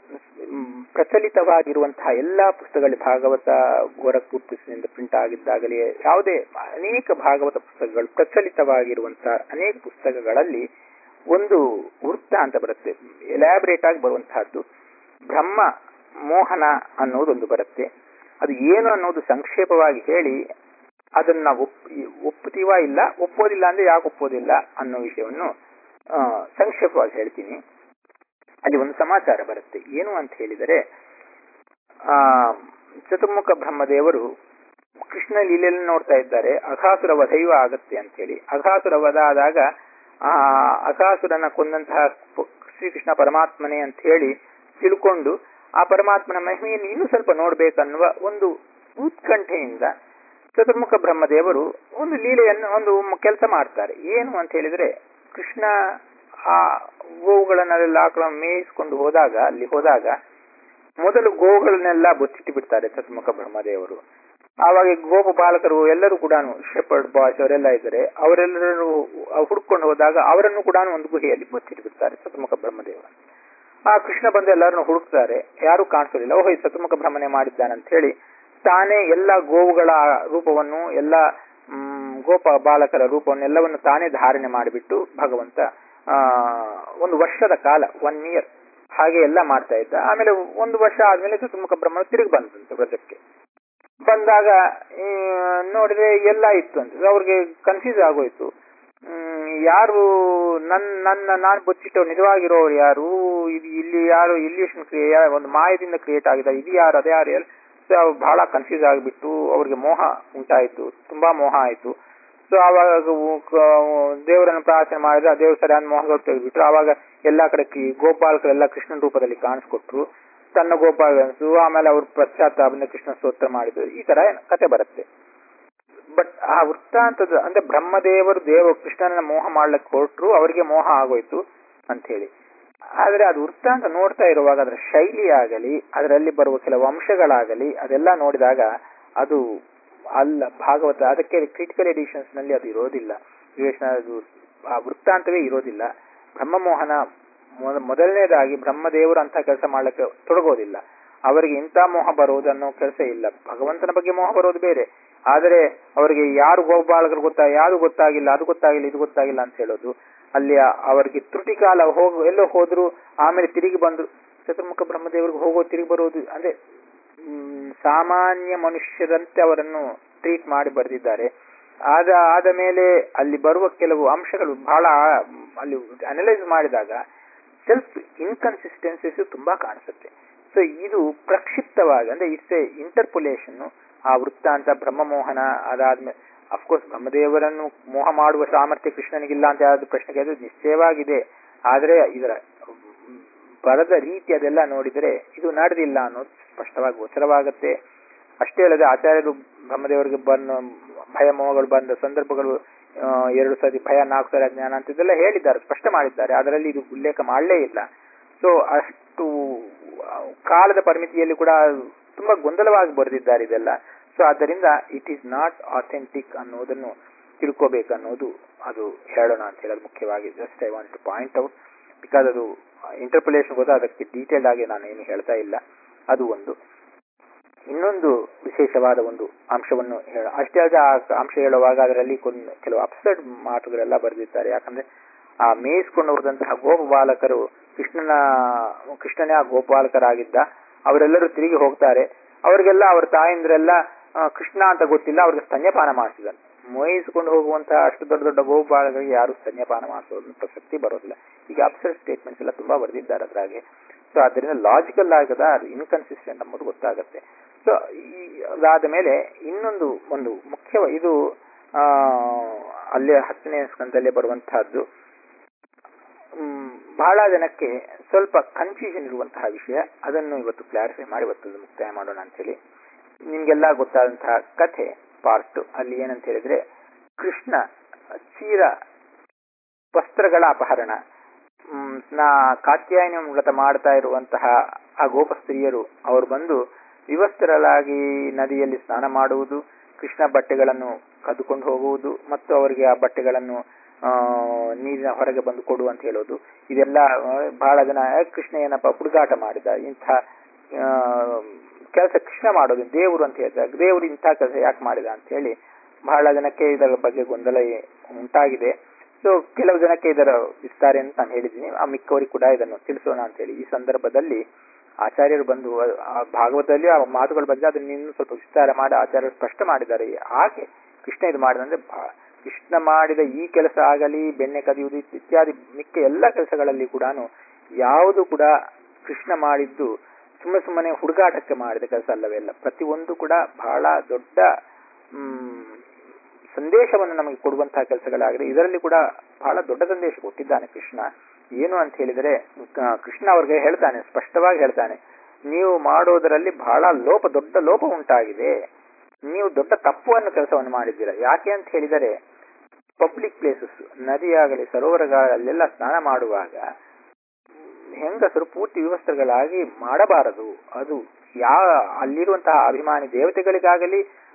ಪ್ರಚಲಿತವಾಗಿರುವಂತಹ ಎಲ್ಲಾ ಪುಸ್ತಕಗಳು ಭಾಗವತ ಗೋರಖ್ಪುರ್ ಪುಸ್ತಕದಿಂದ ಪ್ರಿಂಟ್ ಆಗಿದ್ದಾಗಲೇ ಯಾವುದೇ ಅನೇಕ ಭಾಗವತ ಪುಸ್ತಕಗಳು ಪ್ರಚಲಿತವಾಗಿರುವಂತಹ ಅನೇಕ ಪುಸ್ತಕಗಳಲ್ಲಿ ಒಂದು ವೃತ್ತ ಅಂತ ಬರುತ್ತೆ ಎಲಾಬ್ರೇಟ್ ಆಗಿ ಬರುವಂತಹದ್ದು ಬ್ರಹ್ಮ ಮೋಹನ ಅನ್ನೋದೊಂದು ಬರುತ್ತೆ ಅದು ಏನು ಅನ್ನೋದು ಸಂಕ್ಷೇಪವಾಗಿ ಹೇಳಿ ಅದನ್ನ ನಾವು ಒಪ್ಪುತ್ತೀವಾ ಇಲ್ಲ ಒಪ್ಪೋದಿಲ್ಲ ಅಂದ್ರೆ ಯಾಕೆ ಒಪ್ಪೋದಿಲ್ಲ ಅನ್ನೋ ವಿಷಯವನ್ನು ಸಂಕ್ಷೇಪವಾಗಿ ಹೇಳ್ತೀನಿ ಅಲ್ಲಿ ಒಂದು ಸಮಾಚಾರ ಬರುತ್ತೆ ಏನು ಅಂತ ಹೇಳಿದರೆ ಆ ಚತುರ್ಮುಖ ಬ್ರಹ್ಮದೇವರು ಕೃಷ್ಣ ಲೀಲೆಯಲ್ಲಿ ನೋಡ್ತಾ ಇದ್ದಾರೆ ಅಘಾಸುರ ವಧೆಯೂ ಆಗತ್ತೆ ಅಂತ ಹೇಳಿ ಅಘಾಸುರ ವಧ ಆದಾಗ ಆ ಅಘಾಸುರನ ಕೊಂದಂತಹ ಶ್ರೀಕೃಷ್ಣ ಪರಮಾತ್ಮನೇ ಅಂತ ಹೇಳಿ ತಿಳ್ಕೊಂಡು ಆ ಪರಮಾತ್ಮನ ಮಹಿಮೆಯನ್ನು ಇನ್ನೂ ಸ್ವಲ್ಪ ನೋಡ್ಬೇಕನ್ನುವ ಒಂದು ಉತ್ಕಂಠೆಯಿಂದ ಚತುರ್ಮುಖ ಬ್ರಹ್ಮದೇವರು ಒಂದು ಲೀಲೆಯನ್ನು ಒಂದು ಕೆಲಸ ಮಾಡ್ತಾರೆ ಏನು ಅಂತ ಹೇಳಿದ್ರೆ ಕೃಷ್ಣ ಆ ಗೋವುಗಳನ್ನೆಲ್ಲ ಆಕಳ ಮೇಯಿಸ್ಕೊಂಡು ಹೋದಾಗ ಅಲ್ಲಿ ಹೋದಾಗ ಮೊದಲು ಗೋವುಗಳನ್ನೆಲ್ಲ ಬೊಚ್ಚಿಟ್ಟು ಬಿಡ್ತಾರೆ ಚತುರ್ಮುಖ ಬ್ರಹ್ಮದೇವರು ಆವಾಗ ಈ ಗೋಪ ಬಾಲಕರು ಎಲ್ಲರೂ ಕೂಡ ಶೆಪರ್ಡ್ ಬಾಯ್ಸ್ ಅವರೆಲ್ಲ ಇದ್ದಾರೆ ಅವರೆಲ್ಲರೂ ಹುಡ್ಕೊಂಡು ಹೋದಾಗ ಅವರನ್ನು ಕೂಡ ಒಂದು ಗುಹೆಯಲ್ಲಿ ಮುಚ್ಚಿಟ್ಬಿಡ್ತಾರೆ ಚತುರ್ಮುಖ ಬ್ರಹ್ಮದೇವ ಆ ಕೃಷ್ಣ ಬಂದು ಎಲ್ಲರನ್ನು ಹುಡುಕ್ತಾರೆ ಯಾರು ಕಾಣಿಸೋದಿಲ್ಲ ಓಹೋ ಈ ಚತುರ್ಮುಖ ಬ್ರಹ್ಮನೇ ಮಾಡಿದ್ದಾನಂತ ಹೇಳಿ ತಾನೇ ಎಲ್ಲ ಗೋವುಗಳ ರೂಪವನ್ನು ಎಲ್ಲ ಮ್, ಗೋಪ ಬಾಲಕರ ರೂಪವನ್ನು ಎಲ್ಲವನ್ನು ತಾನೇ ಧಾರಣೆ ಮಾಡಿಬಿಟ್ಟು ಭಗವಂತ ಆ ಒಂದು ವರ್ಷದ ಕಾಲ ಒನ್ ಇಯರ್ ಹಾಗೆ ಎಲ್ಲ ಮಾಡ್ತಾ ಇದ್ದ ಆಮೇಲೆ ಒಂದು ವರ್ಷ ಆದ್ಮೇಲೆ ಚತುರ್ಮುಖ ಬ್ರಹ್ಮ ತಿರುಗಿ ಬಂದಂತೆ ವ್ರತಕ್ಕೆ ಬಂದಾಗ ಈ, ನೋಡಿದ್ರೆ ಎಲ್ಲ ಇತ್ತು ಅಂತ ಅವ್ರಿಗೆ ಕನ್ಫ್ಯೂಸ್ ಆಗೋಯ್ತು ಹ್ಮ್, ಯಾರು ನನ್ನ ನನ್ನ ನಾನು ಬಚ್ಚಿಟ್ಟವ್ರು ನಿಜವಾಗಿರೋರು ಯಾರು ಇದು ಇಲ್ಲಿ ಯಾರು ಇಲ್ಯೂಷನ್ ಕ್ರಿಯೆ ಒಂದು ಮಾಯದಿಂದ ಕ್ರಿಯೇಟ್ ಆಗಿದೆ ಇದು ಯಾರು ಅದೇ ಯಾರು ಯಾರು ಸೊ ಅವ್ರು ಬಹಳ ಕನ್ಫ್ಯೂಸ್ ಆಗಿಬಿಟ್ಟು ಅವ್ರಿಗೆ ಮೋಹ ಉಂಟಾಯಿತು ತುಂಬಾ ಮೋಹ ಆಯಿತು ಸೊ ಆವಾಗ ಉ- ಕ- ದೇವರನ್ನು ಪ್ರಾರ್ಥನೆ ಮಾಡಿದ್ರೆ ಆ ದೇವ್ರ ಸರಿಯಾದ ಮೋಹಗಳು ತೆಗೆದ್ಬಿಟ್ರು ಆವಾಗ ಎಲ್ಲಾ ಕಡೆ ಕಿ- ಗೋಪಾಲಕರೆಲ್ಲ ಕೃಷ್ಣನ ರೂಪದಲ್ಲಿ ಕಾಣಿಸ್ಕೊಟ್ರು ತನ್ನ ಗೋಪಾಲನ್ಸು ಆಮೇಲೆ ಅವ್ರು ಪಶ್ಚಾತ್ತಾಪದಿಂದ ಕೃಷ್ಣ ಸ್ತೋತ್ರ ಮಾಡಿದ್ರು ಈ ತರ ಕತೆ ಬರುತ್ತೆ ಬಟ್ ಆ ವೃತ್ತಾಂತದ ಅಂದ್ರೆ ಬ್ರಹ್ಮದೇವರು ದೇವ ಕೃಷ್ಣನ ಮೋಹ ಮಾಡ್ಲಿಕ್ಕೆ ಹೊರಟ್ರು ಅವರಿಗೆ ಮೋಹ ಆಗೋಯ್ತು ಅಂತ ಹೇಳಿ ಆದ್ರೆ ಅದು ವೃತ್ತಾಂತ ನೋಡ್ತಾ ಇರುವಾಗ ಅದರ ಶೈಲಿ ಆಗಲಿ ಅದರಲ್ಲಿ ಬರುವ ಕೆಲವು ಅಂಶಗಳಾಗಲಿ ಅದೆಲ್ಲ ನೋಡಿದಾಗ ಅದು ಅಲ್ಲ ಭಾಗವತ ಅದಕ್ಕೆ ಕ್ರಿಟಿಕಲ್ ಎಡಿಷನ್ಸ್ ನಲ್ಲಿ ಅದು ಇರೋದಿಲ್ಲ ವಿವೇಚನ ಅದು ಆ ವೃತ್ತಾಂತವೇ ಇರೋದಿಲ್ಲ ಬ್ರಹ್ಮಮೋಹನ ಮೊದ- ಮೊದಲನೇದಾಗಿ ಬ್ರಹ್ಮದೇವರು ಅಂತ ಕೆಲಸ ಮಾಡ್ಲಿಕ್ಕೆ ತೊಡಗೋದಿಲ್ಲ ಅವರಿಗೆ ಇಂಥ ಮೋಹ ಬರೋದು ಅನ್ನೋ ಕೆಲಸ ಇಲ್ಲ ಭಗವಂತನ ಬಗ್ಗೆ ಮೋಹ ಬರೋದು ಬೇರೆ ಆದರೆ ಅವರಿಗೆ ಯಾರು ಗೋಪಾಲಕರು ಗೊತ್ತಾ ಯಾರು ಗೊತ್ತಾಗಿಲ್ಲ ಅದು ಗೊತ್ತಾಗಿಲ್ಲ ಇದು ಗೊತ್ತಾಗಿಲ್ಲ ಅಂತ ಹೇಳೋದು ಅಲ್ಲಿ ಆ- ಅವರಿಗೆ ತ್ರುಟಿ ಕಾಲ ಹೋಗ ಎಲ್ಲೋ ಹೋದ್ರು ಆಮೇಲೆ ತಿರುಗಿ ಬಂದ್ರು ಚತುರ್ಮುಖ ಬ್ರಹ್ಮದೇವರಿಗೆ ಹೋಗೋ ತಿರುಗಿ ಬರೋದು ಅಂದ್ರೆ ಮ್, ಸಾಮಾನ್ಯ ಮನುಷ್ಯರಂತೆ ಅವರನ್ನು ಟ್ರೀಟ್ ಮಾಡಿ ಬರೆದಿದ್ದಾರೆ ಆದ ಆದ ಮೇಲೆ ಅಲ್ಲಿ ಬರುವ ಕೆಲವು ಅಂಶಗಳು ಬಹಳ ಆ- ಅಲ್ಲಿ ಅನಲೈಸ್ ಮಾಡಿದಾಗ ಸೆಲ್ಫ್ ಇನ್ಕನ್ಸಿಸ್ಟೆನ್ಸೀಸ್ ತುಂಬಾ ಕಾಣಿಸುತ್ತೆ ಸೊ ಇದು ಪ್ರಕ್ಷಿಪ್ತವಾಗಿ ಅಂದ್ರೆ ಇಟ್ಸ್ ಎ ಇಂಟರ್ಪೊಲೇಷನ್ ಆ ವೃತ್ತಾಂತ ಬ್ರಹ್ಮಮೋಹನ ಅದಾದ್ಮೇಲೆ ಅಫ್ಕೋರ್ಸ್ ಬ್ರಹ್ಮದೇವರನ್ನು ಮೋಹ ಮಾಡುವ ಸಾಮರ್ಥ್ಯ ಕೃಷ್ಣನಿಗಿಲ್ಲ ಅಂತ ಯಾವ್ದು ಪ್ರಶ್ನೆಗೆ ಅದು ನಿಶ್ಚಯವಾಗಿದೆ ಆದರೆ ಇದರ ಮ್, ಬರದ ರೀತಿ ಅದೆಲ್ಲ ನೋಡಿದರೆ ಇದು ನಡೆದಿಲ್ಲ ಅನ್ನೋದು ಸ್ಪಷ್ಟವಾಗಿ ಗೋಚರವಾಗುತ್ತೆ ಅಷ್ಟೇ ಅಲ್ಲದೆ ಆಚಾರ್ಯರು ಬ್ರಹ್ಮದೇವರಿಗೆ ಬಂದ ಭಯ ಮೋಹಗಳು ಬಂದ ಸಂದರ್ಭಗಳು ಆ, ಎರಡು ಸರಿ ಭಯ ನಾಲ್ಕು ಸರಿ ಅಜ್ಞಾನ ಅಂತ ಇದೆಲ್ಲ ಹೇಳಿದ್ದಾರೆ ಸ್ಪಷ್ಟ ಮಾಡಿದ್ದಾರೆ ಅದರಲ್ಲಿ ಇದು ಉಲ್ಲೇಖ ಮಾಡಲೇ ಇಲ್ಲ ಸೊ ಅಷ್ಟು ಆ, ಕಾಲದ ಪರಿಮಿತಿಯಲ್ಲಿ ಕೂಡ ತುಂಬಾ ಗೊಂದಲವಾಗಿ ಬರೆದಿದ್ದಾರೆ ಇದೆಲ್ಲ ಸೊ ಆದ್ದರಿಂದ ಇಟ್ ಈಸ್ ನಾಟ್ ಆಥೆಂಟಿಕ್ ಅನ್ನೋದನ್ನು ತಿಳ್ಕೋಬೇಕನ್ನೋದು ಅದು ಹೇಳೋಣ ಅಂತ ಹೇಳೋದು ಮುಖ್ಯವಾಗಿ just I want to point out because ಅದು ಇಂಟರ್ಪುಲೇಷನ್ ಹೋದ ಅದಕ್ಕೆ ಡೀಟೇಲ್ ಆಗಿ ನಾನು ಏನು ಹೇಳ್ತಾ ಇಲ್ಲ ಅದು ಒಂದು ಇನ್ನೊಂದು ವಿಶೇಷವಾದ ಒಂದು ಅಂಶವನ್ನು ಹೇಳ ಅಷ್ಟೇ ಅಲ್ಲದೆ ಆ ಅಂಶ ಹೇಳುವಾಗ ಅದರಲ್ಲಿ కొన్ని ಕೆಲವು ಅಪ್ಸೆಡ್ ಮಾತುಗಳೆಲ್ಲ ಬರೆದಿದ್ದಾರೆ ಯಾಕಂದ್ರೆ ಆ ಮೇಯಿಸ್ಕೊಂಡು ಹೋದಂತಹ ಗೋಪ ಬಾಲಕರು ಕೃಷ್ಣನ ಕೃಷ್ಣನೇ ಆ ಗೋಪಾಲಕರಾಗಿದ್ದ ಅವರೆಲ್ಲರೂ ತಿರುಗಿ ಹೋಗ್ತಾರೆ ಅವರಿಗೆಲ್ಲ ಅವರ ತಾಯಂದ್ರೆಲ್ಲ ಆ, ಕೃಷ್ಣ ಅಂತ ಗೊತ್ತಿಲ್ಲ ಅವ್ರಿಗೆ ಸ್ತನ್ಯಪಾನ ಮಾಡಿಸಿದ್ದಾರೆ ಮೋಯಿಸ್ಕೊಂಡು ಹೋಗುವಂತಹ ಅಷ್ಟು ದೊಡ್ಡ ದೊಡ್ಡ ಗೋಪಾಲಕರಿಗೆ ಯಾರು ಸ್ತನ್ಯಪಾನ ಮಾಡಿಸೋದು ಪ್ರಸಕ್ತಿ ಬರೋದಿಲ್ಲ ಈಗ ಅಪ್ಸೆಟ್ ಸ್ಟೇಟ್ಮೆಂಟ್ಸ್ ಎಲ್ಲ ತುಂಬಾ ಬರೆದಿದ್ದಾರೆ ಅದ್ರಾಗೆ ಸೊ ಅದರಿಂದ ಲಾಜಿಕಲ್ ಆಗದ ಅದು ಇನ್ಕನ್ಸಿಸ್ಟೆಂಟ್ ಎಂಬುದು ಗೊತ್ತಾಗುತ್ತೆ ಸೊ ಅದಾದ ಮೇಲೆ ಇನ್ನೊಂದು ಒಂದು ಮುಖ್ಯ ಇದು ಆ ಅಲ್ಲೇ ಹತ್ತನೇ ಸ್ಕಂದಲ್ಲೇ ಬರುವಂತಹದ್ದು ಮ್, ಬಹಳ ಜನಕ್ಕೆ ಸ್ವಲ್ಪ ಕನ್ಫ್ಯೂಷನ್ ಇರುವಂತಹ ವಿಷಯ ಅದನ್ನು ಇವತ್ತು ಕ್ಲಾರಿಫೈ ಮಾಡಿ ಇವತ್ತು ಮುಕ್ತಾಯ ಮಾಡೋಣ ಅಂತ ಹೇಳಿ ನಿಮ್ಗೆಲ್ಲ ಗೊತ್ತಾದಂತಹ ಕಥೆ ಪಾರ್ಟ್ ಅಲ್ಲಿ ಏನಂತ ಹೇಳಿದ್ರೆ ಕೃಷ್ಣ ಚೀರ ವಸ್ತ್ರಗಳ ಅಪಹರಣ ಮ್, ನಾ ಕಾತ್ಯಾಯನ ವ್ರತ ಮಾಡ್ತಾ ಇರುವಂತಹ ಆ ಗೋಪ ಸ್ತ್ರೀಯರು ಅವರು ಬಂದು ವಿವಸ್ತ್ರರಾಗಿ ನದಿಯಲ್ಲಿ ಸ್ನಾನ ಮಾಡುವುದು ಕೃಷ್ಣ ಬಟ್ಟೆಗಳನ್ನು ಕದ್ದುಕೊಂಡು ಹೋಗುವುದು ಮತ್ತು ಅವರಿಗೆ ಆ ಬಟ್ಟೆಗಳನ್ನು ಆ ನೀರಿನ ಹೊರಗೆ ಬಂದು ಕೊಡು ಅಂತ ಹೇಳೋದು ಇದೆಲ್ಲ ಆ, ಬಹಳ ಜನ "ಏ, ಕೃಷ್ಣ ಏನಪ್ಪ ಹುಡುಗಾಟ ಮಾಡಿದ ಇಂಥ ಕೆಲಸ ಕೃಷ್ಣ ಮಾಡೋದು ದೇವರು ಅಂತ ಹೇಳಿದಾಗ ದೇವರು ಇಂಥ ಕೆಲಸ ಯಾಕೆ ಮಾಡಿದ ಅಂತ ಹೇಳಿ ಬಹಳ ಜನಕ್ಕೆ ಇದರ ಬಗ್ಗೆ ಗೊಂದಲ ಏ- ಉಂಟಾಗಿದೆ ಸೊ ಕೆಲವು ಜನಕ್ಕೆ ಇದರ ವಿಸ್ತಾರ ಅಂತ ನಾನು ಹೇಳಿದ್ದೀನಿ ಆ ಮಿಕ್ಕವರಿಗೆ ಕೂಡ ಇದನ್ನು ತಿಳಿಸೋಣ ಅಂತ ಹೇಳಿ ಈ ಸಂದರ್ಭದಲ್ಲಿ ಆಚಾರ್ಯರು ಬಂದು ಆ- ಆ ಭಾಗವತದಲ್ಲಿ ಆ ಮಾತುಗಳು ಬಂದ್ರೆ ಅದನ್ನ ಇನ್ನೂ ಸ್ವಲ್ಪ ವಿಸ್ತಾರ ಮಾಡಿ ಆಚಾರ್ಯರು ಸ್ಪಷ್ಟ ಮಾಡಿದ್ದಾರೆ ಹಾಗೆ ಕೃಷ್ಣ ಇದು ಮಾಡಿದಂದ್ರೆ ಭಾ- ಕೃಷ್ಣ ಮಾಡಿದ ಈ ಕೆಲಸ ಆಗಲಿ ಬೆಣ್ಣೆ ಕದಿಯುವುದು ಇತ್ಯಾದಿ ಮಿಕ್ಕ ಎಲ್ಲ ಕೆಲಸಗಳಲ್ಲಿ ಕೂಡ ಯಾವುದು ಕೂಡ ಕೃಷ್ಣ ಮಾಡಿದ್ದು ಸುಮ್ಮನೆ ಸುಮ್ಮನೆ ಹುಡುಗಾಟಕ್ಕೆ ಮಾಡಿದ ಕೆಲಸ ಅಲ್ಲವೇ ಅಲ್ಲ ಪ್ರತಿಯೊಂದು ಕೂಡ ಬಹಳ ದೊಡ್ಡ ಮ್, ಸಂದೇಶವನ್ನು ನಮಗೆ ಕೊಡುವಂತಹ ಕೆಲಸಗಳಾಗಿದೆ ಇದರಲ್ಲಿ ಕೂಡ ಬಹಳ ದೊಡ್ಡ ಸಂದೇಶ ಕೊಟ್ಟಿದ್ದಾನೆ ಕೃಷ್ಣ ಏನು ಅಂತ ಹೇಳಿದರೆ ಕ- ಕೃಷ್ಣ ಅವ್ರಿಗೆ ಹೇಳ್ತಾನೆ ಸ್ಪಷ್ಟವಾಗಿ ಹೇಳ್ತಾನೆ ನೀವು ಮಾಡೋದರಲ್ಲಿ ಬಹಳ ಲೋಪ ದೊಡ್ಡ ಲೋಪ ಉಂಟಾಗಿದೆ ನೀವು ದೊಡ್ಡ ತಪ್ಪುವನ್ನು ಕೆಲಸವನ್ನು ಮಾಡಿದ್ದೀರಾ ಯಾಕೆ ಅಂತ ಹೇಳಿದರೆ ಪಬ್ಲಿಕ್ ಪ್ಲೇಸಸ್ ನದಿಯಾಗಲಿ ಸರೋವರಗಳಲ್ಲೆಲ್ಲ ಸ್ನಾನ ಮಾಡುವಾಗ ಹೆಂಗಸರು ಪೂರ್ತಿ ವ್ಯವಸ್ಥೆಗಳಾಗಿ ಮಾಡಬಾರದು ಅದು ಯಾ ಅಲ್ಲಿರುವಂತಹ ಅಭಿಮಾನಿ ದೇವತೆಗಳಿಗಾಗಲಿ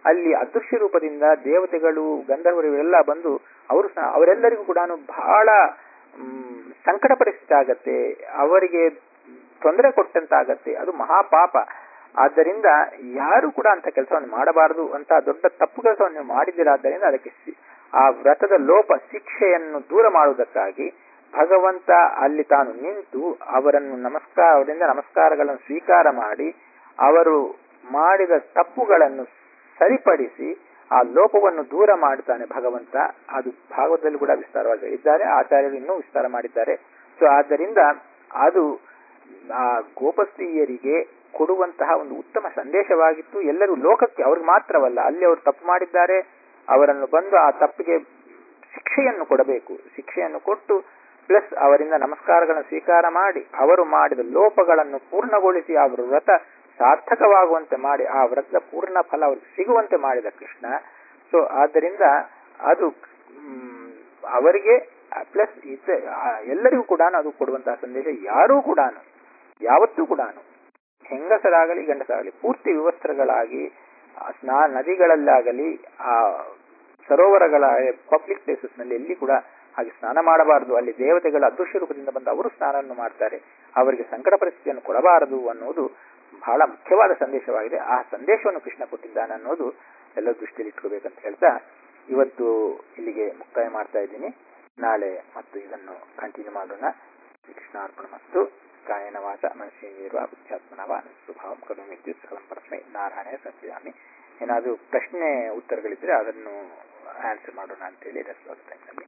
ಅಲ್ಲಿ ಅದೃಶ್ಯ ರೂಪದಿಂದ ದೇವತೆಗಳು ಗಂಧರ್ವರು ಇವರೆಲ್ಲ ಬಂದು ಅವರು ಸಹ ಅವರೆಲ್ಲರಿಗೂ ಕೂಡ ಬಹಳ ಮ್, ಸಂಕಟ ಪರಿಸ್ಥಿತಿ ಆಗತ್ತೆ ಅವರಿಗೆ ತೊಂದರೆ ಕೊಟ್ಟಂತಾಗತ್ತೆ ಅದು ಮಹಾಪಾಪ ಆದ್ದರಿಂದ ಯಾರು ಕೂಡ ಅಂತ ಕೆಲಸವನ್ನು ಮಾಡಬಾರದು ಅಂತ ದೊಡ್ಡ ತಪ್ಪು ಕೆಲಸವನ್ನು ಮಾಡಿದ್ದೀರಾದ್ದರಿಂದ ಅದಕ್ಕೆ ಶಿ- ಆ ವ್ರತದ ಲೋಪ ಶಿಕ್ಷೆಯನ್ನು ದೂರ ಮಾಡುವುದಕ್ಕಾಗಿ ಭಗವಂತ ಅಲ್ಲಿ ತಾನು ನಿಂತು ಅವರನ್ನು ನಮಸ್ಕಾರ ಅವರಿಂದ ನಮಸ್ಕಾರಗಳನ್ನು ಸ್ವೀಕಾರ ಮಾಡಿ ಅವರು ಮಾಡಿದ ತಪ್ಪುಗಳನ್ನು ಸರಿಪಡಿಸಿ ಆ ಲೋಪವನ್ನು ದೂರ ಮಾಡುತ್ತಾನೆ ಭಗವಂತ ಅದು ಭಾಗವತದಲ್ಲಿ ಕೂಡ ವಿಸ್ತಾರವಾಗಿ ಹೇಳಿದ್ದಾರೆ ಆಚಾರ್ಯರು ಇನ್ನೂ ವಿಸ್ತಾರ ಮಾಡಿದ್ದಾರೆ ಸೊ ಆದ್ದರಿಂದ ಅದು ಆ ಗೋಪಸ್ತ್ರೀಯರಿಗೆ ಕೊಡುವಂತಹ ಒಂದು ಉತ್ತಮ ಸಂದೇಶವಾಗಿತ್ತು ಎಲ್ಲರೂ ಲೋಕಕ್ಕೆ ಅವ್ರಿಗೆ ಮಾತ್ರವಲ್ಲ ಅಲ್ಲಿ ಅವರು ತಪ್ಪು ಮಾಡಿದ್ದಾರೆ ಅವರನ್ನು ಬಂದು ಆ ತಪ್ಪಿಗೆ ಶಿಕ್ಷೆಯನ್ನು ಕೊಡಬೇಕು ಶಿಕ್ಷೆಯನ್ನು ಕೊಟ್ಟು ಪ್ಲಸ್ ಅವರಿಂದ ನಮಸ್ಕಾರಗಳನ್ನು ಸ್ವೀಕಾರ ಮಾಡಿ ಅವರು ಮಾಡಿದ ಲೋಪಗಳನ್ನು ಪೂರ್ಣಗೊಳಿಸಿ ಅವರ ವ್ರತ ಸಾರ್ಥಕವಾಗುವಂತೆ ಮಾಡಿ ಆ ವ್ರತದ ಪೂರ್ಣ ಫಲ ಅವ್ರಿಗೆ ಸಿಗುವಂತೆ ಮಾಡಿದ ಕೃಷ್ಣ ಸೊ ಆದ್ದರಿಂದ ಅದು ಮ್, ಅವರಿಗೆ ಪ್ಲಸ್ ಇತ ಆ, ಎಲ್ಲರಿಗೂ ಕೂಡ ಅದು ಕೊಡುವಂತಹ ಸಂದೇಶ ಯಾರೂ ಕೂಡ ಯಾವತ್ತೂ ಕೂಡ ಹೆಂಗಸರಾಗಲಿ ಗಂಡಸರಾಗಲಿ ಪೂರ್ತಿ ವಿವಸ್ತ್ರಗಳಾಗಿ ಆ ಸ್ನಾ ನದಿಗಳಲ್ಲಾಗಲಿ ಆ ಸರೋವರಗಳ ಪಬ್ಲಿಕ್ ಪ್ಲೇಸಸ್ ನಲ್ಲಿ ಎಲ್ಲಿ ಕೂಡ ಹಾಗೆ ಸ್ನಾನ ಮಾಡಬಾರದು ಅಲ್ಲಿ ದೇವತೆಗಳ ಅದೃಶ್ಯ ರೂಪದಿಂದ ಬಂದು ಅವರು ಸ್ನಾನವನ್ನು ಮಾಡ್ತಾರೆ ಅವರಿಗೆ ಸಂಕಟ ಪರಿಸ್ಥಿತಿಯನ್ನು ಕೊಡಬಾರದು ಅನ್ನೋದು ಬಹಳ ಮುಖ್ಯವಾದ ಸಂದೇಶವಾಗಿದೆ ಆ ಸಂದೇಶವನ್ನು ಕೃಷ್ಣ ಕೊಟ್ಟಿದ್ದಾನೆ ಅನ್ನೋದು ಎಲ್ಲ ದೃಷ್ಟಿಯಲ್ಲಿ ಇಟ್ಕೋಬೇಕಂತ ಹೇಳ್ತಾ ಇವತ್ತು ಇಲ್ಲಿಗೆ ಮುಕ್ತಾಯ ಮಾಡ್ತಾ ಇದ್ದೀನಿ ನಾಳೆ ಮತ್ತು ಇದನ್ನು ಕಂಟಿನ್ಯೂ ಮಾಡೋಣ ಕೃಷ್ಣಾರ್ಪಣ ಮತ್ತು ಕಾಯನ ವಾಚ ಮನಸ್ಸೇನಿರುವ ಬುದ್ಧಾತ್ಮನವ ಸ್ವಭಾವ ಕರೋಮಿ ಸಕಲಂ ಪರಸ್ಮೈ ನಾರಾಯಣ ಸತ್ಯಾಮಿ ಏನಾದರೂ ಪ್ರಶ್ನೆ ಉತ್ತರಗಳಿದ್ರೆ ಅದನ್ನು ಆನ್ಸರ್ ಮಾಡೋಣ ಅಂತೇಳಿ ರೆಸ್ಟ್ ಆಫ್ ಟೈಮ್ನಲ್ಲಿ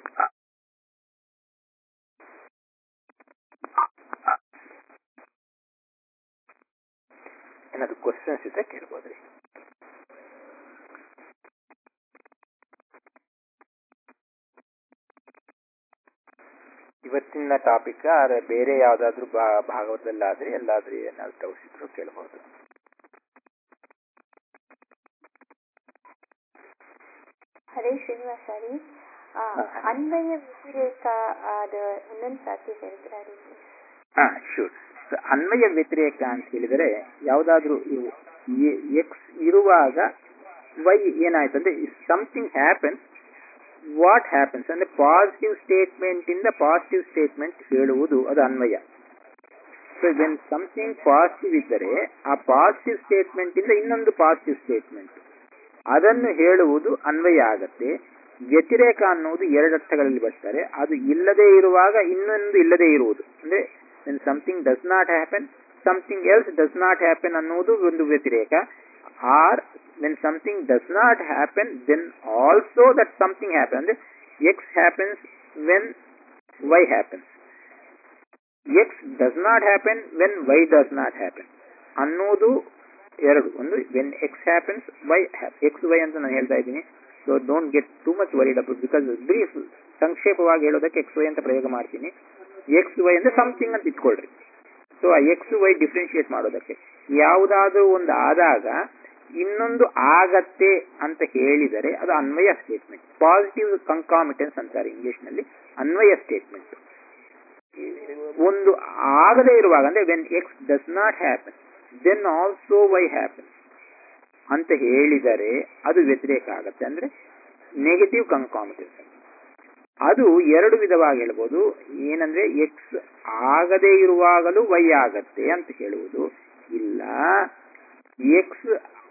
ಏನಾದ್ರು ಕ್ವಶನ್ಸ್ ಇದ್ರೆ ಕೇಳ್ಬೋದ್ರಿ ಇವತ್ತಿನ ಟಾಪಿಕ್ ಆದ್ರೆ ಬೇರೆ ಯಾವ್ದಾದ್ರು ಬಾ- ಭಾಗವತದಲ್ಲಾದ್ರೆ ಎಲ್ಲಾದ್ರೂ ಏನಾದ್ರು ತೋರಿಸಿದ್ರು ಕೇಳ್ಬೋದು ಹರೇ ಶ್ರೀನಿವಾಸರಿ ಆ, ಹಾ. ಅನ್ವಯ ವ್ಯತಿರೇಕ ಆದ ಇನ್ನೊಂದು ಸಾಧ್ಯ ಹೇಳ್ತೀರಾ ಹಾ ಶೂರ್ ಅನ್ವಯ ವ್ಯತಿರೇಕ ಅಂತ ಹೇಳಿದರೆ ಯಾವುದಾದ್ರೂ ಎಕ್ಸ್ ಇರುವಾಗ ವೈ ಏನಾಯ್ತು ಅಂದ್ರೆ ಸಮಥಿಂಗ್ ಹ್ಯಾಪನ್ಸ್ ವಾಟ್ ಹ್ಯಾಪನ್ಸ್ ಅಂದ್ರೆ ಪಾಸಿಟಿವ್ ಸ್ಟೇಟ್ಮೆಂಟ್ ಇಂದ ಪಾಸಿಟಿವ್ ಸ್ಟೇಟ್ಮೆಂಟ್ ಹೇಳುವುದು ಅದು ಅನ್ವಯ ಸೊ ವೆನ್ ಸಮಥಿಂಗ್ ಪಾಸಿಟಿವ್ ಇದ್ದರೆ ಆ ಪಾಸಿಟಿವ್ ಸ್ಟೇಟ್ಮೆಂಟ್ ಇಂದ ಇನ್ನೊಂದು ಪಾಸಿಟಿವ್ ಸ್ಟೇಟ್ಮೆಂಟ್ ಅದನ್ನು ಹೇಳುವುದು ಅನ್ವಯ ಆಗತ್ತೆ ವ್ಯತಿರೇಕ ಅನ್ನುವುದು ಎರಡು ಅರ್ಥಗಳಲ್ಲಿ ಬರ್ತಾರೆ ಅದು ಇಲ್ಲದೆ ಇರುವಾಗ ಇನ್ನೊಂದು ಇಲ್ಲದೆ ಇರುವುದು ಅಂದ್ರೆ something does not happen something else does not happen ಅನ್ನುವುದು ಒಂದು ವ್ಯತಿರೇಕ or when something does not happen then also that something happen ಅಂದ್ರೆ X happens when Y happens X does not happen when Y does not happen ಅನ್ನೋದು ಎರಡು ಒಂದು when X happens Y X Y ಅಂತ ನಾನು ಹೇಳ್ತಾ ಇದ್ದೀನಿ so don't get too much worried about because brief ಸಂಕ್ಷೇಪವಾಗಿ ಹೇಳೋದಕ್ಕೆ ಎಕ್ಸ್ ವೈ ಅಂತ ಪ್ರಯೋಗ ಮಾಡ್ತೀನಿ ಎಕ್ಸ್ ವೈ ಅಂದ್ರೆ ಸಮಥಿಂಗ್ ಅಂತ ಇಟ್ಕೊಳ್ರಿ ಸೊ ಆ ಎಕ್ಸ್ ವೈ ಡಿಫ್ರೆನ್ಶಿಯೇಟ್ ಮಾಡೋದಕ್ಕೆ ಯಾವುದಾದ್ರೂ ಒಂದು ಆದಾಗ ಇನ್ನೊಂದು ಆಗತ್ತೆ ಅಂತ ಹೇಳಿದರೆ ಅದು ಅನ್ವಯ ಸ್ಟೇಟ್ಮೆಂಟ್ ಪಾಸಿಟಿವ್ ಕಂಕಾಮಿಟೆನ್ಸ್ ಅಂತಾರೆ ಇಂಗ್ಲಿಷ್ ನಲ್ಲಿ ಅನ್ವಯ ಸ್ಟೇಟ್ಮೆಂಟ್ ಒಂದು ಆಗದೇ ಇರುವಾಗ ಅಂದ್ರೆ when X does not happen then also Y happen ಅಂತ ಹೇಳಿದರೆ ಅದು ವ್ಯತಿರೇಕ ಆಗತ್ತೆ ಅಂದ್ರೆ ನೆಗೆಟಿವ್ ಕಂಕಾಮಿಟೆನ್ಸ್ ಅದು ಎರಡು ವಿಧವಾಗಿ ಹೇಳ್ಬೋದು ಏನಂದ್ರೆ ಎಕ್ಸ್ ಆಗದೇ ಇರುವಾಗಲೂ ವೈ ಆಗತ್ತೆ ಅಂತ ಹೇಳುವುದು ಇಲ್ಲ ಎಕ್ಸ್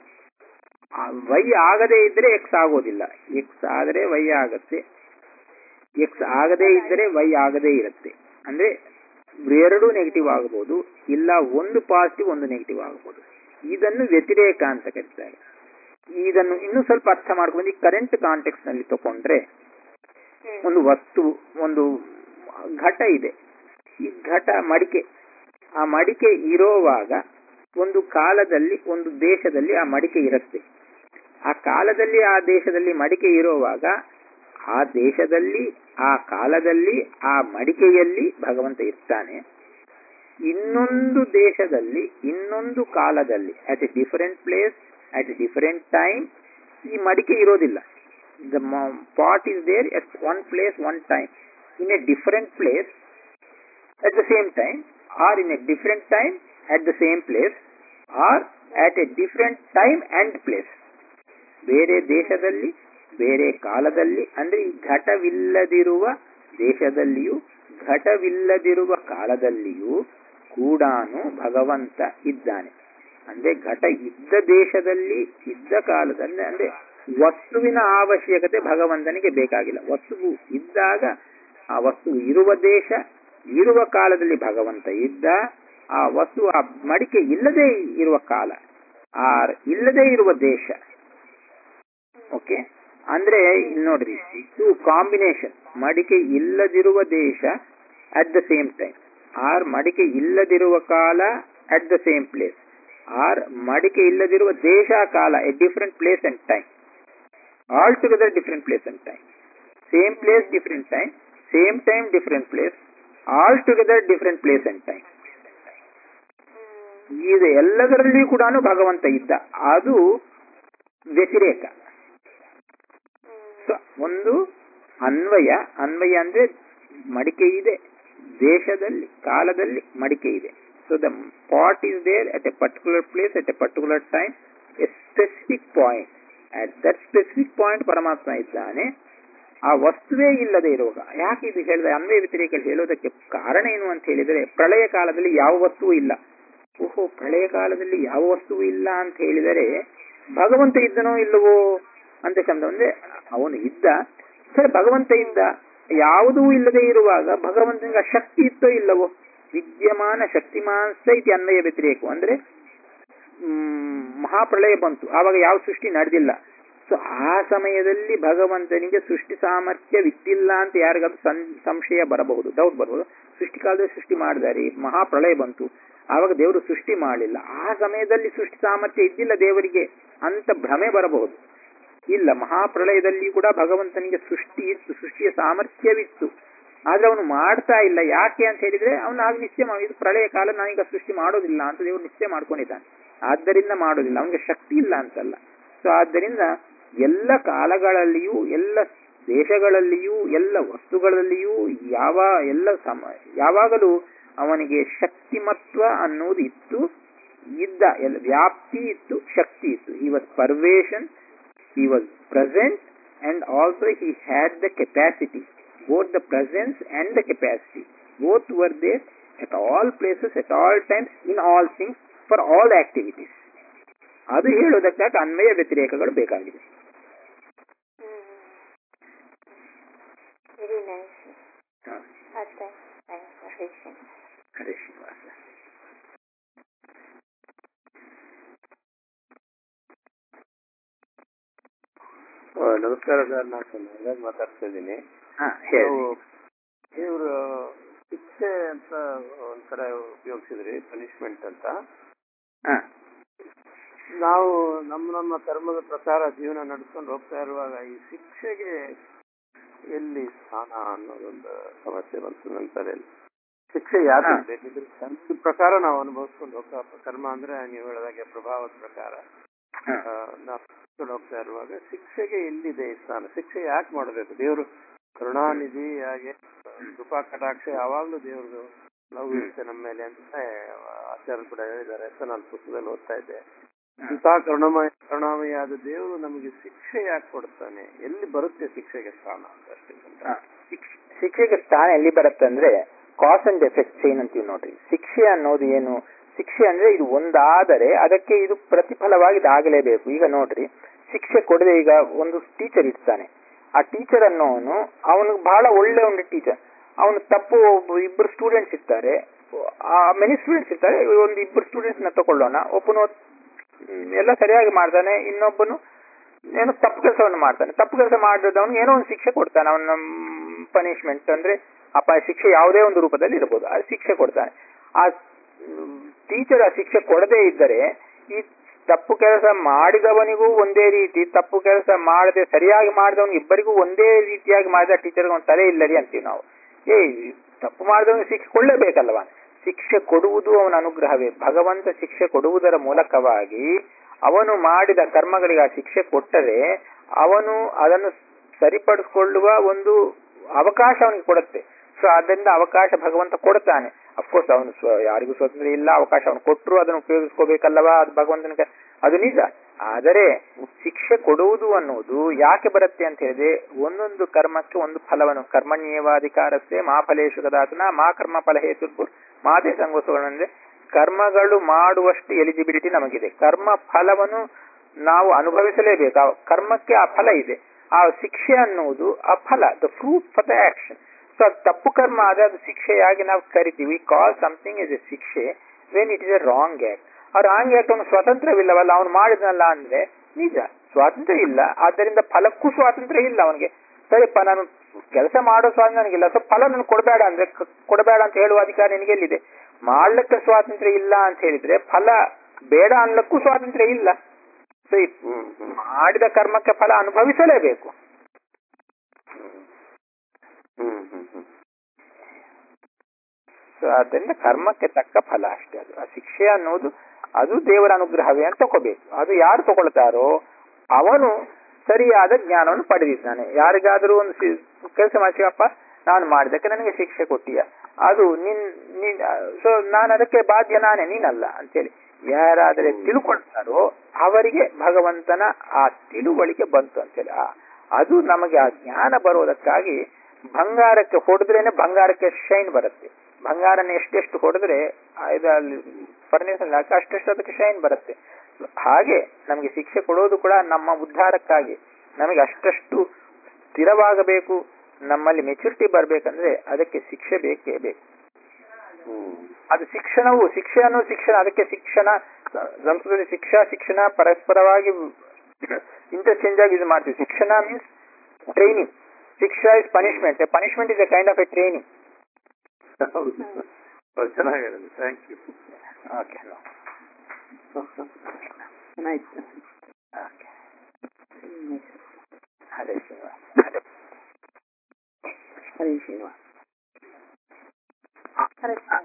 ವೈ ಆಗದೇ ಇದ್ರೆ ಎಕ್ಸ್ ಆಗೋದಿಲ್ಲ ಎಕ್ಸ್ ಆದರೆ ವೈ ಆಗತ್ತೆ ಎಕ್ಸ್ ಆಗದೇ ಇದ್ದರೆ ವೈ ಆಗದೇ ಇರುತ್ತೆ ಅಂದ್ರೆ ಎರಡು ನೆಗೆಟಿವ್ ಆಗಬಹುದು ಇಲ್ಲ ಒಂದು ಪಾಸಿಟಿವ್ ಒಂದು ನೆಗೆಟಿವ್ ಆಗಬಹುದು ಇದನ್ನು ವ್ಯತಿರೇಕ ಅಂತ ಕರೀತಾರೆ ಇದನ್ನು ಇನ್ನೂ ಸ್ವಲ್ಪ ಅರ್ಥ ಮಾಡ್ಕೊಂಡು ಈ ಕರೆಂಟ್ ಕಾಂಟೆಕ್ಸ್ ನಲ್ಲಿ ತಗೊಂಡ್ರೆ ಒಂದು ವಸ್ತು ಒಂದು ಘಟ ಇದೆ ಈ ಘಟ ಮಡಿಕೆ ಆ ಮಡಿಕೆ ಇರೋವಾಗ ಒಂದು ಕಾಲದಲ್ಲಿ ಒಂದು ದೇಶದಲ್ಲಿ ಆ ಮಡಿಕೆ ಇರುತ್ತೆ ಆ ಕಾಲದಲ್ಲಿ ಆ ದೇಶದಲ್ಲಿ ಮಡಿಕೆ ಇರುವಾಗ ಆ ದೇಶದಲ್ಲಿ ಆ ಕಾಲದಲ್ಲಿ ಆ ಮಡಿಕೆಯಲ್ಲಿ ಭಗವಂತ ಇರ್ತಾನೆ ಇನ್ನೊಂದು ದೇಶದಲ್ಲಿ ಇನ್ನೊಂದು ಕಾಲದಲ್ಲಿ at a different place at a different time ಈ ಮಡಿಕೆ ಇರೋದಿಲ್ಲ the pot is there at one place one time in a different place at the same time or in a different time at the same place or at a different time and place ಬೇರೆ ದೇಶದಲ್ಲಿ ಬೇರೆ ಕಾಲದಲ್ಲಿ ಅಂದ್ರೆ ಈ ಘಟವಿಲ್ಲದಿರುವ ದೇಶದಲ್ಲಿಯೂ ಘಟವಿಲ್ಲದಿರುವ ಕಾಲದಲ್ಲಿಯೂ ಕೂಡಾನು ಭಗವಂತ ಇದ್ದಾನೆ ಅಂದ್ರೆ ಘಟ ಇದ್ದ ದೇಶದಲ್ಲಿ ಇದ್ದ ಕಾಲದಲ್ಲಿ ಅಂದ್ರೆ ವಸ್ತುವಿನ ಅವಶ್ಯಕತೆ ಭಗವಂತನಿಗೆ ಬೇಕಾಗಿಲ್ಲ ವಸ್ತುವು ಇದ್ದಾಗ ಆ ವಸ್ತು ಇರುವ ದೇಶ ಇರುವ ಕಾಲದಲ್ಲಿ ಭಗವಂತ ಇದ್ದ ಆ ವಸ್ತು ಆ ಮಡಿಕೆ ಇಲ್ಲದೆ ಇರುವ ಕಾಲ ಆ ಇಲ್ಲದೆ ಇರುವ ದೇಶ ಓಕೆ ಅಂದ್ರೆ ಇಲ್ಲಿ ನೋಡ್ರಿ ಇದು ಕಾಂಬಿನೇಷನ್ ಮಡಿಕೆ ಇಲ್ಲದಿರುವ ದೇಶ at the same time or ಮಡಿಕೆ ಇಲ್ಲದಿರುವ ಕಾಲ at the same place or ಮಡಿಕೆ ಇಲ್ಲದಿರುವ ದೇಶ ಕಾಲ a different place and time all together different place and time same place different time same time different place all together different place and time ಇದು ಎಲ್ಲದರಲ್ಲಿಯೂ ಕೂಡ ಭಗವಂತ ಇದ್ದ ಅದು ವ್ಯತಿರೇಕ ಸೊ ಒಂದು ಅನ್ವಯ ಅನ್ವಯ ಅಂದ್ರೆ ಮಡಿಕೆ ಇದೆ ದೇಶದಲ್ಲಿ ಕಾಲದಲ್ಲಿ ಮಡಿಕೆ ಇದೆ so the pot is there at a particular place at a particular time a specific point at that specific point ಪರಮಾತ್ಮ ಇದ್ದಾನೆ ಆ ವಸ್ತುವೇ ಇಲ್ಲದೆ ಇರುವಾಗ ಯಾಕೆ ಇದು ಹೇಳಿದ್ರೆ ಅನ್ವಯ ವ್ಯತಿರೇಕ ಹೇಳೋದಕ್ಕೆ ಕಾರಣ ಏನು ಅಂತ ಹೇಳಿದರೆ ಪ್ರಳಯ ಕಾಲದಲ್ಲಿ ಯಾವ ವಸ್ತುವು ಇಲ್ಲ ಓಹೋ ಪ್ರಳಯ ಕಾಲದಲ್ಲಿ ಯಾವ ವಸ್ತುವು ಇಲ್ಲ ಅಂತ ಹೇಳಿದರೆ ಭಗವಂತ ಇದ್ದನೋ ಇಲ್ಲವೋ ಅಂತ ಶಬ್ದ ಅಂದ್ರೆ ಅವನು ಇದ್ದ ಸರಿ ಭಗವಂತ ಇದ್ದ ಯಾವುದೂ ಇಲ್ಲದೆ ಇರುವಾಗ ಭಗವಂತನಿಗೆ ಆ ಶಕ್ತಿ ಇತ್ತೋ ಇಲ್ಲವೋ ವಿದ್ಯಮಾನ ಶಕ್ತಿಮಾಂಸ ಇತಿ ಅನ್ವಯ ವ್ಯತಿರೇಕ ಅಂದ್ರೆ ಹ್ಮ್, ಮಹಾಪ್ರಳಯ ಬಂತು ಆವಾಗ ಯಾವ ಸೃಷ್ಟಿ ನಡೆದಿಲ್ಲ ಸೊ ಆ ಸಮಯದಲ್ಲಿ ಭಗವಂತನಿಗೆ ಸೃಷ್ಟಿ ಸಾಮರ್ಥ್ಯವಿದ್ದಿಲ್ಲ ಅಂತ ಯಾರಿಗಾದ್ರೂ ಸಂ- ಸಂಶಯ ಬರಬಹುದು ಡೌಟ್ ಬರಬಹುದು ಸೃಷ್ಟಿ ಕಾಲದಲ್ಲಿ ಸೃಷ್ಟಿ ಮಾಡಿದಾರೆ ಮಹಾಪ್ರಳಯ ಬಂತು ಆವಾಗ ದೇವರು ಸೃಷ್ಟಿ ಮಾಡಲಿಲ್ಲ ಆ ಸಮಯದಲ್ಲಿ ಸೃಷ್ಟಿ ಸಾಮರ್ಥ್ಯ ಇದ್ದಿಲ್ಲ ದೇವರಿಗೆ ಅಂತ ಭ್ರಮೆ ಬರಬಹುದು ಇಲ್ಲ ಮಹಾಪ್ರಳಯದಲ್ಲಿ ಕೂಡ ಭಗವಂತನಿಗೆ ಸೃಷ್ಟಿ ಇತ್ತು ಸೃಷ್ಟಿಯ ಸಾಮರ್ಥ್ಯವಿತ್ತು ಆದ್ರೆ ಅವನು ಮಾಡ್ತಾ ಇಲ್ಲ ಯಾಕೆ ಅಂತ ಹೇಳಿದ್ರೆ ಅವನು ಆಗ ನಿಶ್ಚಯ ಮಾಡಿ ಇದು ಪ್ರಳಯ ಕಾಲ ನಾನೀಗ ಸೃಷ್ಟಿ ಮಾಡೋದಿಲ್ಲ ಅಂತ ದೇವರು ನಿಶ್ಚಯ ಮಾಡ್ಕೊಂಡಿದ್ದಾನೆ ಆದ್ದರಿಂದ ಮಾಡೋದಿಲ್ಲ ಅವನಿಗೆ ಶಕ್ತಿ ಇಲ್ಲ ಅಂತಲ್ಲ ಸೊ ಆದ್ದರಿಂದ ಎಲ್ಲ ಕಾಲಗಳಲ್ಲಿಯೂ ಎಲ್ಲ ದೇಶಗಳಲ್ಲಿಯೂ ಎಲ್ಲ ವಸ್ತುಗಳಲ್ಲಿಯೂ ಯಾವ ಎಲ್ಲ ಸಮ ಯಾವಾಗಲೂ ಅವನಿಗೆ ಶಕ್ತಿಮತ್ವ ಅನ್ನೋದು ಇತ್ತು ಇದ್ದ ಎಲ್ಲ ವ್ಯಾಪ್ತಿ ಇತ್ತು ಶಕ್ತಿ ಇತ್ತು ಈ was pervasion he was present and also he had the capacity both the presence and the capacity both were there at all places at all times in all things for all activities ಅದು ಹೇಳೋದಕ್ಕಾಗಿ ಅನ್ವಯ ವ್ಯತಿರೇಕಗಳು ಬೇಕಾಗಿದೆ Very nice. ಹ. Uh, thanks. Thanks, Harish. ಹರೇ ಶ್ರೀನಿವಾಸ ಆ, ನಮಸ್ಕಾರ sir ನಾನು ನಾಗರಾಜ್ ಮಾತಾಡ್ತಾ ಇದ್ದೀನಿ ಹಾ ಹೇಳಿ ನಾವು ಇವರು ಶಿಕ್ಷೆ ಅಂತ ಒಂದ್ ಕಡೆ ಉಪಯೋಗಿಸಿದ್ರಿ ಪನಿಷ್ಮೆಂಟ್ ಅಂತ ಹಾ ನಾವು ನಮ್ಮ ನಮ್ಮ ಧರ್ಮದ ಪ್ರಕಾರ ಜೀವನ ನಡ್ಕೊಂಡು ಹೋಗ್ತಾ ಇರುವಾಗ ಈ ಶಿಕ್ಷೆಗೆ ಎಲ್ಲಿ ಸ್ಥಾನ ಅನ್ನೋದೊಂದು ಸಮಸ್ಯೆ ಬಂತು ನನ್ನ ತಲೆಯಲ್ಲಿ ಶಿಕ್ಷೆ ಯಾಕೆ ಹಾ. ಬೇಕಿದ್ರೆ ಕರ್ಮದ ಪ್ರಕಾರ ನಾವು ಅನುಭವಿಸ್ಕೊಂಡು ಹೋಗ್ತಾ ಕರ್ಮ ಅಂದ್ರೆ ನೀವು ಹೇಳಿದಾಗೆ ಪ್ರಭಾವದ ಪ್ರಕಾರ ಹಾ. ಆ, ನಾವು ನಡ್ಕೊಂಡು ಹೋಗ್ತಾ ಇರುವಾಗ ಶಿಕ್ಷೆಗೆ ಎಲ್ಲಿದೆ ಈ ಸ್ಥಾನ ಶಿಕ್ಷೆ ಯಾಕೆ ಮಾಡಬೇಕು ದೇವರು ಕರುಣಾನಿಧಿ ಹಾಗೆ ಕೃಪಾ ಕಟಾಕ್ಷ ಯಾವಾಗ್ಲೂ ದೇವ್ರದು ಲವ್ ಇರುತ್ತೆ ನಮ್ಮ ಮೇಲೆ ಅಂತ ಆಚಾರ್ಯ ಕೂಡ ಹೇಳಿದ್ದಾರೆ ಅಂತ ನಾನು ಪುಸ್ತಕದಲ್ಲಿ ಓದ್ತಾ ಇದ್ದೆ ಇಂಥ ಕರುಣಮಯ ಕರುಣಾಮಯ ಆದ ದೇವರು ನಮಗೆ ಶಿಕ್ಷೆ ಯಾಕೆ ಕೊಡ್ತಾನೆ ಎಲ್ಲಿ ಬರುತ್ತೆ ಶಿಕ್ಷೆಗೆ ಸ್ಥಾನ ಅಂತ ಅಷ್ಟೇ ಹಾ. ಶಿಕ್ಷ- ಶಿಕ್ಷೆಗೆ ಸ್ಥಾನ ಎಲ್ಲಿ ಬರುತ್ತೆ ಅಂದ್ರೆ ಕಾಸ್ ಅಂಡ್ ಎಫೆಕ್ಟ್ ಚೈನ್ ಅಂತೀವಿ ನೋಡ್ರಿ ಶಿಕ್ಷೆ ಅನ್ನೋದು ಏನು ಶಿಕ್ಷೆ ಅಂದ್ರೆ ಇದು ಒಂದಾದರೆ ಅದಕ್ಕೆ ಇದು ಪ್ರತಿಫಲವಾಗಿ ಇದಾಗಲೇಬೇಕು ಈಗ ನೋಡ್ರಿ ಶಿಕ್ಷೆ ಕೊಡದೆ ಈಗ ಒಂದು ಟೀಚರ್ ಇರ್ತಾನೆ ಆ ಟೀಚರ್ ಅನ್ನೋನು ಅವನಿಗೆ ಬಹಳ ಒಳ್ಳೆ ಒಂದು ಟೀಚರ್ ಅವನು ತಪ್ಪು ಒಬ್ಬ ಇಬ್ಬರು ಸ್ಟೂಡೆಂಟ್ಸ್ ಇರ್ತಾರೆ ಆ ಮೆನಿ ಸ್ಟೂಡೆಂಟ್ಸ್ ಇರ್ತಾರೆ ಒಂದು ಇಬ್ಬರು ಸ್ಟೂಡೆಂಟ್ಸ್ ನ ತಕೊಳ್ಳೋಣ ಒಬ್ಬನು ಹ್ಮ್, ಎಲ್ಲ ಸರಿಯಾಗಿ ಮಾಡ್ತಾನೆ ಇನ್ನೊಬ್ಬನು ಏನೋ ತಪ್ಪು ಕೆಲಸವನ್ನು ಮಾಡ್ತಾನೆ ತಪ್ಪು ಕೆಲಸ ಮಾಡಿದವನು ಏನೋ ಒಂದು ಶಿಕ್ಷೆ ಕೊಡ್ತಾನೆ ಅವನ ಪನಿಷ್ಮೆಂಟ್ ಅಂದ್ರೆ ಅಪ ಶಿಕ್ಷೆ ಯಾವುದೇ ಒಂದು ರೂಪದಲ್ಲಿ ಇರಬಹುದು ಆ ಶಿಕ್ಷೆ ಕೊಡ್ತಾನೆ ಆ ಟೀಚರ್ ಆ ಶಿಕ್ಷೆ ಕೊಡದೇ ಇದ್ದರೆ ಈ ತಪ್ಪು ಕೆಲಸ ಮಾಡಿದವನಿಗೂ ಒಂದೇ ರೀತಿ ತಪ್ಪು ಕೆಲಸ ಮಾಡದೆ ಸರಿಯಾಗಿ ಮಾಡಿದವನಿಗೆ ಇಬ್ಬರಿಗೂ ಒಂದೇ ರೀತಿಯಾಗಿ ಮಾಡಿದ ಟೀಚರ್ಗೆ ಒಂದು ತಲೆ ಇಲ್ಲರಿ ಅಂತೀವಿ ನಾವು ಏ ತಪ್ಪು ಮಾಡಿದವನಿಗೆ ಶಿಕ್ಷೆ ಕೊಳ್ಳೇಬೇಕಲ್ವ ಶಿಕ್ಷೆ ಕೊಡುವುದು ಅವನ ಅನುಗ್ರಹವೇ ಭಗವಂತ ಶಿಕ್ಷೆ ಕೊಡುವುದರ ಮೂಲಕವಾಗಿ ಅವನು ಮಾಡಿದ ಕರ್ಮಗಳಿಗೆ ಆ ಶಿಕ್ಷೆ ಕೊಟ್ಟರೆ ಅವನು ಅದನ್ನು ಸರಿಪಡಿಸಿಕೊಳ್ಳುವ ಒಂದು ಅವಕಾಶ ಅವನಿಗೆ ಕೊಡುತ್ತೆ ಸೊ ಆದ್ದರಿಂದ ಅವಕಾಶ ಭಗವಂತ ಕೊಡ್ತಾನೆ ಅಫ್ಕೋರ್ಸ್ ಅವನು ಸ್ವ ಯಾರಿಗೂ ಸ್ವತಂತ್ರ ಇಲ್ಲ ಅವಕಾಶ ಅವನು ಕೊಟ್ಟರು ಅದನ್ನು ಉಪಯೋಗಿಸ್ಕೋಬೇಕಲ್ಲವಾ ಅದು ಭಗವಂತನ ಕ- ಅದು ನಿಜ ಆದರೆ ಶಿಕ್ಷೆ ಕೊಡುವುದು ಅನ್ನುವುದು ಯಾಕೆ ಬರುತ್ತೆ ಅಂತ ಹೇಳಿದ್ರೆ ಒಂದೊಂದು ಕರ್ಮಕ್ಕೆ ಒಂದು ಫಲವನ್ನು ಕರ್ಮಣ್ಯೇವಾಧಿಕಾರಸ್ಥೆ ಮಾ ಫಲೇಶು ಕದಾತನ ಮಾ ಕರ್ಮ ಫಲ ಹೇತುರ್ಪುರ್ ಮಾತೆ ಸಂಗೋಸುಗಳಂದ್ರೆ ಕರ್ಮಗಳು ಮಾಡುವಷ್ಟು ಎಲಿಜಿಬಿಲಿಟಿ ನಮಗಿದೆ ಕರ್ಮ ಫಲವನ್ನು ನಾವು ಅನುಭವಿಸಲೇಬೇಕು ಆ ಕರ್ಮಕ್ಕೆ ಆ ಫಲ ಇದೆ ಆ ಶಿಕ್ಷೆ ಅನ್ನುವುದು ಆ ಫಲ the fruit for the action so ತಪ್ಪು ಕರ್ಮ ಆದ್ರೆ ಅದು ಶಿಕ್ಷೆಯಾಗಿ ನಾವು ಕರಿತೀವಿ ಕಾಲ್ ಸಮಥಿಂಗ್ ಇಸ್ ಎ ಶಿಕ್ಷೆ when it is a wrong act ಆ ರಾಂಗ್ ಆಕ್ಟ್ ಅವನು ಸ್ವತಂತ್ರವಿಲ್ಲವಲ್ಲ ಅವನು ಮಾಡಿದ್ನಲ್ಲ ಅಂದ್ರೆ ನಿಜ ಸ್ವಾತಂತ್ರ್ಯ ಇಲ್ಲ ಆದ್ದರಿಂದ ಫಲಕ್ಕೂ ಸ್ವಾತಂತ್ರ್ಯ ಇಲ್ಲ ಅವನಿಗೆ ಸರಿಪ್ಪ ನಾನು ಕೆಲಸ ಮಾಡೋ ಸ್ವಾತಂತ್ರ್ಯ ನನಗಿಲ್ಲ ಸೊ ಫಲ ನಾನು ಕೊಡಬೇಡ ಅಂದ್ರೆ ಕ- ಕೊಡಬೇಡ ಅಂತ ಹೇಳುವ ಅಧಿಕಾರ ನಿನಗೆ ಎಲ್ಲಿದೆ ಮಾಡ್ಲಿಕ್ಕೆ ಸ್ವಾತಂತ್ರ್ಯ ಇಲ್ಲ ಅಂತ ಹೇಳಿದ್ರೆ ಫಲ ಬೇಡ ಅನ್ಲಕ್ಕೂ ಸ್ವಾತಂತ್ರ್ಯ ಇಲ್ಲ ಸೊ ಈ ಹ್ಮ್ ಹ್ಮ್ ಮಾಡಿದ ಕರ್ಮಕ್ಕೆ ಫಲ ಅನುಭವಿಸಲೇಬೇಕು ಹ್ಮ್ ಹ್ಮ್ ಹ್ಮ್ ಸೊ ಆದ್ದರಿಂದ ಕರ್ಮಕ್ಕೆ ತಕ್ಕ ಫಲ ಅಷ್ಟೇ ಅದು ಆ ಶಿಕ್ಷೆ ಅನ್ನೋದು ಅದು ದೇವರ ಅನುಗ್ರಹವೇ ಅಂತ ತಗೋಬೇಕು ಅದು ಯಾರು ತಗೊಳ್ತಾರೋ ಅವನು ಸರಿಯಾದ ಜ್ಞಾನವನ್ನು ಪಡೆದಿದ್ದಾನೆ ಯಾರಿಗಾದರೂ ಒಂದು ಕೆಲಸ ಮಾಡ್ತೀವಪ್ಪ ನಾನು ಮಾಡಿದಕ್ಕೆ ನನಗೆ ಶಿಕ್ಷೆ ಕೊಟ್ಟಿಯ ಅದು ನಿನ್ ನಿನ್ ಸೊ ನಾನು ಅದಕ್ಕೆ ಬಾಧ್ಯ ನಾನೇ ನೀನಲ್ಲ ಅಂತೇಳಿ ಯಾರಾದರೆ ತಿಳ್ಕೊಳ್ತಾರೋ ಅವರಿಗೆ ಭಗವಂತನ ಆ ತಿಳುವಳಿಕೆ ಬಂತು ಅಂತೇಳಿ ಆ ಅದು ನಮಗೆ ಆ ಜ್ಞಾನ ಬರೋದಕ್ಕಾಗಿ ಬಂಗಾರಕ್ಕೆ ಹೊಡೆದ್ರೇನೆ ಬಂಗಾರಕ್ಕೆ ಶೈನ್ ಬರುತ್ತೆ ಬಂಗಾರನ ಎಷ್ಟೆಷ್ಟು ಹೊಡೆದ್ರೆ ಇದರಲ್ಲಿ ಫರ್ನಿಚರ್ ಹಾಕಿ ಅಷ್ಟೆಷ್ಟು ಅದಕ್ಕೆ ಶೈನ್ ಬರುತ್ತೆ ಹಾಗೆ ನಮಗೆ ಶಿಕ್ಷೆ ಕೊಡೋದು ಕೂಡ ನಮ್ಮ ಉದ್ಧಾರಕ್ಕಾಗಿ ನಮಗೆ ಅಷ್ಟಷ್ಟು ಸ್ಥಿರವಾಗಬೇಕು ನಮ್ಮಲ್ಲಿ ಮೆಚುರಿಟಿ ಬರಬೇಕಂದ್ರೆ ಅದಕ್ಕೆ ಶಿಕ್ಷೆ ಬೇಕೇ ಬೇಕು ಹ್ಮ್ ಅದು ಶಿಕ್ಷಣವು ಶಿಕ್ಷೆ ಅನ್ನೋ ಶಿಕ್ಷಣ ಅದಕ್ಕೆ ಶಿಕ್ಷಣ ಸಂಸ್ಕೃತದಲ್ಲಿ ಶಿಕ್ಷಾ ಶಿಕ್ಷಣ ಪರಸ್ಪರವಾಗಿ ಇಂಟರ್ಚೇಂಜ್ ಆಗಿ ಯೂಸ್ ಮಾಡ್ತೀವಿ ಶಿಕ್ಷಣ ಮೀನ್ಸ್ ಟ್ರೈನಿಂಗ್ ಶಿಕ್ಷಾ is punishment punishment is a kind of a training ಹೌದು ಹೌದು, ಚೆನ್ನಾಗಿ ಹೇಳಿದೆ ಥ್ಯಾಂಕ್ ಯು ಓಕೆ ಚೆನ್ನಾಯ್ತು ಓಕೆ ಹ್ಮ್. ಹರೇ ಶ್ರೀನಿವಾಸ ಹರೇ ಹರಿ ಶ್ರೀನಿವಾಸ ಹರೇ